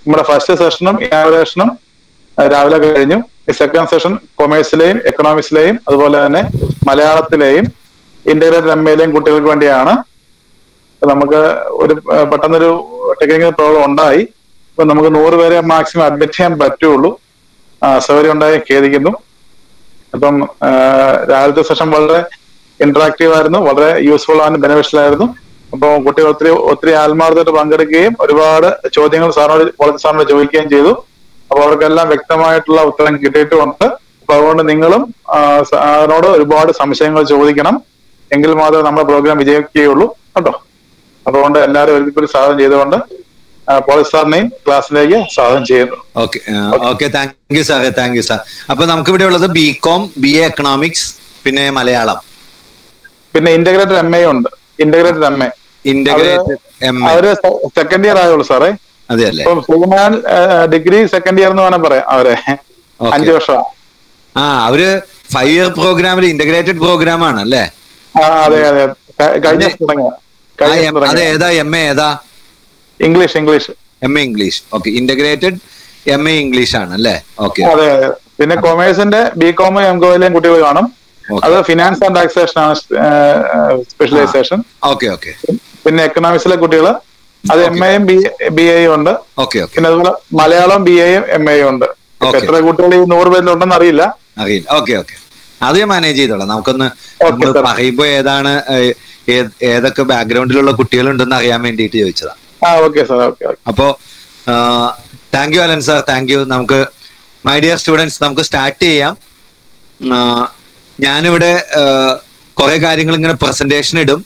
നമ്മുടെ ഫസ്റ്റ് സെഷനും ഇനാഗുറേഷനും രാവിലെ കഴിഞ്ഞു സെക്കൻഡ് സെഷൻ കൊമേഴ്സിലെയും എക്കണോമിക്സിലെയും അതുപോലെ തന്നെ മലയാളത്തിലെയും ഇന്റഗ്രേറ്റഡ് എം എയിലെയും കുട്ടികൾക്ക് വേണ്ടിയാണ് നമുക്ക് ഒരു ഏഹ്, പെട്ടെന്നൊരു ടെക്നിക്കൽ പ്രോബ്ലം ഉണ്ടായി ഇപ്പൊ നമുക്ക് നൂറ് പേരെ മാക്സിമം അഡ്മിറ്റ് ചെയ്യാൻ പറ്റുള്ളൂ ആ, സൗകര്യം ഉണ്ടായി ഖേദിക്കുന്നു അപ്പം ആ, രാവിലത്തെ സെഷൻ വളരെ ഇന്ററാക്റ്റീവ് ആയിരുന്നു വളരെ യൂസ്ഫുൾ ആണ് ബെനിഫിഷ്യൽ ആയിരുന്നു അപ്പോൾ കുട്ടികൾ ഒത്തിരി ഒത്തിരി ആത്മാർത്ഥമായിട്ട് പങ്കെടുക്കുകയും ഒരുപാട് ചോദ്യങ്ങൾ സാറിനോട് കോളേജ് സാറിനോട് ചോദിക്കുകയും ചെയ്തു അപ്പോൾ അവർക്കെല്ലാം വ്യക്തമായിട്ടുള്ള ഉത്തരം കിട്ടിയിട്ടുമുണ്ട് അപ്പൊ അതുകൊണ്ട് നിങ്ങളും ആ, സാറിനോട് ഒരുപാട് സംശയങ്ങൾ ചോദിക്കണം എങ്കിൽ മാത്രമേ നമ്മുടെ പ്രോഗ്രാം വിജയിക്കുകയുള്ളൂ കേട്ടോ അതുകൊണ്ട് എല്ലാവരും ഒരിക്കൽ സ്വാഗതം ചെയ്തുകൊണ്ട് പോളിസ് സാറിനെയും ക്ലാസ്സിലേക്ക് സ്വാഗതം ചെയ്യുന്നു okay okay thank you sir thank you sir അപ്പൊ നമുക്ക് ഇവിടെ ഉള്ളത് B com B A economics പിന്നെ മലയാളം പിന്നെ ഇന്റഗ്രേറ്റഡ് എം എ ഉണ്ട് integrated M A integrated M A അവര് സെക്കൻഡ് ഇയർ ആയുള്ളൂ സാറേ അതെ അല്ലേ ഇപ്പം സുകുമാൻ ഡിഗ്രി സെക്കൻഡ് ഇയർ എന്ന് വേണം പറയാം അവരെ Okay. അഞ്ചു വർഷം ആ അവര് ഫൈവ് ഇയർ പ്രോഗ്രാമിൽ ഇന്റഗ്രേറ്റഡ് പ്രോഗ്രാം ആണ് അല്ലേ ആ അതെ അതെ ക- കഴിഞ്ഞ അതെ. വർഷം തുടങ്ങിയ ആ, കഴിഞ്ഞ എം- വർഷം അത് തുടങ്ങിയ ഏതാ എം എ ഏതാ English English M A English okay integrated M A English ആണ് അല്ലേ ഓക്കെ അതെ അതെ പിന്നെ കൊമേഴ്സിന്റെ ബി കോം എം കോയിലെയും കുട്ടികൾ കാണും Okay. അത് ഫിനാൻസ് ആൻഡ് ടാക്സേഷൻ ആണ് സ്പെഷ്യലൈസേഷൻ ഓക്കെ ഓക്കെ പിന്നെ എക്കണോമിക്സിലെ കുട്ടികൾ അത് എം എയും ബി എയും ഉണ്ട് ഓക്കെ ഓക്കെ പിന്നെ അതുപോലെ മലയാളം ബി എയും എം എയും ഉണ്ട് ഇപ്പൊ Okay. എത്ര കുട്ടികൾ ഈ നൂറ് പേരിലുണ്ടെന്ന് അറിയില്ല അറിയില്ല ഓക്കെ ഓക്കെ അത് ഞാൻ മാനേജ് ചെയ്തോളാം നമുക്കൊന്ന് Okay, നമ്മൾ sir. പറയുമ്പോ ഏതാണ് ഏ- ഏത്- ഏതൊക്കെ ബാക്ക്ഗ്രൗണ്ടിലുള്ള കുട്ടികളുണ്ടെന്ന് അറിയാൻ വേണ്ടിയിട്ട് ചോദിച്ചതാ ആ ഓക്കെ സാർ ഓക്കെ ഓക്കെ അപ്പോ thank you Alan sir thank you നമുക്ക് മൈ ഡിയർ സ്റ്റുഡൻസ് നമുക്ക് സ്റ്റാർട്ട് ചെയ്യാം ആ, ഞാനിവിടെ കുറെ കാര്യങ്ങൾ ഇങ്ങനെ പ്രസന്റേഷൻ ഇടും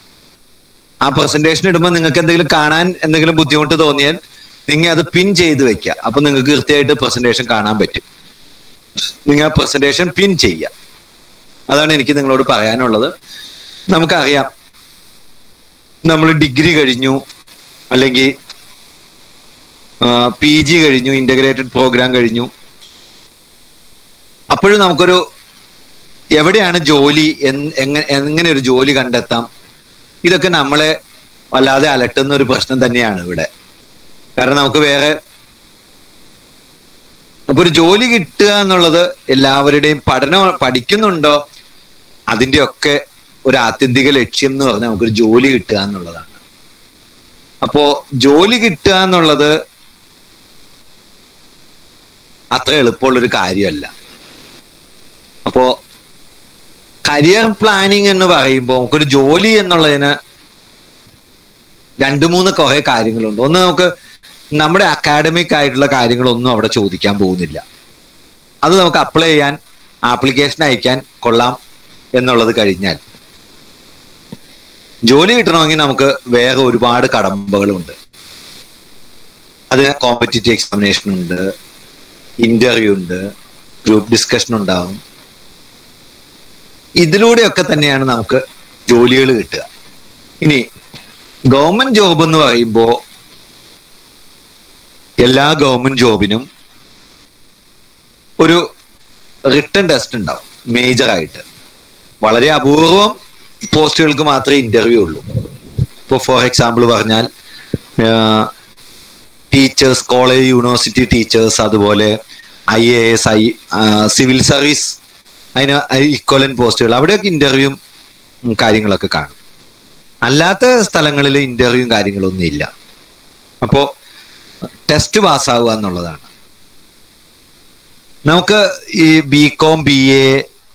ആ പ്രസന്റേഷൻ ഇടുമ്പോൾ നിങ്ങൾക്ക് എന്തെങ്കിലും കാണാൻ എന്തെങ്കിലും ബുദ്ധിമുട്ട് തോന്നിയാൽ നിങ്ങൾ അത് പിൻ ചെയ്ത് വെക്കുക അപ്പൊ നിങ്ങൾക്ക് കൃത്യമായിട്ട് പ്രസന്റേഷൻ കാണാൻ പറ്റും നിങ്ങൾ പ്രസന്റേഷൻ പിൻ ചെയ്യുക അതാണ് എനിക്ക് നിങ്ങളോട് പറയാനുള്ളത് നമുക്കറിയാം നമ്മൾ ഡിഗ്രി കഴിഞ്ഞു അല്ലെങ്കിൽ പി ജി കഴിഞ്ഞു ഇന്റഗ്രേറ്റഡ് പ്രോഗ്രാം കഴിഞ്ഞു അപ്പോഴും നമുക്കൊരു എവിടെയാണ് ജോലി എന്ന് എങ്ങനെ എങ്ങനെ ഒരു ജോലി കണ്ടെത്താം ഇതൊക്കെ നമ്മളെ വല്ലാതെ അലട്ടുന്ന ഒരു പ്രശ്നം തന്നെയാണ് ഇവിടെ കാരണം നമുക്ക് വേറെ അപ്പൊ ഒരു ജോലി കിട്ടുക എന്നുള്ളത് എല്ലാവരുടെയും പഠനം പഠിക്കുന്നുണ്ടോ അതിന്റെയൊക്കെ ഒരു ആത്യന്തിക ലക്ഷ്യം എന്ന് പറഞ്ഞാൽ നമുക്കൊരു ജോലി കിട്ടുക എന്നുള്ളതാണ് അപ്പോ ജോലി കിട്ടുക എന്നുള്ളത് അത്ര എളുപ്പമുള്ളൊരു കാര്യമല്ല അപ്പോ കരിയർ പ്ലാനിങ് എന്ന് പറയുമ്പോൾ നമുക്കൊരു ജോലി എന്നുള്ളതിന് രണ്ട് മൂന്ന് കുറെ കാര്യങ്ങളുണ്ട് ഒന്ന് നമുക്ക് നമ്മുടെ അക്കാഡമിക് ആയിട്ടുള്ള കാര്യങ്ങളൊന്നും അവിടെ ചോദിക്കാൻ പോകുന്നില്ല അത് നമുക്ക് അപ്ലൈ ചെയ്യാൻ ആപ്ലിക്കേഷൻ അയക്കാൻ കൊള്ളാം എന്നുള്ളത് കഴിഞ്ഞാൽ ജോലി കിട്ടണമെങ്കിൽ നമുക്ക് വേറെ ഒരുപാട് കടമ്പകളുണ്ട് അത് കോമ്പറ്റേറ്റീവ് എക്സാമിനേഷൻ ഉണ്ട് ഇന്റർവ്യൂ ഉണ്ട് ഗ്രൂപ്പ് ഡിസ്കഷൻ ഉണ്ടാവും ഇതിലൂടെയൊക്കെ തന്നെയാണ് നമുക്ക് ജോലികൾ കിട്ടുക ഇനി ഗവൺമെന്റ് ജോബ് എന്ന് പറയുമ്പോൾ എല്ലാ ഗവൺമെന്റ് ജോബിനും ഒരു റിട്ടേൺ ടെസ്റ്റ് ഉണ്ടാവും മേജർ ആയിട്ട് വളരെ അപൂർവം പോസ്റ്റുകൾക്ക് മാത്രമേ ഇന്റർവ്യൂ ഉള്ളൂ ഇപ്പോൾ ഫോർ എക്സാമ്പിൾ പറഞ്ഞാൽ ടീച്ചേഴ്സ് കോളേജ് യൂണിവേഴ്സിറ്റി ടീച്ചേഴ്സ് അതുപോലെ I A S I civil service അതിന് ഇക്വലൻ പോസ്റ്റുകൾ അവിടെയൊക്കെ ഇന്റർവ്യൂവും കാര്യങ്ങളൊക്കെ കാണും അല്ലാത്ത സ്ഥലങ്ങളിൽ ഇന്റർവ്യൂവും കാര്യങ്ങളൊന്നും ഇല്ല അപ്പോ ടെസ്റ്റ് പാസ്സാവുക എന്നുള്ളതാണ് നമുക്ക് ഈ B com B A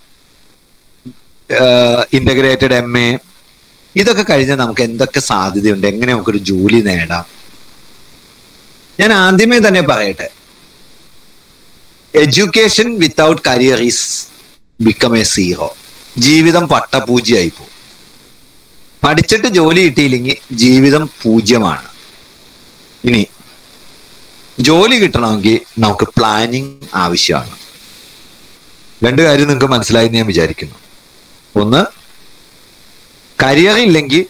integrated M A ഇതൊക്കെ കഴിഞ്ഞാൽ നമുക്ക് എന്തൊക്കെ സാധ്യതയുണ്ട് എങ്ങനെ നമുക്കൊരു ജോലി നേടാം ഞാൻ ആദ്യമേ തന്നെ പറയട്ടെ education without career is become a zero ജീവിതം പട്ടപൂജ്യമായി പോകും പഠിച്ചിട്ട് ജോലി കിട്ടിയില്ലെങ്കിൽ ജീവിതം പൂജ്യമാണ് ഇനി ജോലി കിട്ടണമെങ്കിൽ നമുക്ക് പ്ലാനിങ് ആവശ്യമാണ് രണ്ട് കാര്യം നിങ്ങൾക്ക് മനസ്സിലായി എന്ന് ഞാൻ വിചാരിക്കുന്നു ഒന്ന് കരിയർ ഇല്ലെങ്കിൽ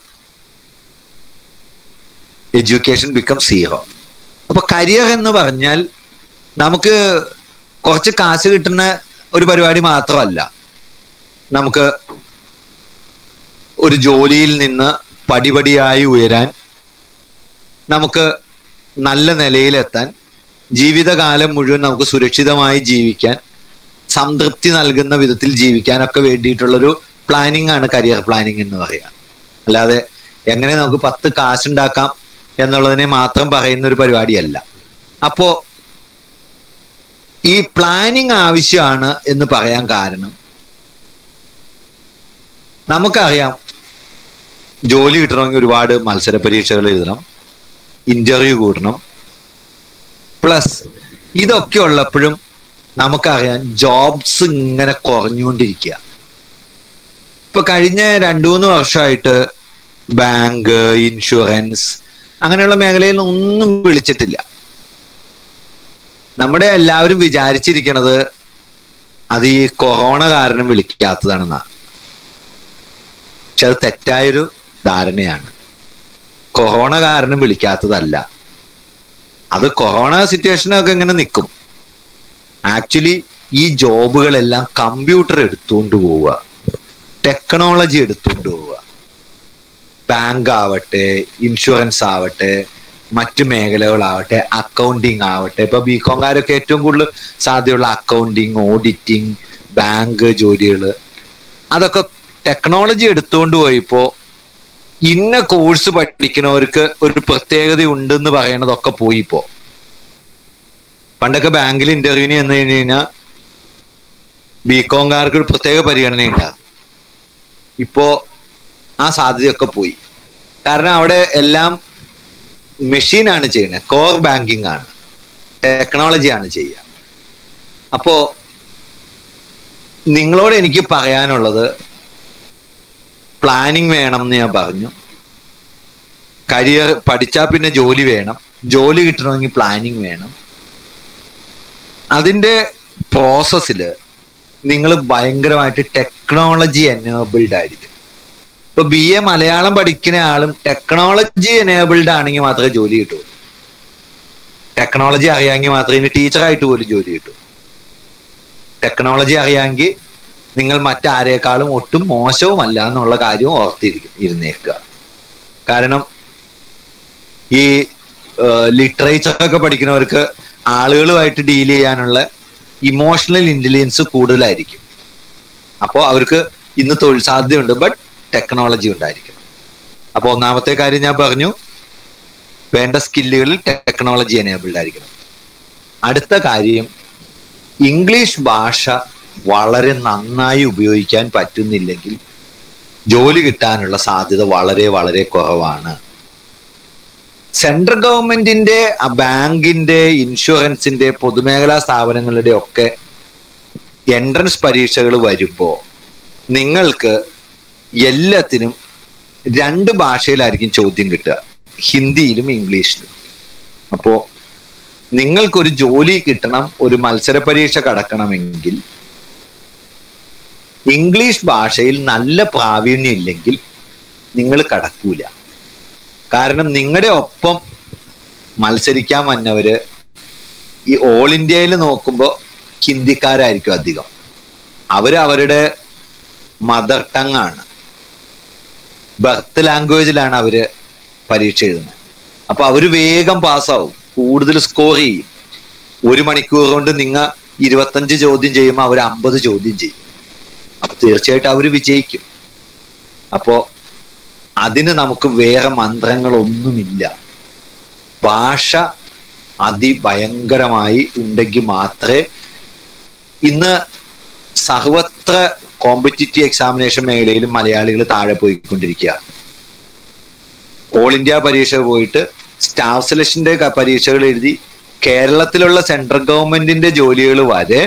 എഡ്യൂക്കേഷൻ ബിക്കം സീറോ അപ്പൊ കരിയർ എന്ന് പറഞ്ഞാൽ നമുക്ക് കുറച്ച് കാശ് കിട്ടുന്ന ഒരു പരിപാടി മാത്രമല്ല നമുക്ക് ഒരു ജോലിയിൽ നിന്ന് പടിപടിയായി ഉയരാൻ നമുക്ക് നല്ല നിലയിലെത്താൻ ജീവിതകാലം മുഴുവൻ നമുക്ക് സുരക്ഷിതമായി ജീവിക്കാൻ സംതൃപ്തി നൽകുന്ന വിധത്തിൽ ജീവിക്കാനൊക്കെ വേണ്ടിയിട്ടുള്ളൊരു പ്ലാനിങ് ആണ് കരിയർ പ്ലാനിങ് എന്ന് പറയുക അല്ലാതെ എങ്ങനെ നമുക്ക് പത്ത് കാശുണ്ടാക്കാം എന്നുള്ളതിനെ മാത്രം പറയുന്ന ഒരു പരിപാടിയല്ല അപ്പോ ഈ പ്ലാനിങ് ആവശ്യമാണ് എന്ന് പറയാൻ കാരണം നമുക്കറിയാം ജോലി കിട്ടണമെങ്കിൽ ഒരുപാട് മത്സര പരീക്ഷകൾ എഴുതണം ഇന്റർവ്യൂ കൂടണം പ്ലസ് ഇതൊക്കെ ഉള്ളപ്പോഴും നമുക്കറിയാം ജോബ്സ് ഇങ്ങനെ കുറഞ്ഞുകൊണ്ടിരിക്കുക ഇപ്പൊ കഴിഞ്ഞ രണ്ടു മൂന്ന് വർഷമായിട്ട് ബാങ്ക് ഇൻഷുറൻസ് അങ്ങനെയുള്ള മേഖലയിൽ ഒന്നും വിളിച്ചിട്ടില്ല നമ്മുടെ എല്ലാവരും വിചാരിച്ചിരിക്കണത് അത് ഈ കൊറോണ കാരണം വിളിക്കാത്തതാണെന്നാണ് പക്ഷെ അത് തെറ്റായൊരു ധാരണയാണ് കൊറോണ കാരണം വിളിക്കാത്തതല്ല അത് കൊറോണ സിറ്റുവേഷനൊക്കെ ഇങ്ങനെ നിൽക്കും ആക്ച്വലി ഈ ജോബുകളെല്ലാം കമ്പ്യൂട്ടർ എടുത്തുകൊണ്ട് പോവുക ടെക്നോളജി എടുത്തുകൊണ്ട് പോവുക ബാങ്ക് ആവട്ടെ ഇൻഷുറൻസ് ആവട്ടെ മറ്റു മേഖലകളാവട്ടെ അക്കൗണ്ടിങ് ആവട്ടെ ഇപ്പൊ ബികോംകാരൊക്കെ ഏറ്റവും കൂടുതൽ സാധ്യതയുള്ള അക്കൗണ്ടിങ് ഓഡിറ്റിംഗ് ബാങ്ക് ജോലികൾ അതൊക്കെ ടെക്നോളജി എടുത്തുകൊണ്ട് പോയപ്പോ ഇന്ന കോഴ്സ് പഠിക്കുന്നവർക്ക് ഒരു പ്രത്യേകത ഉണ്ടെന്ന് പറയണതൊക്കെ പോയി ഇപ്പോ പണ്ടൊക്കെ ബാങ്കിൽ ഇന്റർവ്യൂവിന് ചെന്ന് കഴിഞ്ഞ് കഴിഞ്ഞാൽ ബികോംകാർക്ക് ഒരു പ്രത്യേക പരിഗണന ഉണ്ടാകും ഇപ്പോ ആ സാധ്യതയൊക്കെ പോയി കാരണം അവിടെ എല്ലാം മെഷീനാണ് ചെയ്യുന്നത് കോർ ബാങ്കിങ് ആണ് ടെക്നോളജിയാണ് ചെയ്യുക അപ്പോ നിങ്ങളോട് എനിക്ക് പറയാനുള്ളത് പ്ലാനിങ് വേണം എന്ന് ഞാൻ പറഞ്ഞു കരിയർ പഠിച്ചാൽ പിന്നെ ജോലി വേണം ജോലി കിട്ടണമെങ്കിൽ പ്ലാനിങ് വേണം അതിന്റെ പ്രോസസ്സിൽ നിങ്ങൾ ഭയങ്കരമായിട്ട് ടെക്നോളജി എനേബിൾഡ് ആയിരിക്കും ഇപ്പൊ ബി എ മലയാളം പഠിക്കുന്ന ആളും ടെക്നോളജി എനേബിൾഡ് ആണെങ്കിൽ മാത്രമേ ജോലി കിട്ടൂ ടെക്നോളജി അറിയാമെങ്കിൽ മാത്രമേ ഇനി ടീച്ചറായിട്ട് പോലും ജോലി കിട്ടൂ ടെക്നോളജി അറിയാമെങ്കിൽ നിങ്ങൾ മറ്റാരേക്കാളും ഒട്ടും മോശവുമല്ല എന്നുള്ള കാര്യവും ഓർത്തിരിക്കും ഇരുന്നേക്കുക കാരണം ഈ ലിറ്ററേച്ചർ ഒക്കെ പഠിക്കുന്നവർക്ക് ആളുകളുമായിട്ട് ഡീൽ ചെയ്യാനുള്ള ഇമോഷണൽ ഇന്റലിജൻസ് കൂടുതലായിരിക്കും അപ്പോൾ അവർക്ക് ഇന്ന് തൊഴിൽ സാധ്യതയുണ്ട് ബട്ട് ടെക്നോളജി ഉണ്ടായിരിക്കും അപ്പോൾ ഒന്നാമത്തെ കാര്യം ഞാൻ പറഞ്ഞു വേണ്ട സ്കില്ലുകളിൽ ടെക്നോളജി എനേബിൾഡ് ആയിരിക്കണം അടുത്ത കാര്യം ഇംഗ്ലീഷ് ഭാഷ വളരെ നന്നായി ഉപയോഗിക്കാൻ പറ്റുന്നില്ലെങ്കിൽ ജോലി കിട്ടാനുള്ള സാധ്യത വളരെ വളരെ കുറവാണ് സെൻട്രൽ ഗവൺമെന്റിന്റെ ആ ബാങ്കിന്റെ ഇൻഷുറൻസിന്റെ പൊതുമേഖലാ സ്ഥാപനങ്ങളുടെ ഒക്കെ എൻട്രൻസ് പരീക്ഷകൾ വരുമ്പോൾ നിങ്ങൾക്ക് എല്ലാത്തിനും രണ്ട് ഭാഷയിലായിരിക്കും ചോദ്യം കിട്ടുക ഹിന്ദിയിലും ഇംഗ്ലീഷിലും അപ്പോ നിങ്ങൾക്കൊരു ജോലി കിട്ടണം ഒരു മത്സര പരീക്ഷ കടക്കണമെങ്കിൽ ഇംഗ്ലീഷ് ഭാഷയിൽ നല്ല പ്രാവീണ്യം ഇല്ലെങ്കിൽ നിങ്ങൾ കടക്കൂല കാരണം നിങ്ങളുടെ ഒപ്പം മത്സരിക്കാൻ വന്നവര് ഈ ഓൾ ഇന്ത്യയിൽ നോക്കുമ്പോൾ ഹിന്ദിക്കാരായിരിക്കും അധികം അവര് അവരുടെ മദർ ടങ് ആണ് ബർത്ത് ലാംഗ്വേജിലാണ് അവര് പരീക്ഷ എഴുതുന്നത് അപ്പൊ അവര് വേഗം പാസ്സാവും കൂടുതൽ സ്കോർ ചെയ്യും ഒരു മണിക്കൂർ കൊണ്ട് നിങ്ങൾ ഇരുപത്തഞ്ച് ചോദ്യം ചെയ്യുമ്പോൾ അവർ അമ്പത് ചോദ്യം ചെയ്യും അപ്പൊ തീർച്ചയായിട്ടും അവര് വിജയിക്കും അപ്പോ അതിന് നമുക്ക് വേറെ മന്ത്രങ്ങളൊന്നുമില്ല ഭാഷ അതിഭയങ്കരമായി ഉണ്ടെങ്കിൽ മാത്രമേ ഇന്ന് സർവത്ര കോമ്പറ്റിറ്റീവ് എക്സാമിനേഷൻ മേഖലയിലും മലയാളികൾ താഴെ പോയിക്കൊണ്ടിരിക്കുക ഓൾ ഇന്ത്യ പരീക്ഷ പോയിട്ട് സ്റ്റാഫ് സെലക്ഷന്റെ പരീക്ഷകൾ എഴുതി കേരളത്തിലുള്ള സെൻട്രൽ ഗവൺമെന്റിന്റെ ജോലികൾ വരെ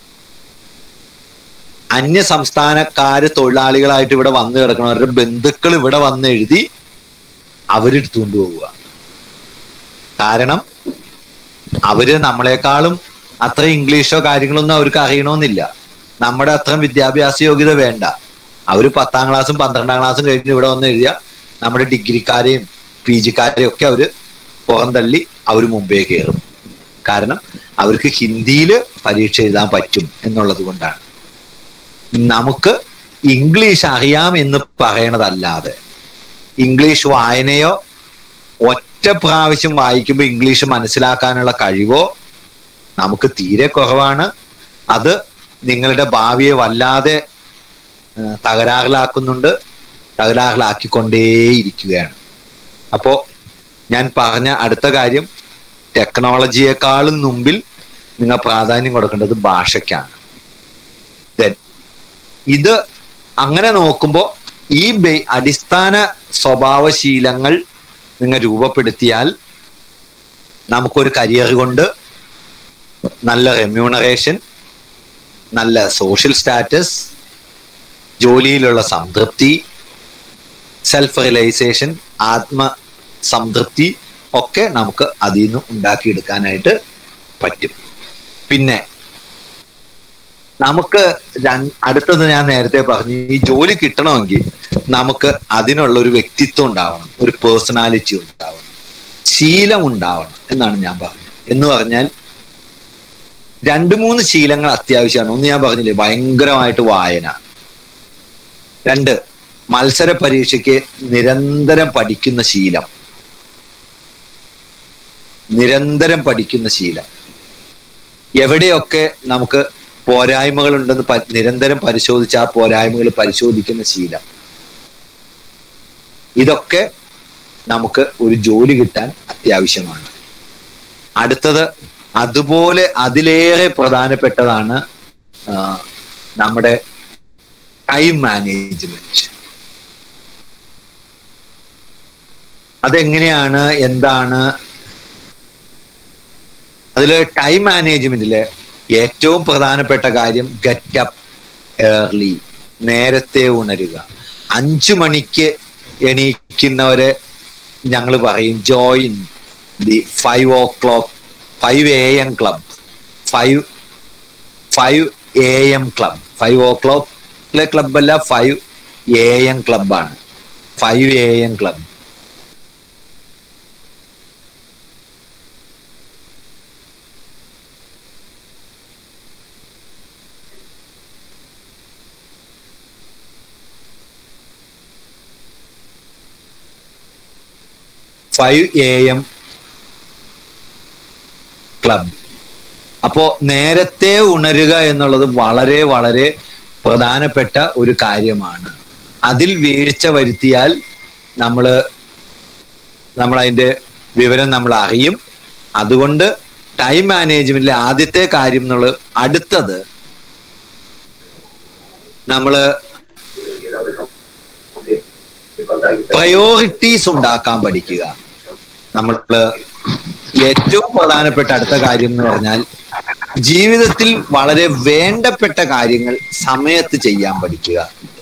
അന്യ സംസ്ഥാനക്കാര് തൊഴിലാളികളായിട്ട് ഇവിടെ വന്നു കിടക്കണവരുടെ ബന്ധുക്കൾ ഇവിടെ വന്ന് എഴുതി അവരെടുത്തുകൊണ്ട് പോവുക കാരണം അവര് നമ്മളെക്കാളും അത്ര ഇംഗ്ലീഷോ കാര്യങ്ങളൊന്നും അവർക്ക് അറിയണമെന്നില്ല നമ്മുടെ അത്രയും വിദ്യാഭ്യാസ യോഗ്യത വേണ്ട അവര് പത്താം ക്ലാസ്സും പന്ത്രണ്ടാം ക്ലാസ്സും കഴിഞ്ഞ് ഇവിടെ വന്ന് എഴുതിയ നമ്മുടെ ഡിഗ്രിക്കാരെയും പി ജിക്കാരെയും ഒക്കെ അവര് പുറന്തള്ളി അവർ മുമ്പേ കയറും കാരണം അവർക്ക് ഹിന്ദിയിൽ പരീക്ഷ എഴുതാൻ പറ്റും എന്നുള്ളത് കൊണ്ടാണ് നമുക്ക് ഇംഗ്ലീഷ് അറിയാം എന്ന് പറയണതല്ലാതെ ഇംഗ്ലീഷ് വായനയോ ഒറ്റ പ്രാവശ്യം വായിക്കുമ്പോൾ ഇംഗ്ലീഷ് മനസ്സിലാക്കാനുള്ള കഴിവോ നമുക്ക് തീരെ കുറവാണ് അത് നിങ്ങളുടെ ഭാവിയെ വല്ലാതെ ആ, തകരാറിലാക്കുന്നുണ്ട് തകരാറിലാക്കിക്കൊണ്ടേയിരിക്കുകയാണ് അപ്പോ ഞാൻ പറഞ്ഞ അടുത്ത കാര്യം ടെക്നോളജിയെക്കാളും മുമ്പിൽ നിങ്ങൾ പ്രാധാന്യം കൊടുക്കേണ്ടത് ഭാഷയ്ക്കാണ് Then, ഇത് അങ്ങനെ നോക്കുമ്പോൾ ഈ ബേ- അടിസ്ഥാന സ്വഭാവശീലങ്ങൾ നിങ്ങൾ രൂപപ്പെടുത്തിയാൽ നമുക്കൊരു കരിയർ കൊണ്ട് നല്ല റെമ്യൂണറേഷൻ നല്ല സോഷ്യൽ സ്റ്റാറ്റസ് ജോലിയിലുള്ള സംതൃപ്തി സെൽഫ് റിയലൈസേഷൻ ആത്മ സംതൃപ്തി ഒക്കെ നമുക്ക് അതിൽ നിന്ന് ഉണ്ടാക്കിയെടുക്കാനായിട്ട് പറ്റും പിന്നെ നമുക്ക് രൺ- അടുത്തത് ഞാൻ നേരത്തെ പറഞ്ഞു ഈ ജോലി കിട്ടണമെങ്കിൽ നമുക്ക് അതിനുള്ള ഒരു വ്യക്തിത്വം ഉണ്ടാവണം ഒരു പേഴ്സണാലിറ്റി ഉണ്ടാവണം ശീലം ഉണ്ടാവണം എന്നാണ് ഞാൻ പറഞ്ഞത് എന്ന് പറഞ്ഞാൽ രണ്ട് മൂന്ന് ശീലങ്ങൾ അത്യാവശ്യമാണ് ഒന്ന് ഞാൻ പറഞ്ഞില്ലേ ഭയങ്കരമായിട്ട് വായന രണ്ട് മത്സര പരീക്ഷയ്ക്ക് നിരന്തരം പഠിക്കുന്ന ശീലം നിരന്തരം പഠിക്കുന്ന ശീലം എവിടെയൊക്കെ നമുക്ക് പോരായ്മകളുണ്ടെന്ന് പ- നിരന്തരം പരിശോധിച്ച് ആ പോരായ്മകൾ പരിശോധിക്കുന്ന ശീലം ഇതൊക്കെ നമുക്ക് ഒരു ജോലി കിട്ടാൻ അത്യാവശ്യമാണ് അടുത്തത് അതുപോലെ അതിലേറെ പ്രധാനപ്പെട്ടതാണ് ആ, നമ്മുടെ ടൈം മാനേജ്മെന്റ് അതെങ്ങനെയാണ് എന്താണ് അതിൽ ടൈം മാനേജ്മെന്റില് ഏറ്റവും പ്രധാനപ്പെട്ട കാര്യം ഗെറ്റ് അപ്പ് ഏർലി നേരത്തെ ഉണരുക അഞ്ചു മണിക്ക് എണീക്കുന്നവരെ ഞങ്ങൾ പറയും join the five o'clock five A M club five five A M club five ഓ ക്ലോക്കിലെ ക്ലബല്ല ഫൈവ് എ എം ക്ലബാണ് five A M club five A M club അപ്പോ നേരത്തെ ഉണരുക എന്നുള്ളത് വളരെ വളരെ പ്രധാനപ്പെട്ട ഒരു കാര്യമാണ് അതിൽ വീഴ്ച വരുത്തിയാൽ നമ്മൾ നമ്മൾ അതിന്റെ വിവരം നമ്മൾ അറിയും അതുകൊണ്ട് ടൈം മാനേജ്മെന്റിലെ ആദ്യത്തെ കാര്യം എന്നുള്ളത് അടുത്തത് നമ്മള് പ്രയോറിറ്റീസ് ഉണ്ടാക്കാൻ പഠിക്കുക നമ്മൾ ഏറ്റവും പ്രധാനപ്പെട്ട അടുത്ത കാര്യം എന്ന് പറഞ്ഞാൽ ജീവിതത്തിൽ വളരെ വേണ്ടപ്പെട്ട കാര്യങ്ങൾ സമയത്ത് ചെയ്യാൻ പഠിക്കുക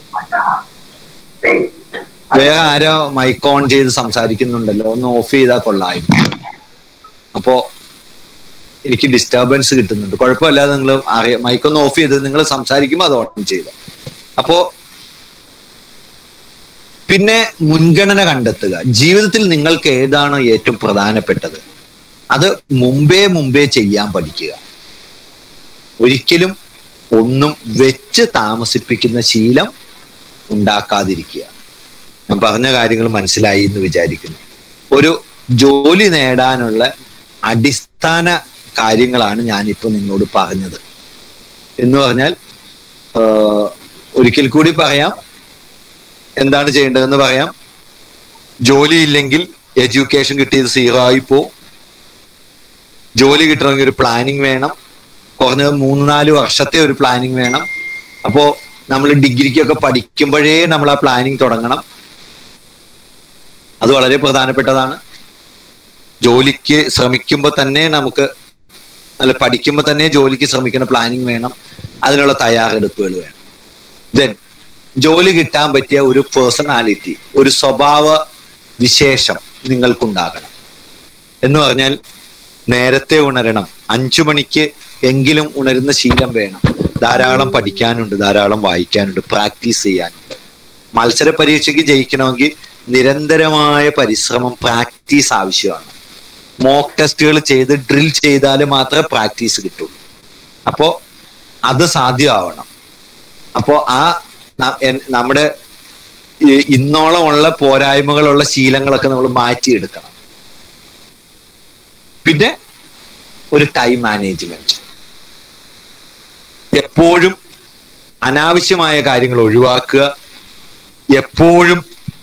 വേറെ ആരോ മൈക്ക് ഓൺ ചെയ്ത് സംസാരിക്കുന്നുണ്ടല്ലോ ഒന്ന് ഓഫ് ചെയ്താൽ കൊള്ളായിരുന്നു അപ്പോ എനിക്ക് ഡിസ്റ്റർബൻസ് കിട്ടുന്നുണ്ട് കുഴപ്പമില്ലാതെ നിങ്ങൾ അറിയാം മൈക്കൊന്ന് ഓഫ് ചെയ്ത് നിങ്ങൾ സംസാരിക്കുമ്പോൾ അത് ഓൺ ചെയ്ത അപ്പോ പിന്നെ മുൻഗണന കണ്ടെത്തുക ജീവിതത്തിൽ നിങ്ങൾക്ക് ഏതാണ് ഏറ്റവും പ്രധാനപ്പെട്ടത് അത് മുമ്പേ മുമ്പേ ചെയ്യാൻ പഠിക്കുക ഒരിക്കലും ഒന്നും വെച്ച് താമസിപ്പിക്കുന്ന ശീലം ഉണ്ടാക്കാതിരിക്കുക ഞാൻ പറഞ്ഞ കാര്യങ്ങൾ മനസ്സിലായി എന്ന് വിചാരിക്കുന്നു ഒരു ജോലി നേടാനുള്ള അടിസ്ഥാന കാര്യങ്ങളാണ് ഞാനിപ്പോൾ നിങ്ങളോട് പറഞ്ഞത് എന്ന് പറഞ്ഞാൽ ആഹ്, ഒരിക്കൽ കൂടി പറയാം എന്താണ് ചെയ്യേണ്ടതെന്ന് പറയാം ജോലി ഇല്ലെങ്കിൽ എഡ്യൂക്കേഷൻ കിട്ടിയത് സീറോ ആയി പോവും ജോലി കിട്ടണമെങ്കിൽ ഒരു പ്ലാനിങ് വേണം കുറഞ്ഞത് മൂന്ന് നാല് വർഷത്തെ ഒരു പ്ലാനിങ് വേണം അപ്പോ നമ്മൾ ഡിഗ്രിക്കൊക്കെ പഠിക്കുമ്പോഴേ നമ്മൾ ആ പ്ലാനിങ് തുടങ്ങണം അത് വളരെ പ്രധാനപ്പെട്ടതാണ് ജോലിക്ക് ശ്രമിക്കുമ്പോൾ തന്നെ നമുക്ക് അല്ല പഠിക്കുമ്പോൾ തന്നെ ജോലിക്ക് ശ്രമിക്കുന്ന പ്ലാനിങ് വേണം അതിനുള്ള തയ്യാറെടുപ്പുകൾ വേണം ദെൻ ജോലി കിട്ടാൻ പറ്റിയ ഒരു പേഴ്സണാലിറ്റി ഒരു സ്വഭാവ വിശേഷം നിങ്ങൾക്കുണ്ടാകണം എന്ന് പറഞ്ഞാൽ നേരത്തെ ഉണരണം അഞ്ചു മണിക്ക് എങ്കിലും ഉണരുന്ന ശീലം വേണം ധാരാളം പഠിക്കാനുണ്ട് ധാരാളം വായിക്കാനുണ്ട് പ്രാക്ടീസ് ചെയ്യാനുണ്ട് മത്സര പരീക്ഷയ്ക്ക് ജയിക്കണമെങ്കിൽ നിരന്തരമായ പരിശ്രമം പ്രാക്ടീസ് ആവശ്യമാണ് മോക്ക് ടെസ്റ്റുകൾ ചെയ്ത് ഡ്രിൽ ചെയ്താൽ മാത്രമേ പ്രാക്ടീസ് കിട്ടുള്ളൂ അപ്പോ അത് സാധ്യമാവണം അപ്പോ ആ ന- എൻ- നമ്മുടെ ഈ ഇന്നോളം ഉള്ള പോരായ്മകളുള്ള ശീലങ്ങളൊക്കെ നമ്മൾ മാറ്റിയെടുക്കണം പിന്നെ ഒരു ടൈം മാനേജ്മെന്റ് എപ്പോഴും അനാവശ്യമായ കാര്യങ്ങൾ ഒഴിവാക്കുക എപ്പോഴും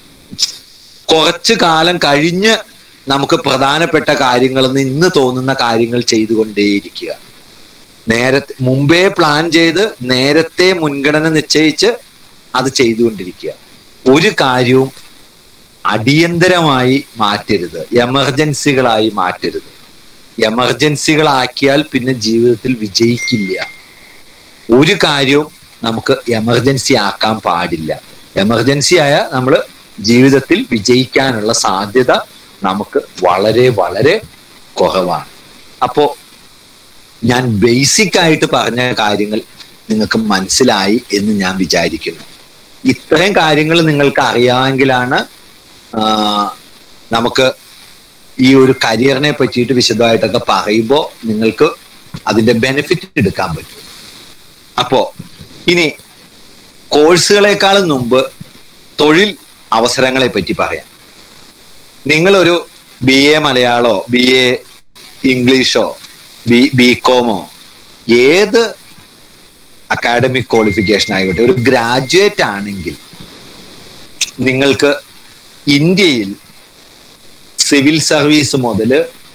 കുറച്ചു കാലം കഴിഞ്ഞ് നമുക്ക് പ്രധാനപ്പെട്ട കാര്യങ്ങളെന്ന് ഇന്ന് തോന്നുന്ന കാര്യങ്ങൾ ചെയ്തുകൊണ്ടേയിരിക്കുക നേരത്തെ മുമ്പേ പ്ലാൻ ചെയ്ത് നേരത്തെ മുൻഗണന നിശ്ചയിച്ച് അത് ചെയ്തുകൊണ്ടിരിക്കുക ഒരു കാര്യവും അടിയന്തരമായി മാറ്റരുത് എമർജൻസികളായി മാറ്റരുത് എമർജൻസികളാക്കിയാൽ പിന്നെ ജീവിതത്തിൽ വിജയിക്കില്ല ഒരു കാര്യവും നമുക്ക് എമർജൻസി ആക്കാൻ പാടില്ല എമർജൻസി ആയ നമ്മൾ ജീവിതത്തിൽ വിജയിക്കാനുള്ള സാധ്യത നമുക്ക് വളരെ വളരെ കുറവാണ് അപ്പോ ഞാൻ ബേസിക് ആയിട്ട് പറഞ്ഞ കാര്യങ്ങൾ നിങ്ങൾക്ക് മനസ്സിലായി എന്ന് ഞാൻ വിചാരിക്കുന്നു ഇത്രയും കാര്യങ്ങൾ നിങ്ങൾക്ക് അറിയാമെങ്കിലാണ് ആ, നമുക്ക് ഈ ഒരു കരിയറിനെ പറ്റിയിട്ട് വിശദമായിട്ടൊക്കെ പറയുമ്പോൾ നിങ്ങൾക്ക് അതിന്റെ ബെനിഫിറ്റ് എടുക്കാൻ പറ്റും അപ്പോ ഇനി കോഴ്സുകളെക്കാളും മുമ്പ് തൊഴിൽ അവസരങ്ങളെ പറ്റി പറയാം നിങ്ങളൊരു ബി എ മലയാളോ ബി എ ഇംഗ്ലീഷോ ബി ബി കോമോ ഏത് അക്കാഡമിക് ക്വാളിഫിക്കേഷൻ ആയിക്കോട്ടെ ഒരു ഗ്രാജുവേറ്റ് ആണെങ്കിൽ നിങ്ങൾക്ക് ഇന്ത്യയിൽ സിവിൽ സർവീസ് മുതൽ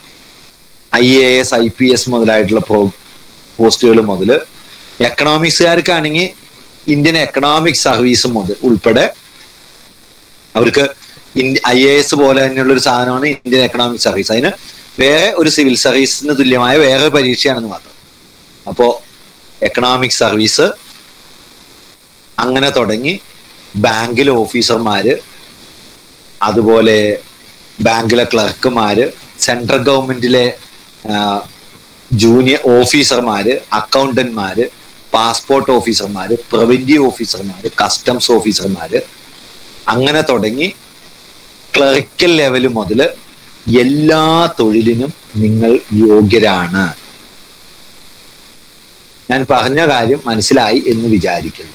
I A S I P S മുതലായിട്ടുള്ള പ്രോ പോസ്റ്റുകൾ മുതൽ എക്കണോമിക്സുകാർക്കാണെങ്കിൽ ഇന്ത്യൻ എക്കണോമിക് സർവീസ് മുതൽ ഉൾപ്പെടെ അവർക്ക് ഐ എ എസ് പോലെ തന്നെയുള്ള ഒരു സാധനമാണ് ഇന്ത്യൻ എക്കണോമിക് സർവീസ് അതിന് വേറെ ഒരു സിവിൽ സർവീസിന് തുല്യമായ വേറെ ഒരു പരീക്ഷയാണെന്ന് മാത്രം അപ്പോ എക്കണോമിക് സർവീസ് അങ്ങനെ തുടങ്ങി ബാങ്കിലെ ഓഫീസർമാര് അതുപോലെ ബാങ്കിലെ ക്ലർക്കുമാര് സെൻട്രൽ ഗവൺമെന്റിലെ ജൂനിയർ ഓഫീസർമാര് അക്കൗണ്ടന്റ്മാര് പാസ്പോർട്ട് ഓഫീസർമാര് പ്രിവന്റീവ് ഓഫീസർമാര് കസ്റ്റംസ് ഓഫീസർമാര് അങ്ങനെ തുടങ്ങി ക്ലറിക്കൽ ലെവൽ മുതൽ എല്ലാ തൊഴിലിനും നിങ്ങൾ യോഗ്യരാണ് ഞാൻ പറഞ്ഞ കാര്യം മനസ്സിലായി എന്ന് വിചാരിക്കുന്നു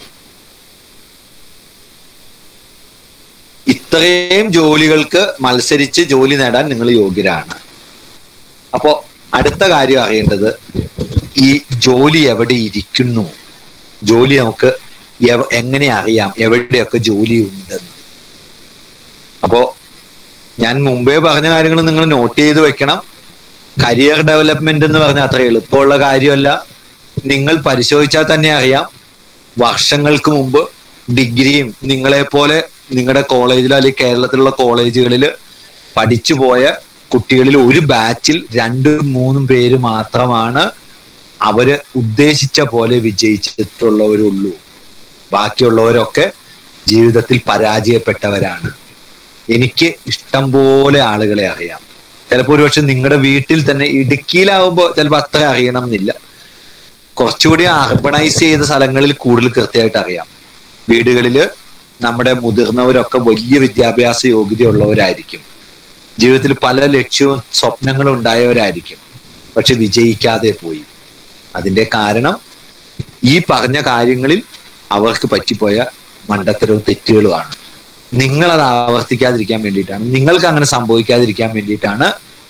ഇത്രയും ജോലികൾക്ക് മത്സരിച്ച് ജോലി നേടാൻ നിങ്ങൾ യോഗ്യരാണ് അപ്പോ അടുത്ത കാര്യം അറിയേണ്ടത് ഈ ജോലി എവിടെ ഇരിക്കുന്നു ജോലി നമുക്ക് എവ- എങ്ങനെ അറിയാം എവിടെയൊക്കെ ജോലി ഉണ്ടെന്ന് അപ്പോ ഞാൻ മുമ്പേ പറഞ്ഞ കാര്യങ്ങൾ നിങ്ങൾ നോട്ട് ചെയ്ത് വെക്കണം കരിയർ ഡെവലപ്മെന്റ് എന്ന് പറഞ്ഞാൽ അത്ര എളുപ്പമുള്ള കാര്യമല്ല നിങ്ങൾ പരിശോധിച്ചാൽ തന്നെ അറിയാം വർഷങ്ങൾക്ക് മുമ്പ് ഡിഗ്രിയും നിങ്ങളെ പോലെ നിങ്ങളുടെ കോളേജിലോ അല്ലെങ്കിൽ കേരളത്തിലുള്ള കോളേജുകളിൽ പഠിച്ചു പോയ കുട്ടികളിൽ ഒരു ബാച്ചിൽ രണ്ടും മൂന്നും പേര് മാത്രമാണ് അവര് ഉദ്ദേശിച്ച പോലെ വിജയിച്ചിട്ടുള്ളവരുള്ളൂ ബാക്കിയുള്ളവരൊക്കെ ജീവിതത്തിൽ പരാജയപ്പെട്ടവരാണ് എനിക്ക് ഇഷ്ടം പോലെ ആളുകളെ അറിയാം ചിലപ്പോൾ ഒരുപക്ഷെ നിങ്ങളുടെ വീട്ടിൽ തന്നെ ഇടുക്കിയിലാവുമ്പോൾ ചിലപ്പോൾ അത്ര അറിയണം എന്നില്ല കുറച്ചുകൂടി അർബണൈസ് ചെയ്ത സ്ഥലങ്ങളിൽ കൂടുതൽ കൃത്യമായിട്ട് അറിയാം വീടുകളില് നമ്മുടെ മുതിർന്നവരൊക്കെ വലിയ വിദ്യാഭ്യാസ യോഗ്യതയുള്ളവരായിരിക്കും ജീവിതത്തിൽ പല ലക്ഷ്യവും സ്വപ്നങ്ങളും ഉണ്ടായവരായിരിക്കും പക്ഷെ വിജയിക്കാതെ പോയി അതിന്റെ കാരണം ഈ പറഞ്ഞ കാര്യങ്ങളിൽ അവർക്ക് പറ്റിപ്പോയ മണ്ടത്തരവും തെറ്റുകളുമാണ് നിങ്ങൾ അത് ആവർത്തിക്കാതിരിക്കാൻ വേണ്ടിയിട്ടാണ് നിങ്ങൾക്ക് അങ്ങനെ സംഭവിക്കാതിരിക്കാൻ വേണ്ടിയിട്ടാണ്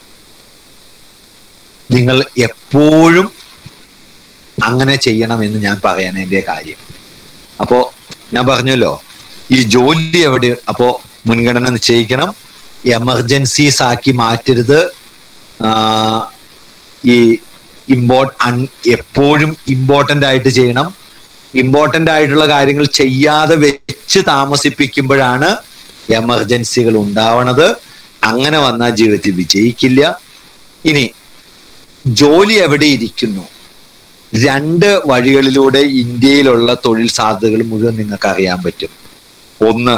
നിങ്ങൾ എപ്പോഴും അങ്ങനെ ചെയ്യണമെന്ന് ഞാൻ പറയാൻ എൻ്റെ കാര്യം അപ്പോ ഞാൻ പറഞ്ഞല്ലോ ഈ ജോലി എവിടെ അപ്പോ മുൻഗണന നിശ്ചയിക്കണം എമർജൻസീസ് ആക്കി മാറ്റരുത് ആ, ഈ ഇമ്പോർട്ട് അൺ എപ്പോഴും ഇമ്പോർട്ടന്റ് ആയിട്ട് ചെയ്യണം ഇമ്പോർട്ടന്റ് ആയിട്ടുള്ള കാര്യങ്ങൾ ചെയ്യാതെ വെച്ച് താമസിപ്പിക്കുമ്പോഴാണ് എമർജൻസികൾ ഉണ്ടാവണത് അങ്ങനെ വന്നാൽ ജീവിതത്തിൽ വിജയിക്കില്ല ഇനി ജോലി എവിടെ ഇരിക്കുന്നു രണ്ട് വഴികളിലൂടെ ഇന്ത്യയിലുള്ള തൊഴിൽ സാധ്യതകൾ മുഴുവൻ നിങ്ങൾക്ക് അറിയാൻ പറ്റും ഒന്ന്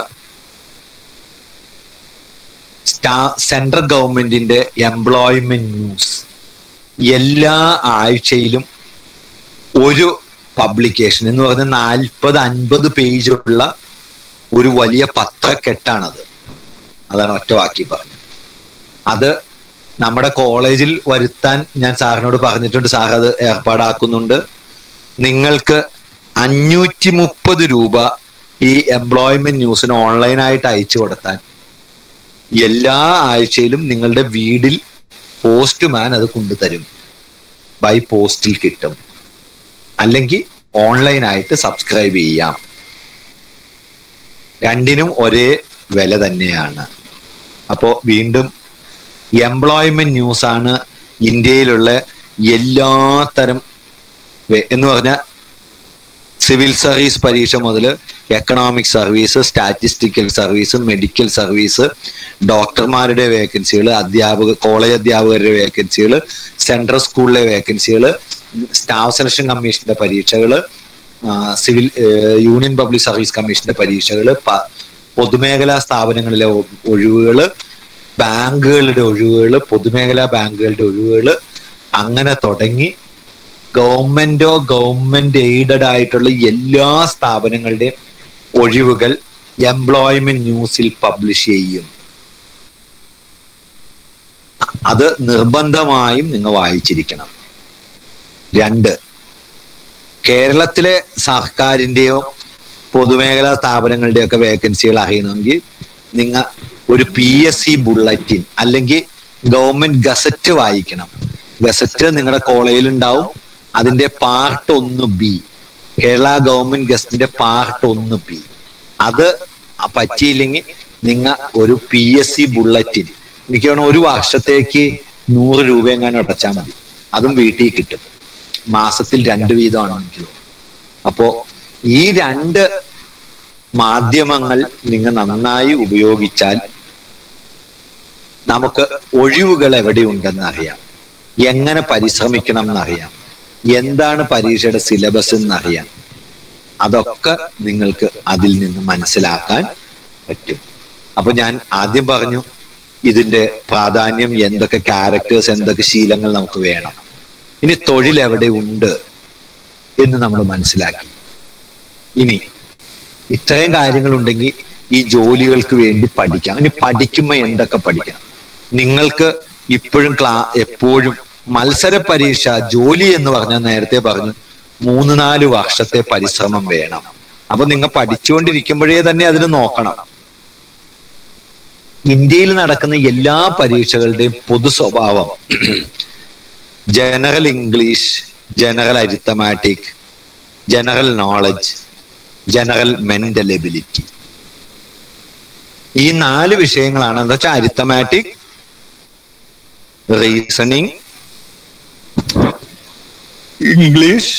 സ്റ്റാ സെൻട്രൽ ഗവൺമെന്റിന്റെ എംപ്ലോയ്മെന്റ് ന്യൂസ് എല്ലാ ആഴ്ചയിലും ഒരു പബ്ലിക്കേഷൻ എന്ന് പറഞ്ഞ നാൽപ്പത് അൻപത് പേജുള്ള ഒരു വലിയ പത്രക്കെട്ടാണത് അതാണ് ഒറ്റ വാക്കി പറഞ്ഞത് അത് നമ്മുടെ കോളേജിൽ വരുത്താൻ ഞാൻ സാറിനോട് പറഞ്ഞിട്ടുണ്ട് സാർ അത് ഏർപ്പാടാക്കുന്നുണ്ട് നിങ്ങൾക്ക് അഞ്ഞൂറ്റി മുപ്പത് രൂപ ഈ എംപ്ലോയ്മെന്റ് ന്യൂസിന് ഓൺലൈനായിട്ട് അയച്ചു കൊടുത്താൻ എല്ലാ ആഴ്ചയിലും നിങ്ങളുടെ വീടിൽ പോസ്റ്റ്മാൻ അത് കൊണ്ടുതരും ബൈ പോസ്റ്റിൽ കിട്ടും അല്ലെങ്കിൽ ഓൺലൈനായിട്ട് സബ്സ്ക്രൈബ് ചെയ്യാം രണ്ടിനും ഒരേ വില തന്നെയാണ് അപ്പോ വീണ്ടും എംപ്ലോയ്മെന്റ് ന്യൂസ് ആണ് ഇന്ത്യയിലുള്ള എല്ലാത്തരം വെ- എന്ന് പറഞ്ഞാൽ സിവിൽ സർവീസ് പരീക്ഷ മുതൽ economic service statistical service medical service ഡോക്ടർമാരുടെ വേക്കൻസികൾ അധ്യാപക കോളേജ് അധ്യാപകരുടെ വേക്കൻസികൾ സെൻട്രൽ സ്കൂളിലെ വേക്കൻസികൾ സ്റ്റാഫ് സെലക്ഷൻ കമ്മീഷന്റെ പരീക്ഷകൾ civil uh, union public service കമ്മീഷന്റെ പരീക്ഷകൾ പൊതുമേഖലാ സ്ഥാപനങ്ങളിലെ ഒഴിവുകൾ ബാങ്കുകളുടെ ഒഴിവുകൾ പൊതുമേഖലാ ബാങ്കുകളുടെ ഒഴിവുകൾ അങ്ങനെ തുടങ്ങി ഗവൺമെന്റോ ഗവൺമെന്റ് എയ്ഡഡ് ആയിട്ടുള്ള എല്ലാ സ്ഥാപനങ്ങളുടെയും ഒഴിവുകൾ എംപ്ലോയ്മെന്റ് ന്യൂസിൽ പബ്ലിഷ് ചെയ്യും അത് നിർബന്ധമായും നിങ്ങൾ വായിച്ചിരിക്കണം രണ്ട് കേരളത്തിലെ സർക്കാരിന്റെയോ പൊതുമേഖലാ സ്ഥാപനങ്ങളുടെയോ ഒക്കെ വേക്കൻസികൾ അറിയണമെങ്കിൽ നിങ്ങൾ ഒരു പി എസ് സി ബുള്ളറ്റിൻ അല്ലെങ്കിൽ ഗവൺമെന്റ് ഗസറ്റ് വായിക്കണം ഗസറ്റ് നിങ്ങളുടെ കോളേജിൽ ഉണ്ടാവും അതിന്റെ പാർട്ട് ഒന്ന് ബി കേരള ഗവൺമെന്റ് ഗസറ്റിന്റെ പാർട്ട് ഒന്ന് ബി അത് പറ്റിയില്ലെങ്കിൽ നിങ്ങൾ ഒരു പി എസ് സി ബുള്ളറ്റിൻ എനിക്ക് തോന്നുന്നു ഒരു വർഷത്തേക്ക് നൂറ് രൂപ എങ്ങാനും അടച്ചാൽ മതി അതും വീട്ടിൽ കിട്ടും മാസത്തിൽ രണ്ട് വീതമാണ് എനിക്ക് തോന്നുന്നു അപ്പോ ഈ രണ്ട് മാധ്യമങ്ങൾ നിങ്ങൾ നന്നായി ഉപയോഗിച്ചാൽ നമുക്ക് ഒഴിവുകൾ എവിടെയുണ്ടെന്ന് അറിയാം എങ്ങനെ പരിശ്രമിക്കണം എന്നറിയാം എന്താണ് പരീക്ഷയുടെ സിലബസ് എന്നറിയാം അതൊക്കെ നിങ്ങൾക്ക് അതിൽ നിന്ന് മനസ്സിലാക്കാൻ പറ്റും അപ്പൊ ഞാൻ ആദ്യം പറഞ്ഞു ഇതിന്റെ പ്രാധാന്യം എന്തൊക്കെ ക്യാരക്ടേഴ്സ് എന്തൊക്കെ ശീലങ്ങൾ നമുക്ക് വേണം ഇനി തൊഴിൽ എവിടെ ഉണ്ട് എന്ന് നമ്മൾ മനസ്സിലാക്കി ഇനി ഇത്രയും കാര്യങ്ങൾ ഉണ്ടെങ്കിൽ ഈ ജോലികൾക്ക് വേണ്ടി പഠിക്കാം ഇനി പഠിക്കുമ്പോൾ എന്തൊക്കെ പഠിക്കണം നിങ്ങൾക്ക് ഇപ്പോഴും ക്ലാ എപ്പോഴും മത്സര പരീക്ഷ ജോലി എന്ന് പറഞ്ഞാൽ നേരത്തെ പറഞ്ഞു മൂന്ന് നാല് വർഷത്തെ പരിശ്രമം വേണം അപ്പൊ നിങ്ങൾ പഠിച്ചുകൊണ്ടിരിക്കുമ്പോഴേ തന്നെ അതിന് നോക്കണം ഇന്ത്യയിൽ നടക്കുന്ന എല്ലാ പരീക്ഷകളുടെയും പൊതു സ്വഭാവം general English general arithmetic general knowledge general mental ability ഈ നാല് വിഷയങ്ങളാണ് എന്താ വെച്ചാൽ arithmetic reasoning English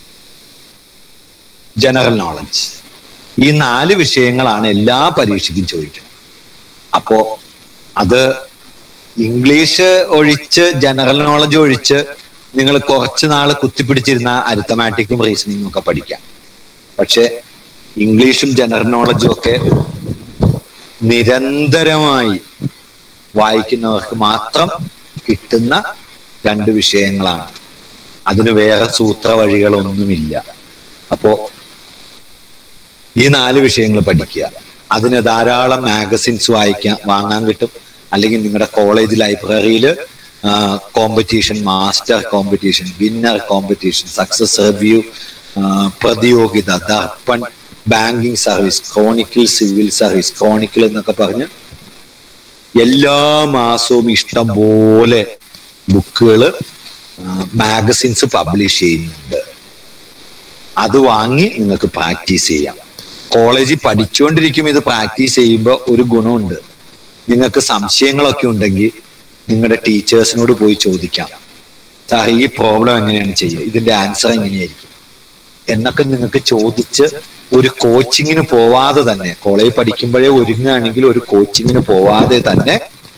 general knowledge ഈ നാല് വിഷയങ്ങളാണ് എല്ലാ പരീക്ഷയ്ക്കും ചോദിക്കുന്നത് അപ്പോ അത് ഇംഗ്ലീഷ് ഒഴിച്ച് ജനറൽ നോളജ് ഒഴിച്ച് നിങ്ങൾ കുറച്ച് നാൾ കുത്തിപ്പിടിച്ചിരുന്ന അരിത്തമാറ്റിക്കും റീസണിങ്ങും ഒക്കെ പഠിക്കാം പക്ഷെ ഇംഗ്ലീഷും ജനറൽ നോളജും ഒക്കെ നിരന്തരമായി വായിക്കുന്നവർക്ക് മാത്രം കിട്ടുന്ന രണ്ട് വിഷയങ്ങളാണ് അതിന് വേറെ സൂത്ര വഴികളൊന്നുമില്ല അപ്പോ ഈ നാല് വിഷയങ്ങൾ പഠിക്കുക അതിന് ധാരാളം മാഗസിൻസ് വായിക്കാൻ വാങ്ങാൻ കിട്ടും അല്ലെങ്കിൽ നിങ്ങളുടെ കോളേജ് ലൈബ്രറിയിൽ competition master competition winner competition success review Pratiyogita Darpan banking service chronicle civil service chronicle എന്നൊക്കെ പറഞ്ഞ് എല്ലാ മാസവും ഇഷ്ടം പോലെ ബുക്കുകൾ മാഗസിൻസ് പബ്ലിഷ് ചെയ്യുന്നുണ്ട് അത് വാങ്ങി നിങ്ങൾക്ക് പ്രാക്ടീസ് ചെയ്യാം കോളേജിൽ പഠിച്ചുകൊണ്ടിരിക്കും ഇത് പ്രാക്ടീസ് ചെയ്യുമ്പോൾ ഒരു ഗുണമുണ്ട് നിങ്ങൾക്ക് സംശയങ്ങളൊക്കെ ഉണ്ടെങ്കിൽ നിങ്ങളുടെ ടീച്ചേഴ്സിനോട് പോയി ചോദിക്കാം സാർ ഈ പ്രോബ്ലം എങ്ങനെയാണ് ചെയ്യുക ഇതിന്റെ ആൻസർ എങ്ങനെയായിരിക്കും എന്നൊക്കെ നിങ്ങൾക്ക് ചോദിച്ച് ഒരു കോച്ചിങ്ങിന് പോവാതെ തന്നെ കോളേജ് പഠിക്കുമ്പോഴേ ഒരുങ്ങുകയാണെങ്കിൽ ഒരു കോച്ചിങ്ങിന് പോവാതെ തന്നെ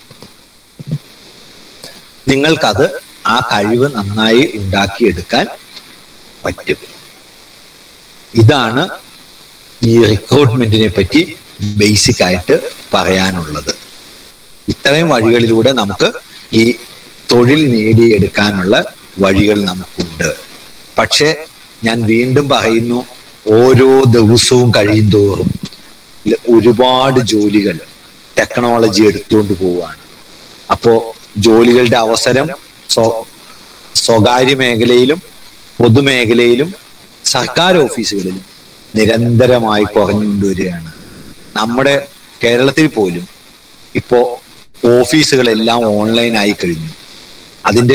നിങ്ങൾക്കത് ആ കഴിവ് നന്നായി ഉണ്ടാക്കിയെടുക്കാൻ പറ്റും ഇതാണ് ഈ റിക്രൂട്ട്മെന്റിനെ പറ്റി ബേസിക് ആയിട്ട് പറയാനുള്ളത് ഇത്രയും വഴികളിലൂടെ നമുക്ക് ഈ തൊഴിൽ നേടിയെടുക്കാനുള്ള വഴികൾ നമുക്കുണ്ട് പക്ഷെ ഞാൻ വീണ്ടും പറയുന്നു ഓരോ ദിവസവും കഴിയും തോറും ഒരുപാട് ജോലികൾ ടെക്നോളജി എടുത്തുകൊണ്ട് പോവുകയാണ് അപ്പോ ജോലികളുടെ അവസരം സ്വ- സ്വകാര്യ മേഖലയിലും പൊതുമേഖലയിലും സർക്കാർ ഓഫീസുകളിലും നിരന്തരമായി കുറഞ്ഞുകൊണ്ടുവരികയാണ് നമ്മുടെ കേരളത്തിൽ പോലും ഇപ്പോ ഓഫീസുകളെല്ലാം ഓൺലൈൻ ആയി കഴിഞ്ഞു അതിന്റെ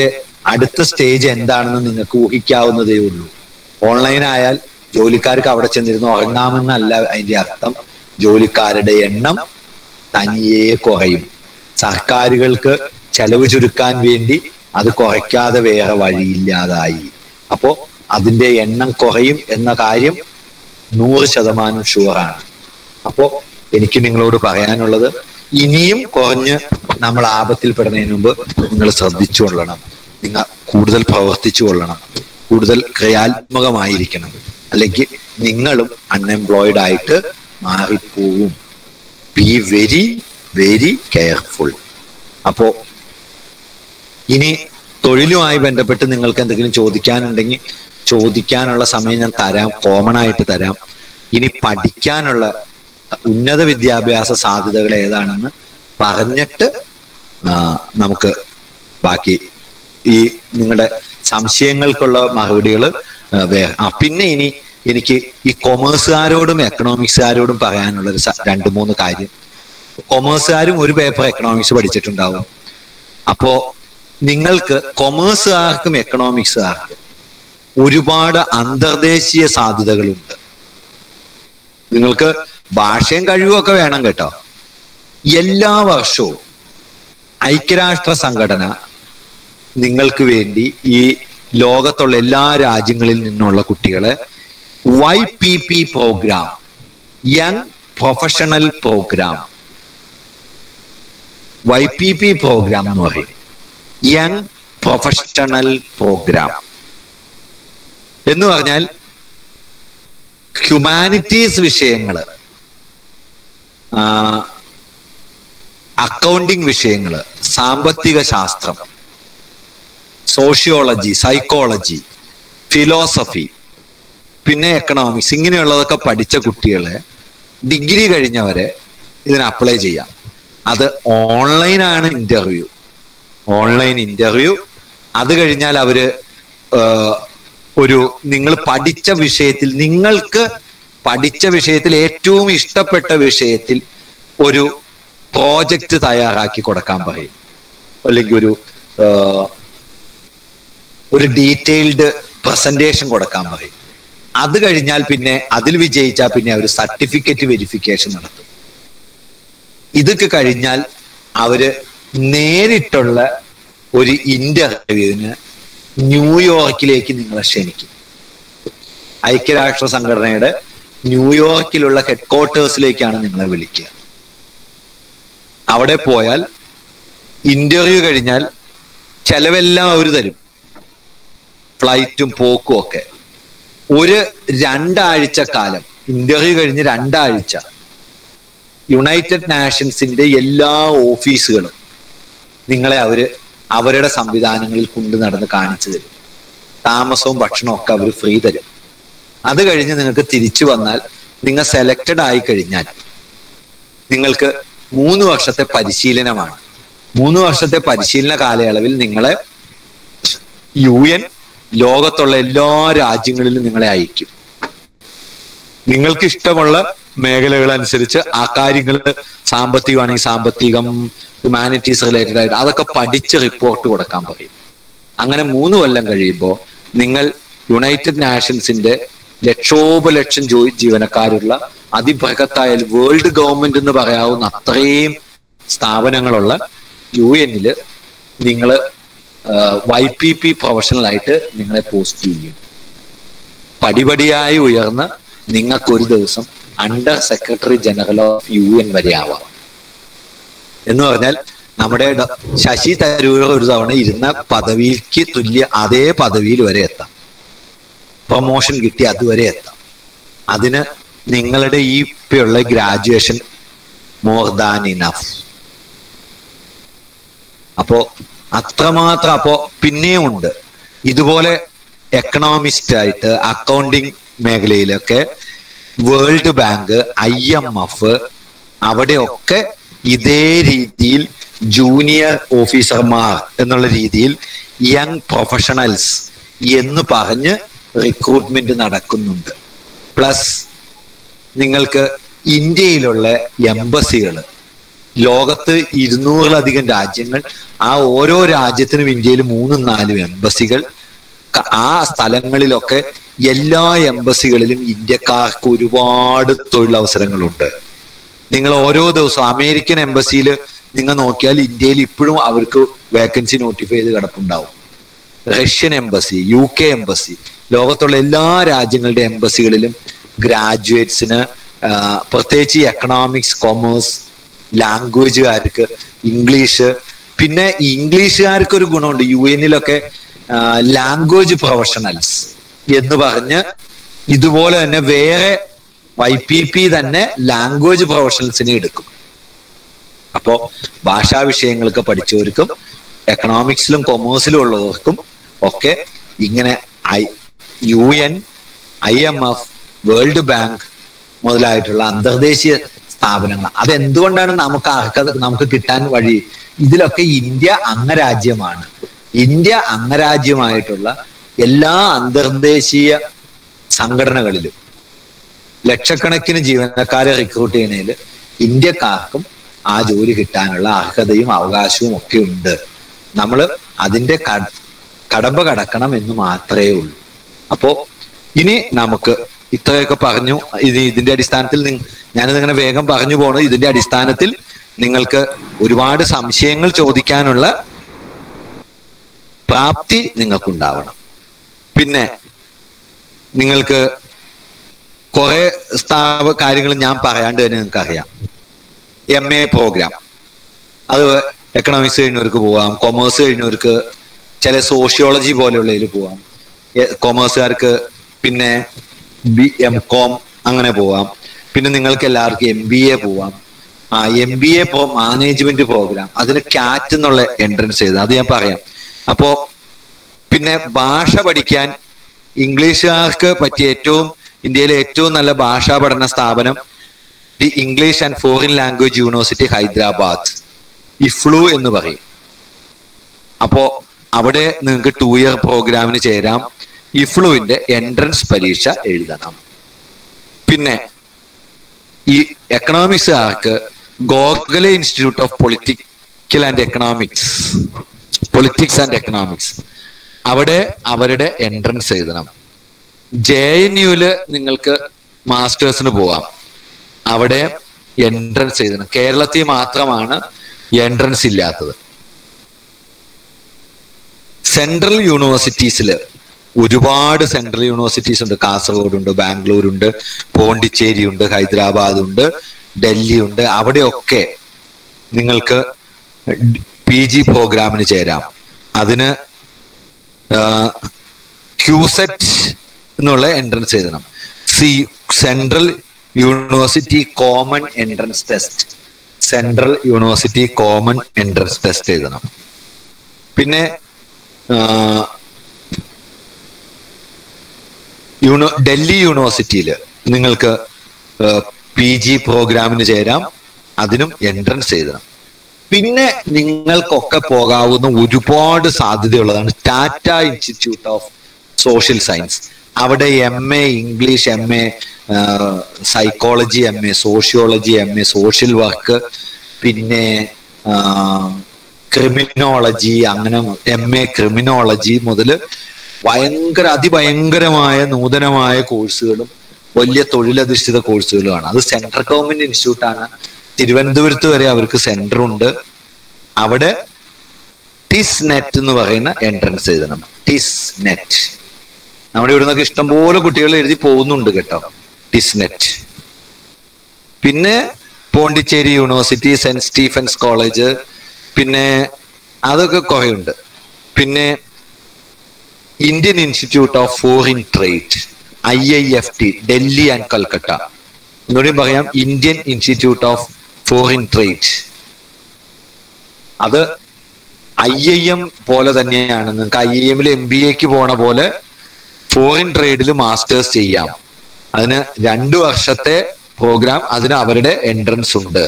അടുത്ത സ്റ്റേജ് എന്താണെന്ന് നിങ്ങൾക്ക് ഊഹിക്കാവുന്നതേ ഉള്ളൂ ഓൺലൈൻ ആയാൽ ജോലിക്കാർക്ക് അവിടെ ചെന്നിരുന്ന് ഉറങ്ങാമെന്നല്ല അതിന്റെ അർത്ഥം ജോലിക്കാരുടെ എണ്ണം തനിയെ കുറയും സർക്കാരുകൾക്ക് ചെലവ് ചുരുക്കാൻ വേണ്ടി അത് കുറയ്ക്കാതെ വേറെ വഴിയില്ലാതായി അപ്പോ അതിന്റെ എണ്ണം കുറയും എന്ന കാര്യം നൂറ് ശതമാനം ഷുവറാണ് അപ്പോ എനിക്ക് നിങ്ങളോട് പറയാനുള്ളത് ഇനിയും കുറഞ്ഞ് നമ്മൾ ആപത്തിൽപ്പെടുന്നതിന് മുമ്പ് നിങ്ങൾ ശ്രദ്ധിച്ചു കൊള്ളണം നിങ്ങൾ കൂടുതൽ പ്രവർത്തിച്ചു കൊള്ളണം കൂടുതൽ ക്രിയാത്മകമായിരിക്കണം അല്ലെങ്കിൽ നിങ്ങളും അൺഎംപ്ലോയിഡ് ആയിട്ട് മാറിപ്പോവും ബി വെരി വെരി കെയർഫുൾ അപ്പോ ഇനി തൊഴിലുമായി ബന്ധപ്പെട്ട് നിങ്ങൾക്ക് എന്തെങ്കിലും ചോദിക്കാനുണ്ടെങ്കിൽ ചോദിക്കാനുള്ള സമയം ഞാൻ തരാം കോമൺ ആയിട്ട് തരാം ഇനി പഠിക്കാനുള്ള ഉന്നത വിദ്യാഭ്യാസ സാധ്യതകൾ ഏതാണെന്ന് പറഞ്ഞിട്ട് ആ, നമുക്ക് ബാക്കി ഈ നിങ്ങളുടെ സംശയങ്ങൾക്കുള്ള മറുപടികൾ ആ പിന്നെ ഇനി എനിക്ക് ഈ കൊമേഴ്സുകാരോടും എക്കണോമിക്സുകാരോടും പറയാനുള്ള ഒരു സ- രണ്ട് മൂന്ന് കാര്യം കൊമേഴ്സുകാരും ഒരു പേപ്പർ എക്കണോമിക്സ് പഠിച്ചിട്ടുണ്ടാവും അപ്പോ നിങ്ങൾക്ക് കൊമേഴ്സുകാർക്കും എക്കണോമിക്സുകാർക്കും ഒരുപാട് അന്തർദേശീയ സാധ്യതകളുണ്ട് നിങ്ങൾക്ക് ഭാഷയും കഴിവും ഒക്കെ വേണം കേട്ടോ എല്ലാ വർഷവും ഐക്യരാഷ്ട്ര സംഘടന നിങ്ങൾക്ക് വേണ്ടി ഈ ലോകത്തുള്ള എല്ലാ രാജ്യങ്ങളിൽ നിന്നുള്ള കുട്ടികളെ Y P P programme young professional programme Y P P programme എന്ന് പറയും യങ് പ്രൊഫഷണൽ പ്രോഗ്രാം എന്ന് പറഞ്ഞാൽ ഹ്യൂമാനിറ്റീസ് വിഷയങ്ങള് അക്കൗണ്ടിങ് വിഷയങ്ങള് സാമ്പത്തിക ശാസ്ത്രം സോഷ്യോളജി സൈക്കോളജി ഫിലോസഫി പിന്നെ എക്കണോമിക്സ് ഇങ്ങനെയുള്ളതൊക്കെ പഠിച്ച കുട്ടികളെ ഡിഗ്രി കഴിഞ്ഞവരെ ഇതിന് അപ്ലൈ ചെയ്യാം അത് ഓൺലൈനാണ് ഇന്റർവ്യൂ ഓൺലൈൻ ഇന്റർവ്യൂ അത് കഴിഞ്ഞാൽ അവര് ഏഹ്, ഒരു നിങ്ങൾ പഠിച്ച വിഷയത്തിൽ നിങ്ങൾക്ക് പഠിച്ച വിഷയത്തിൽ ഏറ്റവും ഇഷ്ടപ്പെട്ട വിഷയത്തിൽ ഒരു പ്രോജക്റ്റ് തയ്യാറാക്കി കൊടുക്കാൻ പറയും അല്ലെങ്കിൽ ഒരു ഏഹ്, ഒരു ഡീറ്റെയിൽഡ് പ്രസന്റേഷൻ കൊടുക്കാൻ പറയും അത് കഴിഞ്ഞാൽ പിന്നെ അതിൽ വിജയിച്ചാൽ പിന്നെ അവർ സർട്ടിഫിക്കറ്റ് വെരിഫിക്കേഷൻ നടത്തും ഇതൊക്കെ കഴിഞ്ഞാൽ അവര് നേരിട്ടുള്ള ഒരു ഇന്റർവ്യൂവിന് ന്യൂയോർക്കിലേക്ക് നിങ്ങളെ ക്ഷണിക്കും ഐക്യരാഷ്ട്ര സംഘടനയുടെ ന്യൂയോർക്കിലുള്ള ഹെഡ് ക്വാർട്ടേഴ്സിലേക്കാണ് നിങ്ങളെ വിളിക്കുക അവിടെ പോയാൽ ഇന്റർവ്യൂ കഴിഞ്ഞാൽ ചെലവെല്ലാം അവർ തരും ഫ്ലൈറ്റും പോക്കും ഒക്കെ ഒരു രണ്ടാഴ്ച കാലം ഇന്റർവ്യൂ കഴിഞ്ഞ് രണ്ടാഴ്ച യുണൈറ്റഡ് നാഷൻസിന്റെ എല്ലാ ഓഫീസുകളും നിങ്ങളെ അവര് അവരുടെ സംവിധാനങ്ങളിൽ കൊണ്ടു നടന്ന് കാണിച്ചു തരും താമസവും ഭക്ഷണവും ഒക്കെ അവർ ഫ്രീ തരും അത് കഴിഞ്ഞ് നിങ്ങൾക്ക് തിരിച്ചു വന്നാൽ നിങ്ങൾ സെലക്റ്റഡ് ആയി കഴിഞ്ഞാൽ നിങ്ങൾക്ക് മൂന്ന് വർഷത്തെ പരിശീലനമാണ് മൂന്ന് വർഷത്തെ പരിശീലന കാലയളവിൽ നിങ്ങളെ യു എൻ ലോകത്തുള്ള എല്ലാ രാജ്യങ്ങളിലും നിങ്ങളെ അയക്കും നിങ്ങൾക്ക് ഇഷ്ടമുള്ള മേഖലകൾ അനുസരിച്ച് ആ കാര്യങ്ങൾ സാമ്പത്തികമാണെങ്കിൽ സാമ്പത്തികം ഹ്യൂമാനിറ്റീസ് റിലേറ്റഡ് ആയിട്ട് അതൊക്കെ പഠിച്ച് റിപ്പോർട്ട് കൊടുക്കാൻ പറയും അങ്ങനെ മൂന്ന് കൊല്ലം കഴിയുമ്പോൾ നിങ്ങൾ യുണൈറ്റഡ് നാഷൻസിന്റെ ലക്ഷോപലക്ഷം ജോ ജീവനക്കാരുള്ള അതിബൃഹത്തായ വേൾഡ് ഗവൺമെന്റ് എന്ന് പറയാവുന്ന അത്രയും സ്ഥാപനങ്ങളുള്ള യു എന്നില് നിങ്ങൾ വൈ പി പി പ്രൊഫഷണലായിട്ട് നിങ്ങളെ പോസ്റ്റ് ചെയ്യും പടിപടിയായി ഉയർന്ന് നിങ്ങൾക്ക് ഒരു ദിവസം under secretary general of U N വരെ ആവാം എന്ന് പറഞ്ഞാൽ നമ്മുടെ ഡ- ശശി തരൂർ ഒരു തവണ ഇരുന്ന പദവിക്ക് തുല്യ അതേ പദവിയിൽ വരെ എത്താം പ്രൊമോഷൻ കിട്ടി അതുവരെ എത്താം അതിന് നിങ്ങളുടെ ഈ ഇപ്പോഴുള്ള ഗ്രാജുവേഷൻ മോർ ദാൻ ഇനഫ് അപ്പോ അത്രമാത്രം അപ്പോ പിന്നെയും ഉണ്ട് ഇതുപോലെ എക്കണോമിസ്റ്റ് ആയിട്ട് അക്കൗണ്ടിങ് മേഖലയിലൊക്കെ world bank I M F അവിടെയൊക്കെ ഇതേ രീതിയിൽ ജൂനിയർ ഓഫീസർമാർ എന്നുള്ള രീതിയിൽ യങ് പ്രൊഫഷണൽസ് എന്ന് പറഞ്ഞ് റിക്രൂട്ട്മെന്റ് നടക്കുന്നുണ്ട് പ്ലസ് നിങ്ങൾക്ക് ഇന്ത്യയിലുള്ള എംബസികൾ ലോകത്ത് ഇരുന്നൂറിലധികം രാജ്യങ്ങൾ ആ ഓരോ രാജ്യത്തിനും ഇന്ത്യയിൽ മൂന്നും നാലും എംബസികൾ ക- ആ സ്ഥലങ്ങളിലൊക്കെ എല്ലാ എംബസികളിലും ഇന്ത്യക്കാർക്ക് ഒരുപാട് തൊഴിലവസരങ്ങളുണ്ട് നിങ്ങൾ ഓരോ ദിവസവും അമേരിക്കൻ എംബസിയിൽ നിങ്ങൾ നോക്കിയാൽ ഇന്ത്യയിൽ ഇപ്പോഴും അവർക്ക് വേക്കൻസി നോട്ടിഫൈ ചെയ്ത് കിടപ്പുണ്ടാവും Russian embassy U K embassy ലോകത്തുള്ള എല്ലാ രാജ്യങ്ങളുടെ എംബസികളിലും ഗ്രാജുവേറ്റ്സിന് പ്രത്യേകിച്ച് എക്കണോമിക്സ് കൊമേഴ്സ് ലാംഗ്വേജുകാർക്ക് ഇംഗ്ലീഷ് പിന്നെ ഈ ഇംഗ്ലീഷുകാർക്ക് ഒരു ഗുണമുണ്ട് യു എന്നിലൊക്കെ ലാംഗ്വേജ് പ്രൊഫഷണൽസ് എന്ന് പറഞ്ഞ് ഇതുപോലെ തന്നെ വേറെ വൈ പി പി തന്നെ ലാംഗ്വേജ് പ്രൊഫഷണൽസിനെ എടുക്കും അപ്പോ ഭാഷാ വിഷയങ്ങളൊക്കെ പഠിച്ചവർക്കും എക്കണോമിക്സിലും കൊമേഴ്സിലും ഉള്ളവർക്കും ഒക്കെ ഇങ്ങനെ I U N I M F world bank മുതലായിട്ടുള്ള അന്തർദേശീയ സ്ഥാപനങ്ങൾ അതെന്തുകൊണ്ടാണ് നമുക്ക് അർഹത നമുക്ക് കിട്ടാൻ വഴി ഇതിലൊക്കെ ഇന്ത്യ അംഗരാജ്യമാണ് ഇന്ത്യ അംഗരാജ്യമായിട്ടുള്ള എല്ലാ അന്തർദേശീയ സംഘടനകളിലും ലക്ഷക്കണക്കിന് ജീവനക്കാരെ റിക്രൂട്ട് ചെയ്യുന്നതിൽ ഇന്ത്യക്കാർക്കും ആ ജോലി കിട്ടാനുള്ള അർഹതയും അവകാശവും ഒക്കെ ഉണ്ട് നമ്മൾ അതിന്റെ ക- കടമ്പ കടക്കണം എന്ന് മാത്രമേ ഉള്ളൂ അപ്പോ ഇനി നമുക്ക് ഇത്രയൊക്കെ പറഞ്ഞു ഇത് ഇതിന്റെ അടിസ്ഥാനത്തിൽ നിങ്ങ- ഞാനിത് ഇങ്ങനെ വേഗം പറഞ്ഞു പോണു ഇതിന്റെ അടിസ്ഥാനത്തിൽ നിങ്ങൾക്ക് ഒരുപാട് സംശയങ്ങൾ ചോദിക്കാനുള്ള പ്രാപ്തി നിങ്ങൾക്കുണ്ടാവണം പിന്നെ നിങ്ങൾക്ക് കുറെ സ്ഥാപ കാര്യങ്ങൾ ഞാൻ പറയാണ്ട് തന്നെ നിങ്ങൾക്ക് അറിയാം എം എ പ്രോഗ്രാം അത് എക്കണോമിക്സ് കഴിഞ്ഞവർക്ക് പോവാം കൊമേഴ്സ് കഴിഞ്ഞവർക്ക് ചില സോഷ്യോളജി പോലെയുള്ളതിൽ പോവാം കൊമേഴ്സുകാർക്ക് പിന്നെ ബി എം കോം അങ്ങനെ പോവാം പിന്നെ നിങ്ങൾക്ക് എല്ലാവർക്കും എം ബി എ പോവാം ആ M B A management program അതിന് കാറ്റ് എന്നുള്ള എൻട്രൻസ് ചെയ്ത് അത് ഞാൻ പറയാം അപ്പോ പിന്നെ ഭാഷ പഠിക്കാൻ ഇംഗ്ലീഷുകാർക്ക് പറ്റിയ ഏറ്റവും ഇന്ത്യയിലെ ഏറ്റവും നല്ല ഭാഷാ പഠന സ്ഥാപനം the English and foreign language university Hyderabad EFLU എന്ന് പറയും അപ്പോ അവിടെ നിങ്ങൾക്ക് ടു ഇയർ പ്രോഗ്രാമിന് ചേരാം ഇഫ്ലുവിന്റെ എൻട്രൻസ് പരീക്ഷ എഴുതണം പിന്നെ ഈ എക്കണോമിക്സുകാർക്ക് Gokhale institute of political and economics politics and economics അവിടെ അവരുടെ എൻട്രൻസ് എഴുതണം ജെ എൻ യുല് നിങ്ങൾക്ക് മാസ്റ്റേഴ്സിന് പോവാം അവിടെ എൻട്രൻസ് എഴുതണം കേരളത്തിൽ മാത്രമാണ് എൻട്രൻസ് ഇല്ലാത്തത് സെൻട്രൽ യൂണിവേഴ്സിറ്റീസിൽ ഒരുപാട് സെൻട്രൽ യൂണിവേഴ്സിറ്റീസ് ഉണ്ട് കാസർഗോഡ് ഉണ്ട് ബാംഗ്ലൂർ ഉണ്ട് പോണ്ടിച്ചേരി ഉണ്ട് ഹൈദരാബാദ് ഉണ്ട് ഡൽഹി ഉണ്ട് അവിടെയൊക്കെ നിങ്ങൾക്ക് പി ജി പ്രോഗ്രാമിന് ചേരാം അതിന് ക്യൂസെറ്റ് എന്നുള്ള എൻട്രൻസ് എഴുതണം C central university common entrance test central university common entrance test എഴുതണം പിന്നെ യൂണോ ഡൽഹി യൂണിവേഴ്സിറ്റിയിൽ നിങ്ങൾക്ക് പി ജി പ്രോഗ്രാമിന് ചേരാം അതിനും എൻട്രൻസ് എഴുതണം പിന്നെ നിങ്ങൾക്കൊക്കെ പോകാവുന്ന ഒരുപാട് സാധ്യതയുള്ളതാണ് Tata institute of social science അവിടെ M A English M A psychology M A sociology M A social work പിന്നെ ക്രിമിനോളജി അങ്ങനെ എം എ ക്രിമിനോളജി മുതൽ ഭയങ്കര അതിഭയങ്കരമായ നൂതനമായ കോഴ്സുകളും വലിയ തൊഴിലധിഷ്ഠിത കോഴ്സുകളുമാണ് അത് സെൻട്രൽ ഗവൺമെന്റ് ഇൻസ്റ്റിറ്റ്യൂട്ട് ആണ് തിരുവനന്തപുരത്ത് വരെ അവർക്ക് സെന്റർ ഉണ്ട് അവിടെ ടിസ് നെറ്റ് എന്ന് പറയുന്ന എൻട്രൻസ് എഴുതണം ടിസ് നെറ്റ് നമ്മുടെ ഇവിടെ നിന്നൊക്കെ ഇഷ്ടംപോലെ കുട്ടികൾ എഴുതി പോകുന്നുണ്ട് കേട്ടോ ടിസ് നെറ്റ് പിന്നെ Pondicherry university Saint Stephen's college പിന്നെ അതൊക്കെ കുറെ ഉണ്ട് പിന്നെ Indian institute of foreign trade I I F T Delhi and Calcutta എന്നോട് പറയാം Indian institute of foreign trade അത് ഐ ഐ എം പോലെ തന്നെയാണ് നിങ്ങൾക്ക് ഐ ഐ എമ്മിൽ എം ബി എക്ക് പോണ പോലെ ഫോറിൻ ട്രേഡിൽ മാസ്റ്റേഴ്സ് ചെയ്യാം അതിന് രണ്ടു വർഷത്തെ പ്രോഗ്രാം അതിന് അവരുടെ എൻട്രൻസ് ഉണ്ട്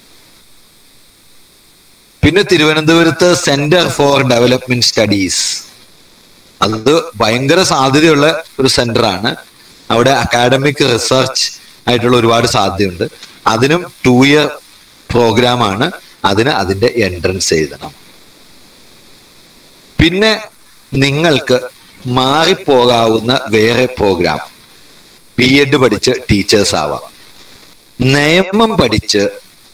പിന്നെ തിരുവനന്തപുരത്ത് സെന്റർ ഫോർ ഡെവലപ്മെന്റ് സ്റ്റഡീസ് അത് ഭയങ്കര സാധ്യതയുള്ള ഒരു സെന്റർ ആണ് അവിടെ അക്കാഡമിക് റിസർച്ച് ആയിട്ടുള്ള ഒരുപാട് സാധ്യതയുണ്ട് അതിനും ടു ഇയർ പ്രോഗ്രാമാണ് അതിന് അതിന്റെ എൻട്രൻസ് എഴുതണം പിന്നെ നിങ്ങൾക്ക് മാറിപ്പോകാവുന്ന വേറെ പ്രോഗ്രാം ബി എഡ് പഠിച്ച് ടീച്ചേഴ്സ് ആവാം നിയമം പഠിച്ച്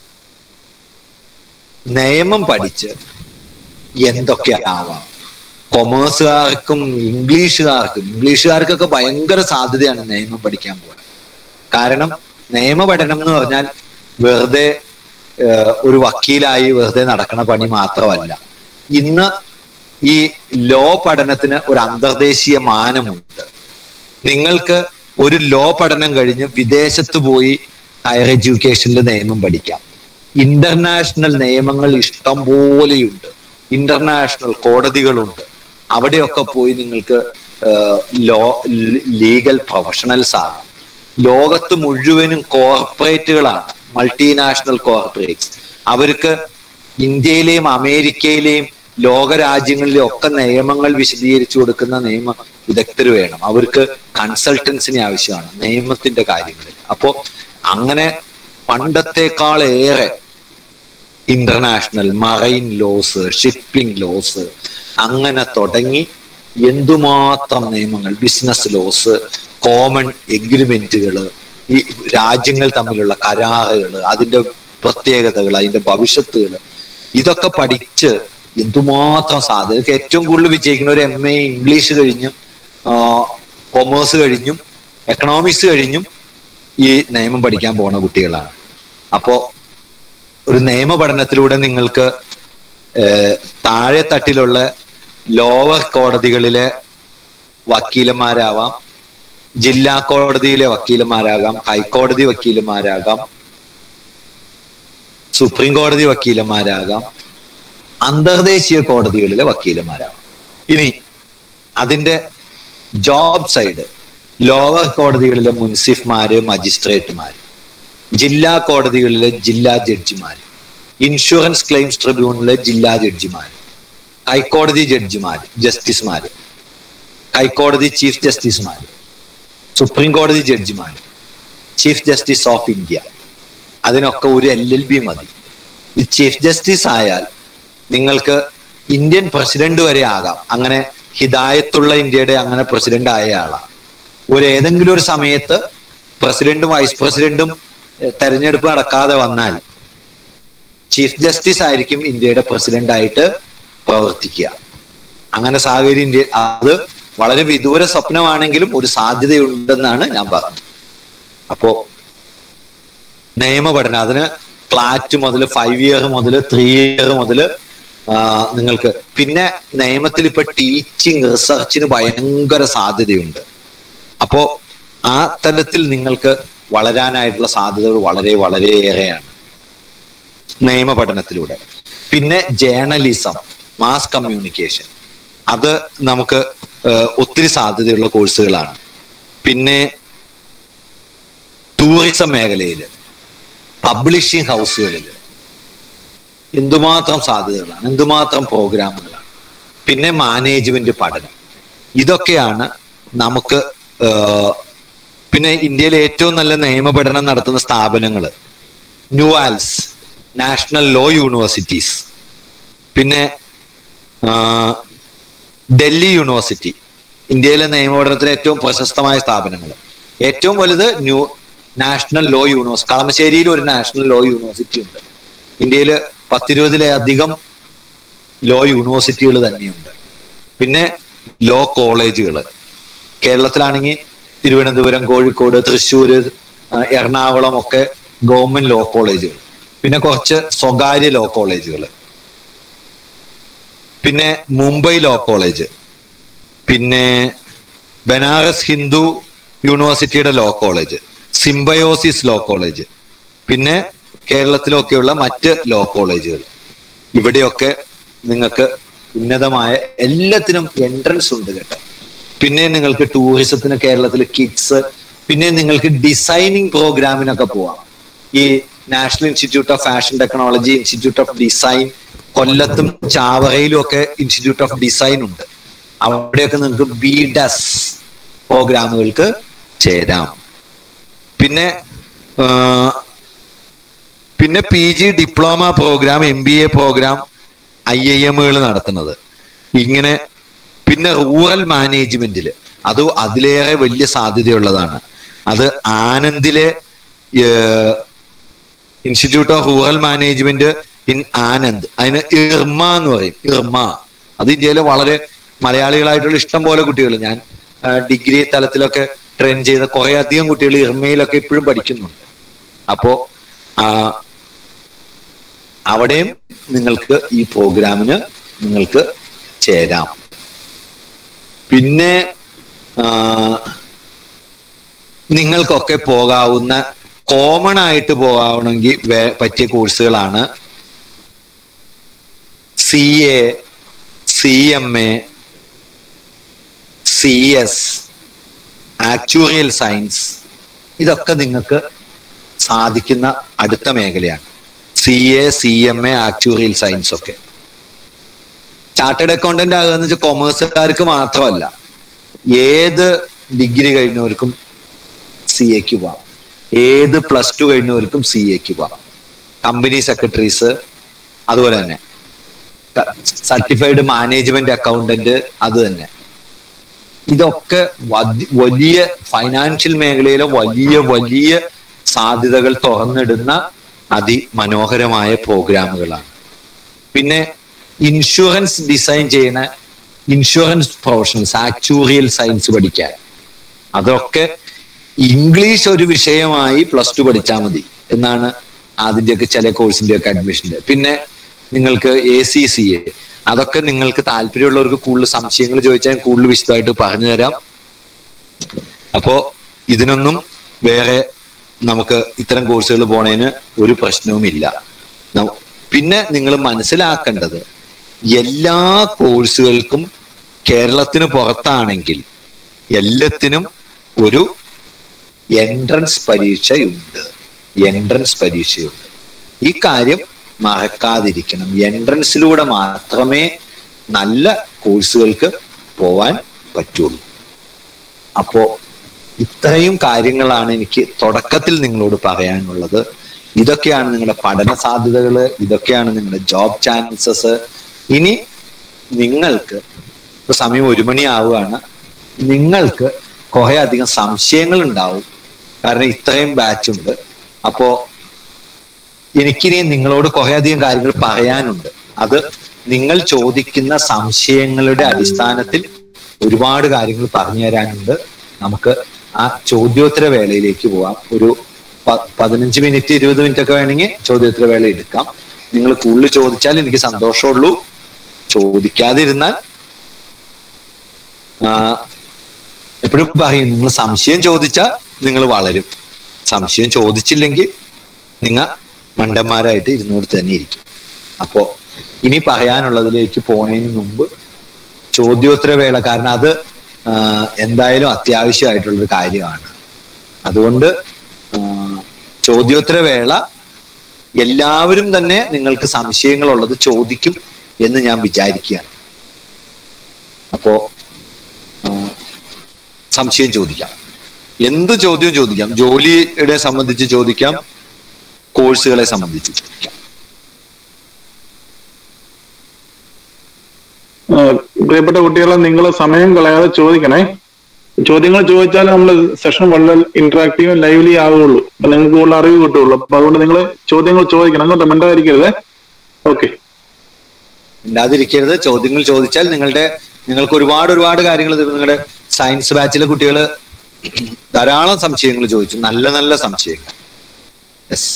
നിയമം പഠിച്ച് എന്തൊക്കെ ആവാം കൊമേഴ്സുകാർക്കും ഇംഗ്ലീഷുകാർക്കും ഇംഗ്ലീഷുകാർക്കൊക്കെ ഭയങ്കര സാധ്യതയാണ് നിയമം പഠിക്കാൻ പോകുന്നത് കാരണം നിയമ പഠനം എന്ന് പറഞ്ഞാൽ വെറുതെ ഏഹ്, ഒരു വക്കീലായി വെറുതെ നടക്കണ പണി മാത്രമല്ല ഇന്ന് ഈ ലോ പഠനത്തിന് ഒരു അന്തർദേശീയ മാനമുണ്ട് നിങ്ങൾക്ക് ഒരു ലോ പഠനം കഴിഞ്ഞ് വിദേശത്ത് പോയി ഹയർ എഡ്യൂക്കേഷനിൽ നിയമം പഠിക്കാം ഇന്റർനാഷണൽ നിയമങ്ങൾ ഇഷ്ടം പോലെയുണ്ട് ഇന്റർനാഷണൽ കോടതികളുണ്ട് അവിടെയൊക്കെ പോയി നിങ്ങൾക്ക് ലോ ലീഗൽ പ്രൊഫഷണൽസ് ആകാം ലോകത്ത് മുഴുവനും കോർപ്പറേറ്റുകളാണ് മൾട്ടിനാഷണൽ കോർപ്പറേറ്റ്സ് അവർക്ക് ഇന്ത്യയിലെയും അമേരിക്കയിലെയും ലോക രാജ്യങ്ങളിലെയും ഒക്കെ നിയമങ്ങൾ വിശദീകരിച്ചു കൊടുക്കുന്ന നിയമ വിദഗ്ധർ വേണം അവർക്ക് കൺസൾട്ടൻസിനെ ആവശ്യമാണ് നിയമത്തിന്റെ കാര്യങ്ങളിൽ അപ്പോ അങ്ങനെ പണ്ടത്തെക്കാൾ ഏറെ international marine laws shipping laws അങ്ങനെ തുടങ്ങി എന്തുമാത്രം നിയമങ്ങൾ ബിസിനസ് ലോസ് കോമൺ എഗ്രിമെന്റുകൾ ഈ രാജ്യങ്ങൾ തമ്മിലുള്ള കരാറുകൾ അതിന്റെ പ്രത്യേകതകൾ അതിന്റെ ഭവിഷ്യത്തുകൾ ഇതൊക്കെ പഠിച്ച് എന്തുമാത്രം സാധ്യത ഇതൊക്കെ ഏറ്റവും കൂടുതൽ വിജയിക്കുന്ന ഒരു എം എ ഇംഗ്ലീഷ് കഴിഞ്ഞും കൊമേഴ്സ് കഴിഞ്ഞും എക്കണോമിക്സ് കഴിഞ്ഞും ഈ നിയമം പഠിക്കാൻ പോണ കുട്ടികളാണ് അപ്പോ ഒരു നിയമ പഠനത്തിലൂടെ നിങ്ങൾക്ക് ഏഹ്, താഴെ തട്ടിലുള്ള ലോവർ കോടതികളിലെ വക്കീലന്മാരാവാം ജില്ലാ കോടതിയിലെ വക്കീലന്മാരാകാം ഹൈക്കോടതി വക്കീലന്മാരാകാം സുപ്രീം കോടതി വക്കീലന്മാരാകാം അന്തർദേശീയ കോടതികളിലെ വക്കീലന്മാരാകാം ഇനി അതിന്റെ ജോബ് സൈഡ് ലോവർ കോടതികളിലെ മുൻസിഫ്മാര് മജിസ്ട്രേറ്റുമാര് ജില്ലാ കോടതികളിലെ ജില്ലാ ജഡ്ജിമാര് ഇൻഷുറൻസ് ക്ലെയിംസ് ട്രിബ്യൂണലിലെ ജില്ലാ ജഡ്ജിമാര് ഹൈക്കോടതി ജഡ്ജിമാര് ജസ്റ്റിസുമാര് ഹൈക്കോടതി ചീഫ് ജസ്റ്റിസുമാര് സുപ്രീം കോടതി ജഡ്ജിമാര് ചീഫ് ജസ്റ്റിസ് ഓഫ് ഇന്ത്യ അതിനൊക്കെ ഒരു എൽ എൽ ബി മതി ഈ ചീഫ് ജസ്റ്റിസ് ആയാൽ നിങ്ങൾക്ക് ഇന്ത്യൻ പ്രസിഡന്റ് വരെ ആകാം അങ്ങനെ ഹിദായത്തുള്ള ഇന്ത്യയുടെ അങ്ങനെ പ്രസിഡന്റ് ആയ ആളാണ് ഒരു ഏതെങ്കിലും ഒരു സമയത്ത് പ്രസിഡന്റും വൈസ് പ്രസിഡന്റും എഹ്, തെരഞ്ഞെടുപ്പ് നടക്കാതെ വന്നാൽ ചീഫ് ജസ്റ്റിസ് ആയിരിക്കും ഇന്ത്യയുടെ പ്രസിഡന്റ് ആയിട്ട് പ്രവർത്തിക്കുക അങ്ങനെ സാഹചര്യം ഇന്ത്യ അത് വളരെ വിദൂര സ്വപ്നമാണെങ്കിലും ഒരു സാധ്യതയുണ്ടെന്നാണ് ഞാൻ പറഞ്ഞത് അപ്പോ നിയമപഠനം അതിന് ഫ്ലാറ്റ് മുതൽ ഫൈവ് ഇയർ മുതൽ ത്രീ ഇയർ മുതൽ നിങ്ങൾക്ക് പിന്നെ നിയമത്തിൽ ഇപ്പൊ ടീച്ചിങ് റിസർച്ചിന് ഭയങ്കര സാധ്യതയുണ്ട് അപ്പോ ആ തലത്തിൽ നിങ്ങൾക്ക് വളരാനായിട്ടുള്ള സാധ്യതകൾ വളരെ വളരെയേറെയാണ് നിയമ പഠനത്തിലൂടെ പിന്നെ ജേർണലിസം മാസ് കമ്മ്യൂണിക്കേഷൻ അത് നമുക്ക് ഏഹ്, ഒത്തിരി സാധ്യതയുള്ള കോഴ്സുകളാണ് പിന്നെ ടൂറിസം മേഖലയിൽ പബ്ലിഷിംഗ് ഹൗസുകളിൽ എന്തുമാത്രം സാധ്യതകളാണ് എന്തുമാത്രം പ്രോഗ്രാമുകളാണ് പിന്നെ മാനേജ്മെന്റ് പഠനം ഇതൊക്കെയാണ് നമുക്ക് ഏഹ്, പിന്നെ ഇന്ത്യയിലെ ഏറ്റവും നല്ല നിയമ പഠനം നടത്തുന്ന സ്ഥാപനങ്ങൾ ന്യൂവാൽസ് നാഷണൽ ലോ യൂണിവേഴ്സിറ്റീസ് പിന്നെ ആ, ഡൽഹി യൂണിവേഴ്സിറ്റി ഇന്ത്യയിലെ നിയമപഠനത്തിലെ ഏറ്റവും പ്രശസ്തമായ സ്ഥാപനങ്ങൾ ഏറ്റവും വലുത് ന്യൂ നാഷണൽ ലോ യൂണിവേഴ്സിറ്റി കളമശ്ശേരിയിൽ ഒരു നാഷണൽ ലോ യൂണിവേഴ്സിറ്റി ഉണ്ട് ഇന്ത്യയിൽ പത്തിരുപതിലധികം ലോ യൂണിവേഴ്സിറ്റികൾ തന്നെയുണ്ട് പിന്നെ ലോ കോളേജുകൾ കേരളത്തിലാണെങ്കിൽ തിരുവനന്തപുരം കോഴിക്കോട് തൃശ്ശൂർ എറണാകുളം ഒക്കെ ഗവൺമെന്റ് ലോ കോളേജുകൾ പിന്നെ കുറച്ച് സ്വകാര്യ ലോ കോളേജുകൾ പിന്നെ മുംബൈ ലോ കോളേജ് പിന്നെ ബനാറസ് ഹിന്ദു യൂണിവേഴ്സിറ്റിയുടെ law college Symbiosis law college പിന്നെ കേരളത്തിലൊക്കെയുള്ള മറ്റ് ലോ കോളേജുകൾ ഇവിടെയൊക്കെ നിങ്ങൾക്ക് ഉന്നതമായ എല്ലാത്തിനും എൻട്രൻസ് ഉണ്ട് കേട്ടോ പിന്നെ നിങ്ങൾക്ക് ടൂറിസത്തിന് കേരളത്തിൽ കിഡ്സ് പിന്നെ നിങ്ങൾക്ക് ഡിസൈനിങ് പ്രോഗ്രാമിനൊക്കെ പോവാം ഈ national institute of fashion technology institute of design കൊല്ലത്തും ചാവറയിലും ഒക്കെ ഇൻസ്റ്റിറ്റ്യൂട്ട് ഓഫ് ഡിസൈൻ ഉണ്ട് അവിടെയൊക്കെ നിങ്ങൾക്ക് ബി ഡസ് പ്രോഗ്രാമുകൾക്ക് ചേരാം പിന്നെ ആ, പിന്നെ P G diploma program M B A program I I എമ്മുകൾ നടത്തുന്നത് ഇങ്ങനെ പിന്നെ റൂറൽ മാനേജ്മെന്റിൽ അത് അതിലേറെ വലിയ സാധ്യതയുള്ളതാണ് അത് ആനന്ദിലെ institute of rural management in Anand അതിന് ഇർമ എന്ന് പറയും ഇർമ അത് ഇന്ത്യയിലെ വളരെ മലയാളികളായിട്ടുള്ള ഇഷ്ടം പോലെ കുട്ടികൾ ഞാൻ ആ, ഡിഗ്രി തലത്തിലൊക്കെ ട്രെയിൻ ചെയ്ത കുറെ അധികം കുട്ടികൾ ഇർമയിലൊക്കെ ഇപ്പോഴും പഠിക്കുന്നുണ്ട് അപ്പോ ആ, അവിടെയും നിങ്ങൾക്ക് ഈ പ്രോഗ്രാമിന് നിങ്ങൾക്ക് ചേരാം പിന്നെ ആ, നിങ്ങൾക്കൊക്കെ പോകാവുന്ന കോമൺ ആയിട്ട് പോകാവണമെങ്കിൽ വേ- പറ്റിയ കോഴ്സുകളാണ് C A C M A C S actuarial science ഇതൊക്കെ നിങ്ങൾക്ക് സാധിക്കുന്ന അടുത്ത മേഖലയാണ് C A C M A actuarial science ഒക്കെ ചാർട്ടേഡ് അക്കൗണ്ടന്റ് ആകുക എന്ന് വെച്ചാൽ കൊമേഴ്സുകാർക്ക് മാത്രമല്ല ഏത് ഡിഗ്രി കഴിഞ്ഞവർക്കും സി എക്ക് പോവാം ഏത് പ്ലസ് ടു കഴിഞ്ഞവർക്കും സി എക്ക് പോവാം കമ്പനി സെക്രട്ടറീസ് അതുപോലെ തന്നെ സർട്ടിഫൈഡ് മാനേജ്മെന്റ് അക്കൗണ്ടന്റ് അത് തന്നെ ഇതൊക്കെ വധി- വലിയ ഫൈനാൻഷ്യൽ മേഖലയിലെ വലിയ വലിയ സാധ്യതകൾ തുറന്നിടുന്ന അതിമനോഹരമായ പ്രോഗ്രാമുകളാണ് പിന്നെ ഇൻഷുറൻസ് ഡിസൈൻ ചെയ്യുന്ന ഇൻഷുറൻസ് പ്രൊഫഷണൽസ് ആക്ച്വറിയൽ സയൻസ് പഠിക്കാൻ അതൊക്കെ ഇംഗ്ലീഷ് ഒരു വിഷയമായി പ്ലസ് ടു പഠിച്ചാൽ മതി എന്നാണ് അതിന്റെയൊക്കെ ചില കോഴ്സിന്റെ ഒക്കെ അഡ്മിഷന്റെ പിന്നെ നിങ്ങൾക്ക് എ സി സി എ അതൊക്കെ നിങ്ങൾക്ക് താല്പര്യമുള്ളവർക്ക് കൂടുതൽ സംശയങ്ങൾ ചോദിച്ചാൽ ഞാൻ കൂടുതൽ വിശദമായിട്ട് പറഞ്ഞു തരാം അപ്പോ ഇതിനൊന്നും വേറെ നമുക്ക് ഇത്തരം കോഴ്സുകൾ പോണതിന് ഒരു പ്രശ്നവുമില്ല ന- പിന്നെ നിങ്ങൾ മനസ്സിലാക്കേണ്ടത് എല്ലാ കോഴ്സുകൾക്കും കേരളത്തിന് പുറത്താണെങ്കിൽ എല്ലാത്തിനും ഒരു എൻട്രൻസ് പരീക്ഷയുണ്ട് എൻട്രൻസ് പരീക്ഷയുണ്ട് ഈ കാര്യം മറക്കാതിരിക്കണം എൻട്രൻസിലൂടെ മാത്രമേ നല്ല കോഴ്സുകൾക്ക് പോവാൻ പറ്റുള്ളൂ അപ്പോ ഇത്രയും കാര്യങ്ങളാണ് എനിക്ക് തുടക്കത്തിൽ നിങ്ങളോട് പറയാനുള്ളത് ഇതൊക്കെയാണ് നിങ്ങളുടെ പഠന സാധ്യതകള് ഇതൊക്കെയാണ് നിങ്ങളുടെ ജോബ് ചാൻസസ് ഇനി നിങ്ങൾക്ക് ഇപ്പൊ സമയം ഒരു മണി ആവുകയാണ് നിങ്ങൾക്ക് കുറെ അധികം സംശയങ്ങൾ ഉണ്ടാവും കാരണം ഇത്രയും ബാച്ച് ഉണ്ട് അപ്പോ എനിക്കിനി നിങ്ങളോട് കുറെ അധികം കാര്യങ്ങൾ പറയാനുണ്ട് അത് നിങ്ങൾ ചോദിക്കുന്ന സംശയങ്ങളുടെ അടിസ്ഥാനത്തിൽ ഒരുപാട് കാര്യങ്ങൾ പറഞ്ഞു തരാനുണ്ട് നമുക്ക് ആ ചോദ്യോത്തര വേളയിലേക്ക് പോവാം ഒരു പ- പതിനഞ്ച് മിനിറ്റ് ഇരുപത് മിനിറ്റ് ഒക്കെ വേണമെങ്കിൽ ചോദ്യോത്തര വേള എടുക്കാം നിങ്ങൾ കൂടുതൽ ചോദിച്ചാൽ എനിക്ക് സന്തോഷമുള്ളൂ ചോദിക്കാതിരുന്നാൽ ആ, എപ്പോഴും പറയും നിങ്ങൾ സംശയം ചോദിച്ചാൽ നിങ്ങൾ വളരും സംശയം ചോദിച്ചില്ലെങ്കിൽ നിങ്ങൾ മണ്ടന്മാരായിട്ട് ഇരുന്നോട് തന്നെ ഇരിക്കും അപ്പോ ഇനി പറയാനുള്ളതിലേക്ക് പോണതിന് മുമ്പ് ചോദ്യോത്തര വേള കാരണം അത് ആ, എന്തായാലും അത്യാവശ്യമായിട്ടുള്ളൊരു കാര്യമാണ് അതുകൊണ്ട് ആ, ചോദ്യോത്തര വേള എല്ലാവരും തന്നെ നിങ്ങൾക്ക് സംശയങ്ങളുള്ളത് ചോദിക്കും എന്ന് ഞാൻ വിചാരിക്കുകയാണ് അപ്പോ ആ, സംശയം ചോദിക്കാം എന്ത് ചോദ്യവും ചോദിക്കാം ജോലിയുടെ സംബന്ധിച്ച് ചോദിക്കാം കോഴ്സുകളെ സംബന്ധിച്ച് ചോദിക്കാം ആ, പ്രിയപ്പെട്ട കുട്ടികളെ നിങ്ങൾ സമയം കളയാതെ ചോദിക്കണേ ചോദ്യങ്ങൾ ചോദിച്ചാൽ നമ്മൾ സെഷൻ വളരെ ഇന്ററാക്റ്റീവും ലൈവ്ലി ആവുകയുള്ളൂ അപ്പൊ നിങ്ങൾക്ക് കൂടുതൽ അറിവ് കിട്ടുള്ളൂ അപ്പൊ അതുകൊണ്ട് നിങ്ങൾ ചോദ്യങ്ങൾ ചോദിക്കണം അങ്ങോട്ട് മിണ്ടാതിരിക്കരുത് ഓക്കെ ഇല്ലാതിരിക്കരുത് ചോദ്യങ്ങൾ ചോദിച്ചാൽ നിങ്ങളുടെ നിങ്ങൾക്ക് ഒരുപാട് ഒരുപാട് കാര്യങ്ങൾ തരും നിങ്ങളുടെ സയൻസ് ബാച്ചിലെ കുട്ടികൾ ധാരാളം സംശയങ്ങൾ ചോദിച്ചു നല്ല നല്ല സംശയങ്ങൾ യെസ്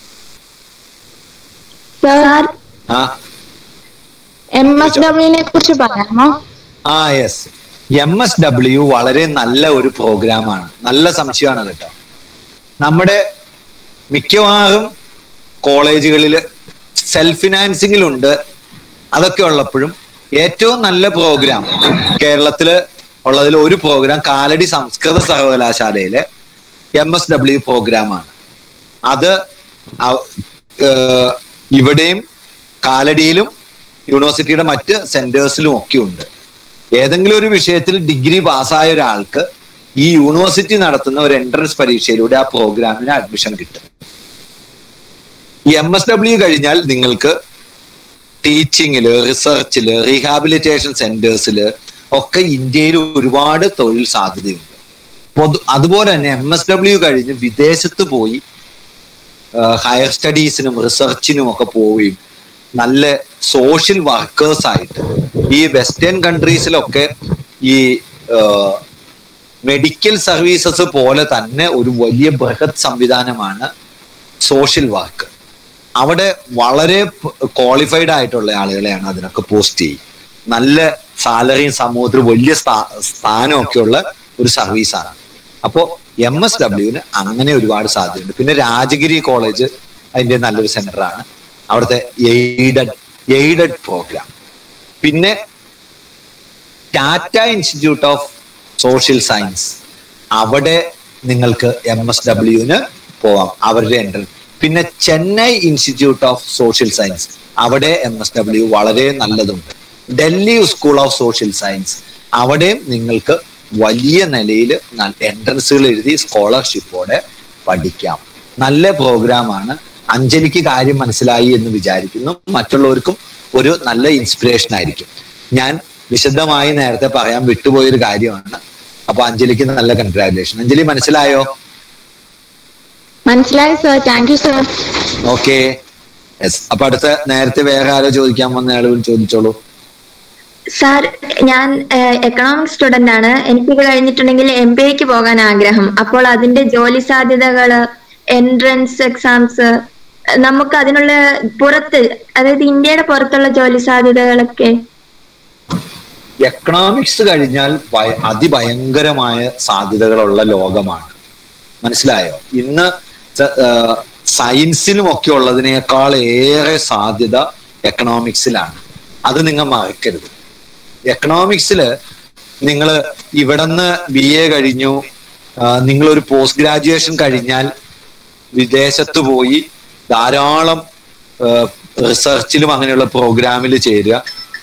സാർ ആ എം എസ് ഡബ്ല്യുവിനെ കുറിച്ച് പറയാമോ ആ യെസ് എം എസ് ഡബ്ല്യു വളരെ നല്ല ഒരു പ്രോഗ്രാമാണ് നല്ല സംശയമാണ് കേട്ടോ നമ്മുടെ മിക്കവാറും കോളേജുകളിൽ സെൽഫ് ഫിനാൻസിങ്ങിലുണ്ട് അതൊക്കെ ഉള്ളപ്പോഴും ഏറ്റവും നല്ല പ്രോഗ്രാം കേരളത്തില് ഉള്ളതിൽ ഒരു പ്രോഗ്രാം കാലടി സംസ്കൃത സർവകലാശാലയിലെ എം എസ് ഡബ്ല്യു പ്രോഗ്രാമാണ് അത് അവ- ഏഹ് ഇവിടെയും കാലടിയിലും യൂണിവേഴ്സിറ്റിയുടെ മറ്റ് സെന്റേഴ്സിലും ഒക്കെ ഉണ്ട് ഏതെങ്കിലും ഒരു വിഷയത്തിൽ ഡിഗ്രി പാസ്സായ ഒരാൾക്ക് ഈ യൂണിവേഴ്സിറ്റി നടത്തുന്ന ഒരു എൻട്രൻസ് പരീക്ഷയിലൂടെ ആ പ്രോഗ്രാമിന് അഡ്മിഷൻ കിട്ടും ഈ എം എസ് ഡബ്ല്യു കഴിഞ്ഞാൽ നിങ്ങൾക്ക് ടീച്ചിങ്ങില് റിസർച്ചില് റീഹാബിലിറ്റേഷൻ സെന്റേഴ്സില് ഒക്കെ ഇന്ത്യയിൽ ഒരുപാട് തൊഴിൽ സാധ്യതയുണ്ട് പൊതു അതുപോലെ തന്നെ എം എസ് ഡബ്ല്യു കഴിഞ്ഞ് വിദേശത്ത് പോയി ഹയർ സ്റ്റഡീസിനും റിസർച്ചിനും ഒക്കെ പോവുകയും നല്ല സോഷ്യൽ വർക്കേഴ്സ് ആയിട്ട് ഈ വെസ്റ്റേൺ കൺട്രീസിലൊക്കെ ഈ മെഡിക്കൽ സർവീസസ് പോലെ തന്നെ ഒരു വലിയ ബൃഹത് സംവിധാനമാണ് സോഷ്യൽ വർക്ക് അവിടെ വളരെ ക്വാളിഫൈഡ് ആയിട്ടുള്ള ആളുകളെയാണ് അതിനൊക്കെ പോസ്റ്റ് ചെയ്യും നല്ല സാലറിയും സമൂഹത്തിൽ വലിയ സ്ഥാ- സ്ഥാനമൊക്കെ ഉള്ള ഒരു സർവീസാണ് അപ്പോ എം എസ് ഡബ്ല്യുവിന് അങ്ങനെ ഒരുപാട് സാധ്യതയുണ്ട് പിന്നെ രാജഗിരി കോളേജ് അതിന്റെ നല്ലൊരു സെന്ററാണ് അവിടുത്തെ എയ്ഡഡ് എയ്ഡഡ് പ്രോഗ്രാം പിന്നെ Tata institute of social science അവിടെ നിങ്ങൾക്ക് എം എസ് ഡബ്ല്യുവിന് പോവാം അവരുടെ എൻട്രൻസ് പിന്നെ Chennai institute of social science അവിടെ എം എസ് ഡബ്ല്യു വളരെ നല്ലതുണ്ട് Delhi school of social science അവിടെയും നിങ്ങൾക്ക് വലിയ നിലയിൽ എൻട്രൻസുകൾ എഴുതി സ്കോളർഷിപ്പോടെ പഠിക്കാം നല്ല പ്രോഗ്രാമാണ് അഞ്ജലിക്ക് കാര്യം മനസ്സിലായി എന്ന് വിചാരിക്കുന്നു മറ്റുള്ളവർക്കും ഒരു നല്ല ഇൻസ്പിറേഷൻ ആയിരിക്കും ഞാൻ വിശദമായി നേരത്തെ പറയാൻ വിട്ടുപോയൊരു കാര്യമാണ് അപ്പൊ അഞ്ജലിക്ക് നല്ല കൺഗ്രാറ്റുലേഷൻ അഞ്ജലി മനസ്സിലായോ മനസ്സിലായി sir thank you sir okay yes അപ്പൊ അടുത്ത നേരത്തെ വേറെ ആരോ ചോദിക്കാൻ വന്ന ആളുകൾ ചോദിച്ചോളൂ സാർ ഞാൻ എക്കണോമിക്സ് സ്റ്റുഡന്റ് ആണ് എനിക്കിത് കഴിഞ്ഞിട്ടുണ്ടെങ്കിൽ എം ബി എക്ക് പോകാൻ ആഗ്രഹം അപ്പോൾ അതിന്റെ ജോലി സാധ്യതകള് എൻട്രൻസ് എക്സാംസ് നമുക്ക് അതിനുള്ള പുറത്ത് അതായത് ഇന്ത്യയുടെ പുറത്തുള്ള ജോലി സാധ്യതകളൊക്കെ എക്കണോമിക്സ് കഴിഞ്ഞാൽ ഭയ- അതിഭയങ്കരമായ സാധ്യതകളുള്ള ലോകമാണ് മനസ്സിലായോ ഇന്ന് സ- ആ, സയൻസിലും ഒക്കെ ഉള്ളതിനേക്കാൾ ഏറെ സാധ്യത എക്കണോമിക്സിലാണ് അത് നിങ്ങൾ മറക്കരുത് എക്കണോമിക്സില് നിങ്ങൾ ഇവിടുന്ന് ബി എ കഴിഞ്ഞു നിങ്ങൾ ഒരു പോസ്റ്റ് ഗ്രാജുവേഷൻ കഴിഞ്ഞാൽ വിദേശത്ത് പോയി ധാരാളം റിസർച്ചിലും അങ്ങനെയുള്ള പ്രോഗ്രാമിൽ ചേരുക